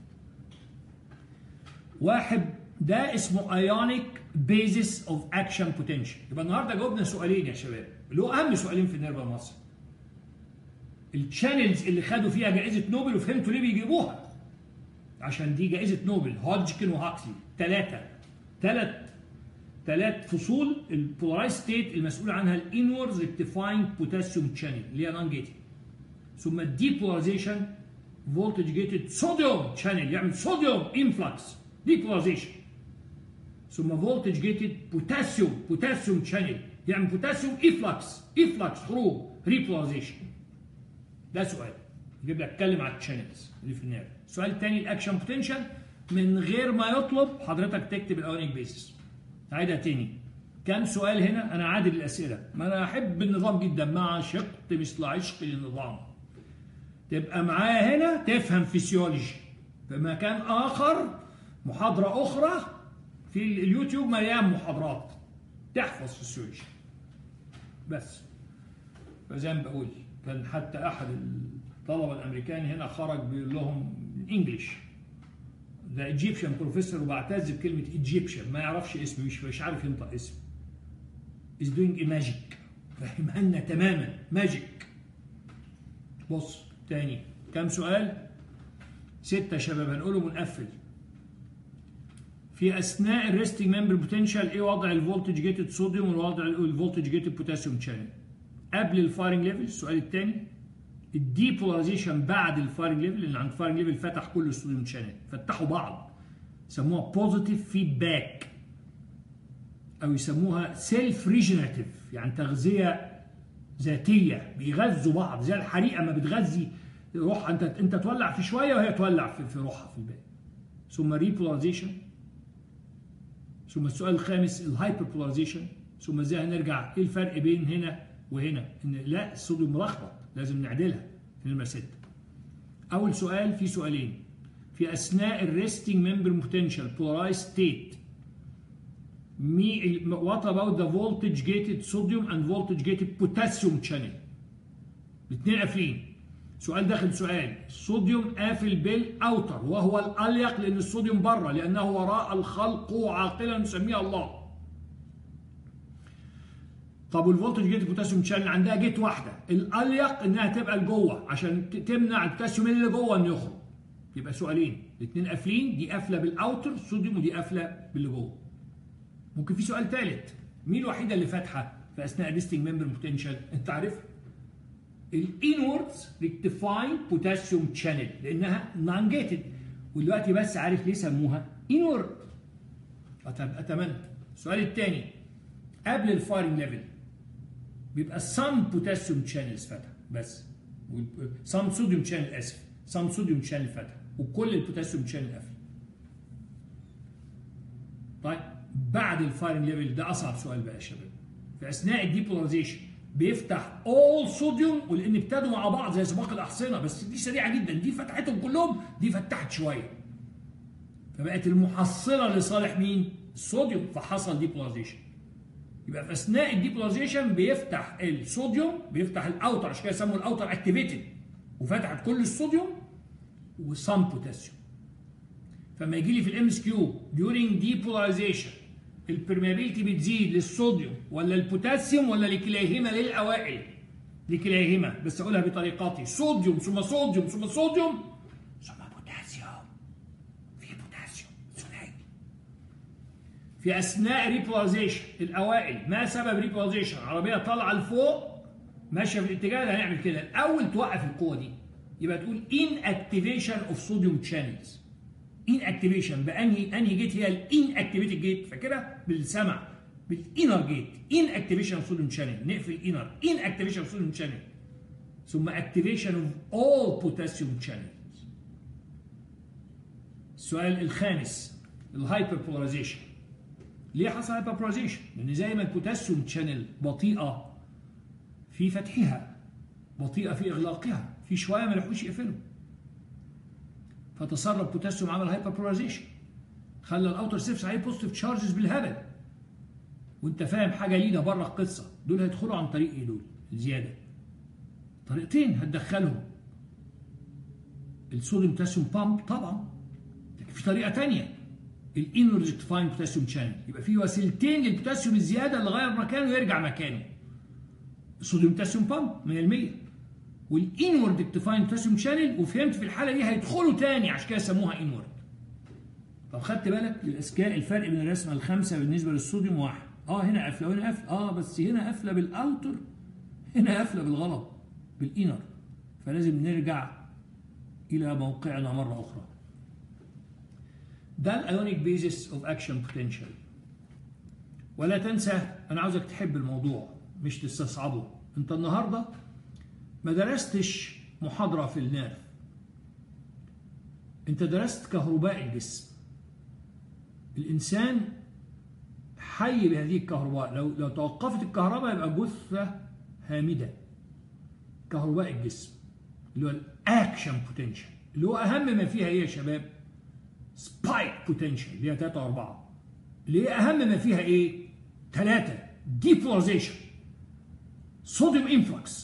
واحد ده اسمه ايونيك بيزس اوف اكشن بوتنشال يبقى النهارده جاوبنا سؤالين يا شباب اللي هو اهم سؤالين في النيرفا مصر الشانلز اللي خدوا فيها جائزه نوبل وفهمتوا ليه بيجيبوها عشان دي جائزه نوبل هودجكن وهاكسلي ثلاثه ثلاث ثلاث فصول البولارايز ستيت المسؤول عنها الانورز ريكتيفاينج بوتاسيوم شانل اللي هي نون جيتد ثم الديبولاريزيشن فولتج جيتد صوديوم شانل يعمل صوديوم انفلكس ديبولاريزيشن ثم فولتج جيتد بوتاسيوم بوتاسيوم شانل يعمل بوتاسيوم افلكس افلكس خروج ريبولاريزيشن ده سؤال يجيب لك اتكلم على الشانلز اللي في النيرف السؤال الثاني الاكشن بوتنشال من غير ما يطلب حضرتك تكتب الاونيك بيسس عيدها تاني كم سؤال هنا انا عادل الاسئله ما انا احب النظام جدا ما عشقت مثل عشق للنظام تبقى معايا هنا تفهم فيسيولوجي في مكان اخر محاضره اخرى في اليوتيوب مليان محاضرات تحفظ فيسيولوجي بس فزي ما بقول كان حتى احد الطلبه الامريكان هنا خرج بيقول لهم انجلش ده ايجيبشن بروفيسور وبعتز بكلمه ايجيبشن ما يعرفش اسمه مش مش عارف ينطق اسمه is doing a magic فهمها لنا تماما ماجيك بص تاني كم سؤال ستة شباب هنقولهم ونقفل في اثناء الريستنج ممبر بوتنشال ايه وضع الفولتج جيتد صوديوم ووضع الفولتج جيتد بوتاسيوم شانل قبل الفايرنج ليفل السؤال الثاني الديبولاريزيشن بعد الفايرنج ليفل لان عند الفايرنج ليفل فتح كل الصوديوم شانل فتحوا بعض يسموها بوزيتيف فيدباك او يسموها سيلف ريجنراتيف يعني تغذيه ذاتيه بيغذوا بعض زي الحريقه ما بتغذي روح انت انت تولع في شويه وهي تولع في, في روحها في الباقي ثم ريبولاريزيشن ثم السؤال الخامس الهايبر بولاريزيشن ثم ازاي هنرجع ايه الفرق بين هنا وهنا ان لا الصوديوم ملخبط لازم نعدلها في نمره 6 اول سؤال في سؤالين في اثناء الريستنج ممبر بوتنشال بولارايز ستيت what about the voltage gated sodium and voltage gated potassium channel الاثنين قافلين سؤال داخل سؤال الصوديوم قافل بالاوتر وهو الاليق لان الصوديوم بره لانه وراء الخلق عاقلا نسميها الله طب والفولتج جيت البوتاسيوم شانل عندها جيت واحده الاليق انها تبقى لجوه عشان تمنع البوتاسيوم اللي جوه انه يخرج يبقى سؤالين الاثنين قافلين دي قافله بالاوتر الصوديوم ودي قافله باللي جوه ممكن في سؤال ثالث مين الوحيده اللي فاتحه في اثناء الريستنج ممبر بوتنشال انت عارف الانوردز ريكتيفاين بوتاسيوم شانل لانها نون جيتد ودلوقتي بس عارف ليه سموها انورد اتمنى السؤال الثاني قبل الفايرنج ليفل بيبقى سم بوتاسيوم شانلز فاتحه بس سم صوديوم شانل اسف سم صوديوم شانل فاتحه وكل البوتاسيوم شانل قافل طيب بعد الفايرنج ليفل ده اصعب سؤال بقى يا شباب في اثناء الديبولاريزيشن بيفتح اول صوديوم ولان ابتدوا مع بعض زي سباق الاحصنه بس دي سريعه جدا دي فتحتهم كلهم دي فتحت شويه فبقت المحصله لصالح مين؟ الصوديوم فحصل ديبولاريزيشن يبقى في اثناء الديبولاريزيشن بيفتح الصوديوم بيفتح الاوتر عشان كده يسموا الاوتر اكتيفيتد وفتحت كل الصوديوم وصم بوتاسيوم فما يجي لي في الام اس كيو during ديبولاريزيشن البرميابيلتي بتزيد للصوديوم ولا البوتاسيوم ولا لكليهما للاوائل لكليهما بس اقولها بطريقتي صوديوم ثم صوديوم ثم صوديوم ثم بوتاسيوم في بوتاسيوم ثنائي في اثناء ريبولاريزيشن الاوائل ما سبب ريبولاريزيشن عربيه طالعه لفوق ماشيه في الاتجاه ده هنعمل كده الاول توقف القوه دي يبقى تقول ان اكتيفيشن اوف صوديوم شانلز ان اكتيفيشن بانهي انهي جيت هي الان اكتيفيتد جيت فاكرها بالسمع بالانر جيت ان اكتيفيشن اوف صوديوم شانل نقفل انر ان اكتيفيشن اوف صوديوم شانل ثم اكتيفيشن اوف اول بوتاسيوم شانلز السؤال الخامس الهايبر بولاريزيشن ليه حصل هايبر بولاريزيشن؟ لان زي ما البوتاسيوم شانل بطيئه في فتحها بطيئه في اغلاقها في شويه ما لحقوش يقفلوا فتصرف بوتاسيوم عمل هايبر بولاريزيشن خلى الاوتر سيرفس عليه بوزيتيف تشارجز بالهبل وانت فاهم حاجه لينا بره القصه دول هيدخلوا عن طريق ايه دول الزياده طريقتين هتدخلهم الصوديوم بوتاسيوم بامب طبعا لكن في طريقه ثانيه الانورجكتيفاين بوتاسيوم شانل يبقى في وسيلتين للبوتاسيوم الزياده اللي غير مكانه ويرجع مكانه الصوديوم بوتاسيوم بامب 100% والانورد اكتيفاين بوتاسيوم شانل وفهمت في الحاله دي هيدخلوا تاني عشان كده سموها انورد طب خدت بالك للاذكياء الفرق بين الرسمه الخامسه بالنسبه للصوديوم واحد اه هنا قافله وهنا قافله اه بس هنا قافله بالاوتر هنا قافله بالغلط بالانر فلازم نرجع الى موقعنا مره اخرى ده الايونيك بيزس اوف اكشن بوتنشال ولا تنسى انا عاوزك تحب الموضوع مش تستصعبه انت النهارده ما درستش محاضره في النيرف انت درست كهرباء الجسم الانسان حي بهذه الكهرباء لو لو توقفت الكهرباء يبقى جثه هامده كهرباء الجسم اللي هو الاكشن بوتنشال اللي هو اهم ما فيها ايه يا شباب سبايك بوتنشال اللي هي 3 و4 اللي هي اهم ما فيها ايه 3 ديبولاريزيشن صوديوم انفلكس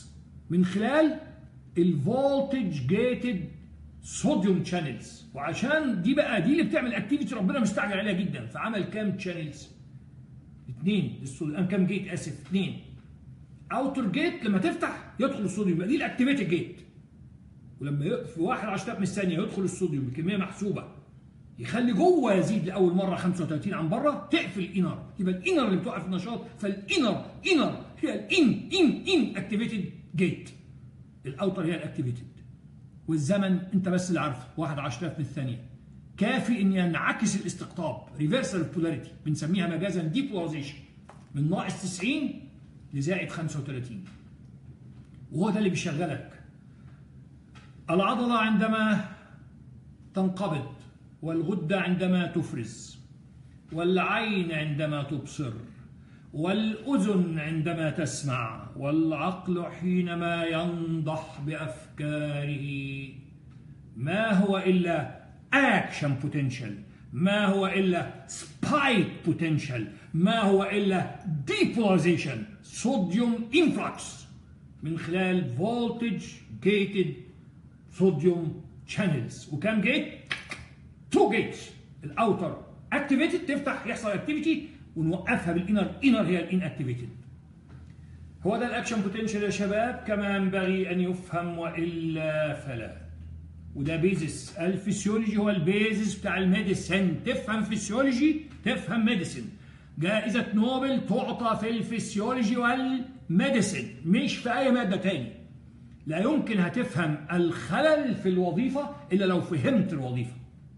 من خلال الفولتج جيتد صوديوم شانلز وعشان دي بقى دي اللي بتعمل اكتيفيتي ربنا مستعجل عليها جدا فعمل كام شانلز؟ اثنين الصوديوم كام جيت اسف اثنين اوتر جيت لما تفتح يدخل الصوديوم يبقى دي الاكتيفيتد جيت ولما في واحد عشرة من الثانيه يدخل الصوديوم بكميه محسوبه يخلي جوه يزيد لاول مره 35 عن بره تقفل الانر يبقى الانر اللي بتوقف النشاط فالانر انر هي الان ان ان اكتيفيتد جيت الاوتر هي الاكتيفيتد والزمن انت بس اللي عارفه واحد عشرة من الثانيه كافي ان ينعكس الاستقطاب ريفرسال بولاريتي بنسميها مجازا ديبولاريزيشن من ناقص 90 لزائد 35 وهو ده اللي بيشغلك العضله عندما تنقبض والغده عندما تفرز والعين عندما تبصر والاذن عندما تسمع والعقل حينما ينضح بافكاره ما هو الا اكشن بوتنشال ما هو الا سبايك بوتنشال ما هو الا ديبولاريزيشن صوديوم انفلكس من خلال فولتج جيتد صوديوم شانلز وكم جيت؟ تو جيتس الاوتر اكتيفيتد تفتح يحصل اكتيفيتي ونوقفها بالانر انر هي الان اكتيفيتد هو ده الاكشن بوتنشال يا شباب كما ينبغي ان يفهم والا فلا وده بيزس الفسيولوجي هو البيزس بتاع الميديسن تفهم فسيولوجي تفهم ميديسن جائزة نوبل تعطى في الفسيولوجي والميديسن مش في أي مادة تاني لا يمكن هتفهم الخلل في الوظيفة إلا لو فهمت الوظيفة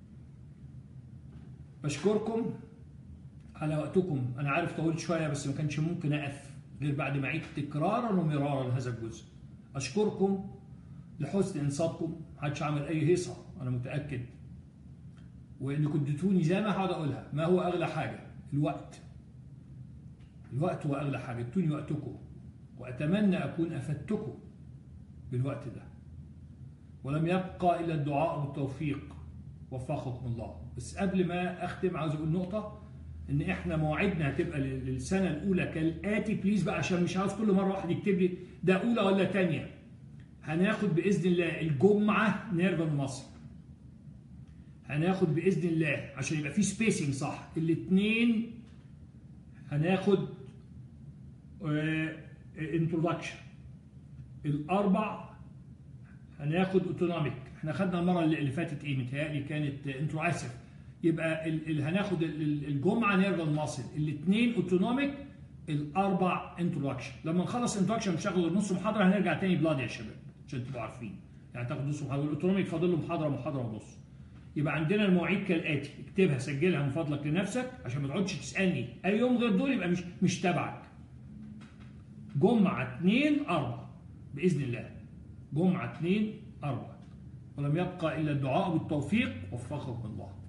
بشكركم على وقتكم أنا عارف طولت شوية بس ما كانش ممكن أقف غير بعد ما عيد تكرارا ومرارا هذا الجزء أشكركم لحسن إنصاتكم محدش عمل أي هيصة أنا متأكد وإن كنت اديتوني زي ما هقعد أقولها ما هو أغلى حاجة الوقت الوقت هو أغلى حاجة ادوني وقتكم وأتمنى أكون أفدتكم بالوقت ده ولم يبقى إلا الدعاء بالتوفيق وفقكم الله بس قبل ما أختم عاوز أقول نقطة إن إحنا مواعيدنا هتبقى للسنة الأولى كالآتي بليز بقى عشان مش عاوز كل مرة واحد يكتب لي ده أولى ولا تانية هناخد بإذن الله الجمعة نيرفا مصر هناخد بإذن الله عشان يبقى في سبيسنج صح الاثنين هناخد انترودكشن الاربع هناخد اوتونوميك احنا خدنا المره اللي فاتت ايه متهيألي كانت انترو اسف يبقى ال ال هناخد الجمعه نيرفال ماسل الاثنين اوتونوميك الاربع انترودكشن لما نخلص انترودكشن نشغل نص محاضره هنرجع تاني بلاد يا شباب عشان تبقوا عارفين يعني تاخد نص محاضره الاوتونوميك فاضل له محاضره محاضره ونص يبقى عندنا المواعيد كالاتي اكتبها سجلها من فضلك لنفسك عشان ما تقعدش تسالني اي يوم غير دول يبقى مش مش تبعك جمعه 2 4 باذن الله جمعه 2 4 ولم يبقى الا الدعاء بالتوفيق وفقكم الله